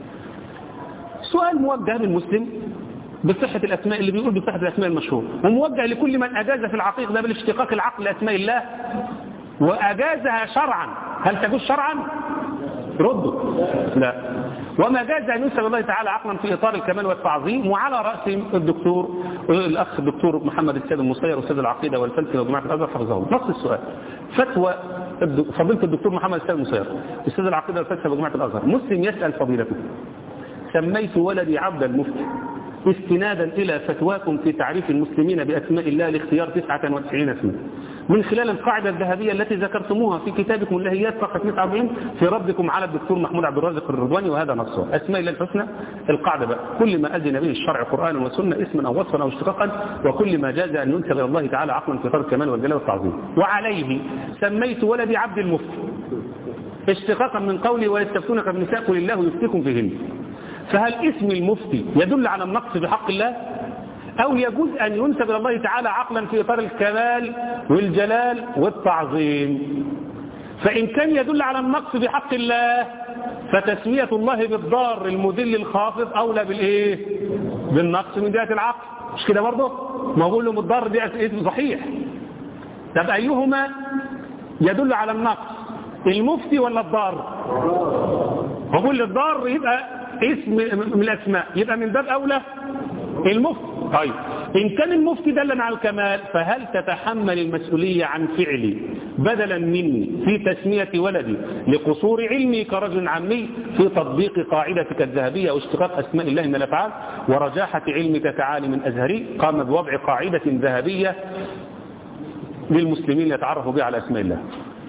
سؤال موجه للمسلم بصحة الأسماء اللي بيقول بصحة الأسماء المشهور وموجه لكل من أجاز في العقيق ده بالاشتقاق العقل لأسماء الله وأجازها شرعا هل تجوز شرعا ردوا لا وما جاز أن يسأل الله تعالى عقلا في إطار الكمال والتعظيم وعلى رأس الدكتور الأخ الدكتور محمد السيد المصير أستاذ العقيدة والفلسفة وجماعة الأزهر حفظه الله نص السؤال فتوى فضيلة الدكتور محمد السيد المصير أستاذ العقيدة والفلسفة وجماعة الأزهر مسلم يسأل فضيلته سميت ولدي عبد المفتي استنادا إلى فتواكم في تعريف المسلمين بأسماء الله لاختيار 99 اسما من خلال القاعدة الذهبية التي ذكرتموها في كتابكم اللهيات صفحة 49 في ردكم على الدكتور محمود عبد الرازق الرضواني وهذا نصه أسماء الله الحسنى القاعدة بقى كل ما أذن به الشرع قرآنا وسنة اسما أو وصفا أو اشتقاقا وكل ما جاز أن ينسب إلى الله تعالى عقلا في إطار الكمال والجلال والتعظيم وعليه سميت ولدي عبد المفتي اشتقاقا من قولي ويستفتونك بالنساء قل الله يفتيكم فيهن فهل اسم المفتي يدل على النقص بحق الله أو يجوز أن ينسب إلى الله تعالى عقلا في إطار الكمال والجلال والتعظيم فإن كان يدل على النقص بحق الله فتسمية الله بالضار المذل الخافض أولى بالإيه بالنقص من جهة العقل مش كده برضه ما بقول لهم الضار دي اسم صحيح طب أيهما يدل على النقص المفتي ولا الضار بقول الضار يبقى اسم من الأسماء يبقى من باب أولى المفتي طيب إن كان المفتي دلا على الكمال فهل تتحمل المسؤولية عن فعلي بدلا مني في تسمية ولدي لقصور علمي كرجل عمي في تطبيق قاعدتك الذهبية واشتقاق أسماء الله من الأفعال ورجاحة علمك كعالم أزهري قام بوضع قاعدة ذهبية للمسلمين يتعرفوا بها على أسماء الله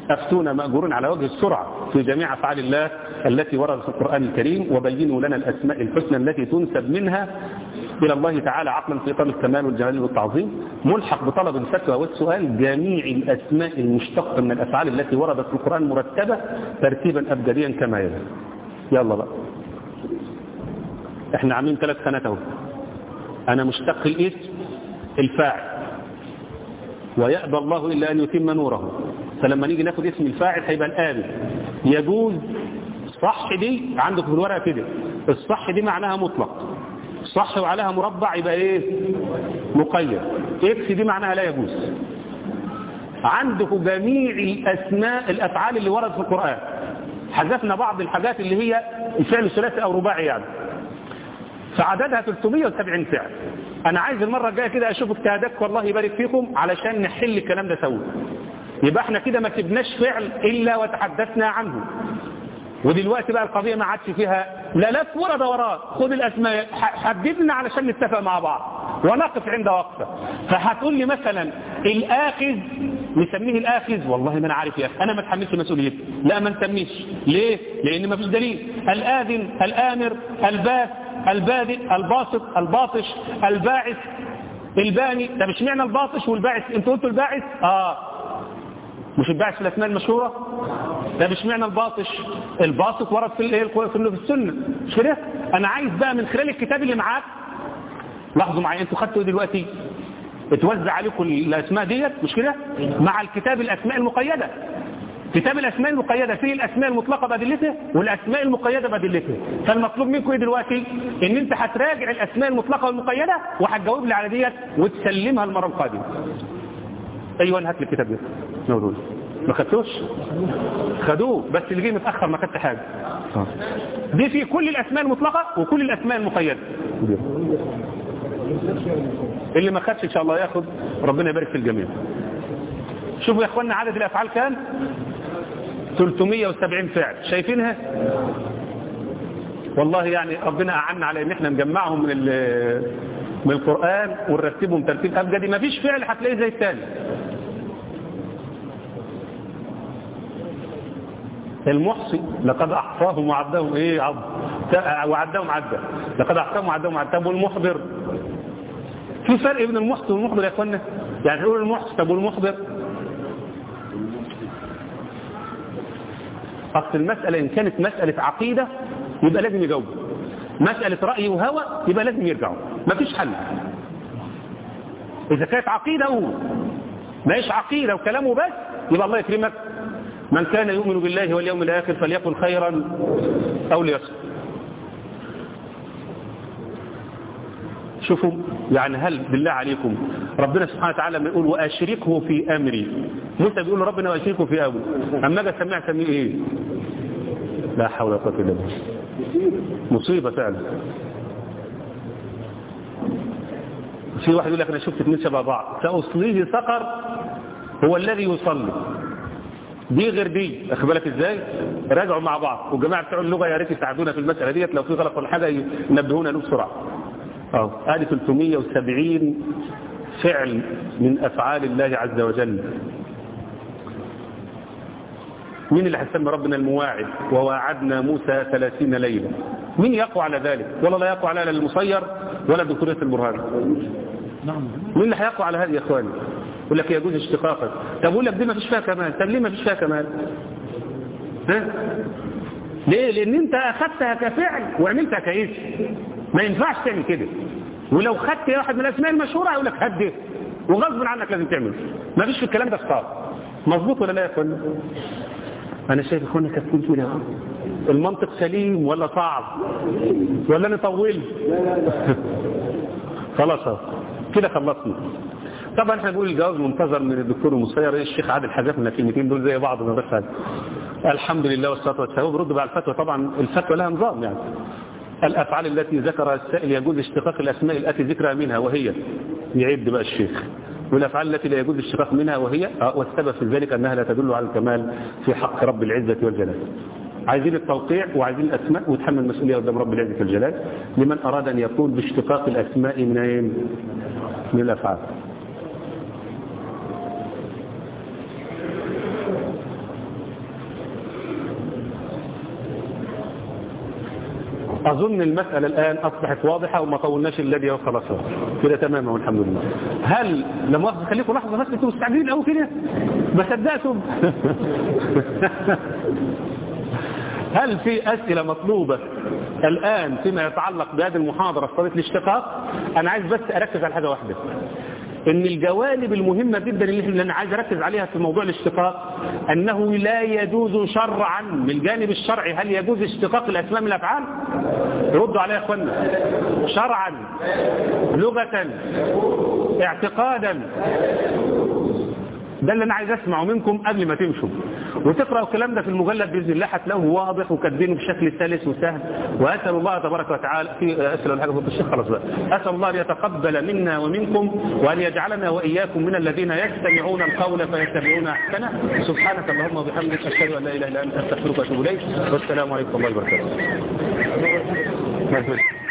أفتونا مأجورون على وجه السرعة في جميع أفعال الله التي وردت في القرآن الكريم وبينوا لنا الأسماء الحسنى التي تنسب منها إلى الله تعالى عقلا في إطار الكمال والجلال والتعظيم ملحق بطلب الفتوى والسؤال جميع الأسماء المشتقة من الأفعال التي وردت في القرآن مرتبة ترتيبا أبجديا كما يلي يلا بقى احنا عاملين ثلاث سنوات اهو أنا مشتق الاسم الفاعل ويأبى الله إلا أن يتم نوره فلما نيجي ناخد اسم الفاعل هيبقى الآمن يجوز صح دي عندك في الورقة كده الصح دي معناها مطلق صح وعليها مربع يبقى ايه مقيد اكس دي معناها لا يجوز عندك جميع الأسماء الأفعال اللي وردت في القرآن حذفنا بعض الحاجات اللي هي الفعل الثلاثي أو رباعي يعني فعددها 370 فعل انا عايز المرة الجاية كده اشوف اجتهاداتكم والله يبارك فيكم علشان نحل الكلام ده سوا يبقى احنا كده ما سبناش فعل الا وتحدثنا عنه ودلوقتي بقى القضية ما عادش فيها لا لف ولا دوران خد الاسماء حددنا علشان نتفق مع بعض ونقف عند وقفة فهتقول لي مثلا الاخذ نسميه الاخذ والله ما انا عارف يا اخي انا ما اتحملش مسؤوليته لا ما نسميش ليه لان ما فيش دليل الاذن الامر الباس البادئ الباسط الباطش الباعث الباني ده مش معنى الباطش والباعث انتوا قلتوا الباعث اه مش الباعث في الاسماء المشهوره ده مش معنى الباطش الباسط ورد في الايه في السنه مش كده انا عايز بقى من خلال الكتاب اللي معاك لاحظوا معايا انتوا خدتوا دلوقتي اتوزع عليكم الاسماء ديت مش كده مع الكتاب الاسماء المقيده كتاب الاسماء المقيده فيه الاسماء المطلقه بادلتها والاسماء المقيده بادلتها فالمطلوب منكم ايه دلوقتي ان انت هتراجع الاسماء المطلقه والمقيده وهتجاوب لي على ديت وتسلمها المره القادمه ايوه هات لي الكتاب ده نورون ما خدتوش خدوه بس اللي جه متاخر ما خدت حاجه دي في كل الاسماء المطلقه وكل الاسماء المقيده اللي ما خدش ان شاء الله ياخد ربنا يبارك في الجميع شوفوا يا اخوانا عدد الافعال كام 370 فعل شايفينها والله يعني ربنا اعنا على ان احنا نجمعهم من من القرآن ونرتبهم ترتيب ابجدي ما فيش فعل هتلاقيه زي الثاني المحصي لقد احصاهم وعدهم ايه عض وعدهم عدا لقد احصاهم وعدهم عدا طب والمحضر في فرق بين المحصي والمحضر يا اخوانا يعني تقول المحصي طب والمحضر أصل المسألة إن كانت مسألة عقيدة يبقى لازم يجاوب مسألة رأي وهوى يبقى لازم يرجعوا مفيش حل إذا كانت عقيدة هو ماهيش عقيدة وكلامه بس يبقى الله يكرمك من كان يؤمن بالله واليوم الآخر فليكن خيرا أو ليصل شوفوا يعني هل بالله عليكم ربنا سبحانه وتعالى لما يقول وأشركه في أمري موسى بيقول ربنا وأشركه في أمري أما أجي أسمع أسميه إيه لا حول ولا قوة إلا بالله مصيبة فعلا في واحد يقول لك أنا شفت اثنين شبه بعض سأصليه سقر هو الذي يصلي دي غير دي اخد بالك ازاي راجعوا مع بعض والجماعه بتوع اللغه يا ريت يساعدونا في المساله ديت لو في غلط ولا حاجه ينبهونا له بسرعه اه ادي 370 فعل من افعال الله عز وجل مين اللي هيسمي ربنا المواعد وواعدنا موسى 30 ليله مين يقوى على ذلك ولا لا يقوى على المصير ولا دكتوريه البرهان مين اللي هيقوى على هذه يا اخواني يقول لك يجوز اشتقاقا طب اقول لك دي ما فيش فيها كمال طب ليه ما فيش فيها كمال ها ليه لان انت اخذتها كفعل وعملتها كاسم ما ينفعش تعمل كده ولو خدت واحد من الاسماء المشهوره هيقول لك هات ده وغصب عنك لازم تعمله ما فيش في الكلام ده خالص مظبوط ولا لا يا اخوانا انا شايف اخوانا كاتبين كده المنطق سليم ولا صعب ولا انا طولت خلاص اهو كده خلصنا طبعا احنا بنقول الجواز منتظر من الدكتور المسير الشيخ عادل حذفنا الكلمتين دول زي بعض ما بس الحمد لله والصلاه والسلام برد بقى الفتوى طبعا الفتوى لها نظام يعني الافعال التي ذكرها السائل يجوز اشتقاق الاسماء التي ذكرها منها وهي يعد بقى الشيخ والافعال التي لا يجوز الاشتقاق منها وهي والسبب في ذلك انها لا تدل على الكمال في حق رب العزه والجلال عايزين التوقيع وعايزين الاسماء وتحمل المسؤوليه قدام رب العزه والجلال لمن اراد ان يقول باشتقاق الاسماء من من الافعال أظن المسألة الآن أصبحت واضحة وما طولناش الذي وخلاص كده تماما والحمد لله هل لما أخذ خليكم لحظة بس انتوا مستعجلين قوي كده ما صدقتم هل في أسئلة مطلوبة الآن فيما يتعلق بهذه المحاضرة في قضية الاشتقاق أنا عايز بس أركز على حاجة واحدة ان الجوانب المهمة جدا اللي انا عايز اركز عليها في موضوع الاشتقاق انه لا يجوز شرعا من الجانب الشرعي هل يجوز اشتقاق الاسماء من الافعال ردوا عليها يا اخوانا شرعا لغة اعتقادا ده اللي انا عايز اسمعه منكم قبل ما تمشوا وتقرأوا الكلام ده في المجلد بإذن الله هتلاقوه واضح وكاتبينه بشكل سلس وسهل وأسأل الله تبارك وتعالى في أسأل الحاجة فوق الشيخ خلاص بقى أسأل الله أن يتقبل منا ومنكم وأن يجعلنا وإياكم من الذين يستمعون القول فيتبعون أحسنه سبحانك اللهم وبحمدك أشهد أن لا إله إلا أنت أستغفرك وأتوب إليك والسلام عليكم ورحمة الله وبركاته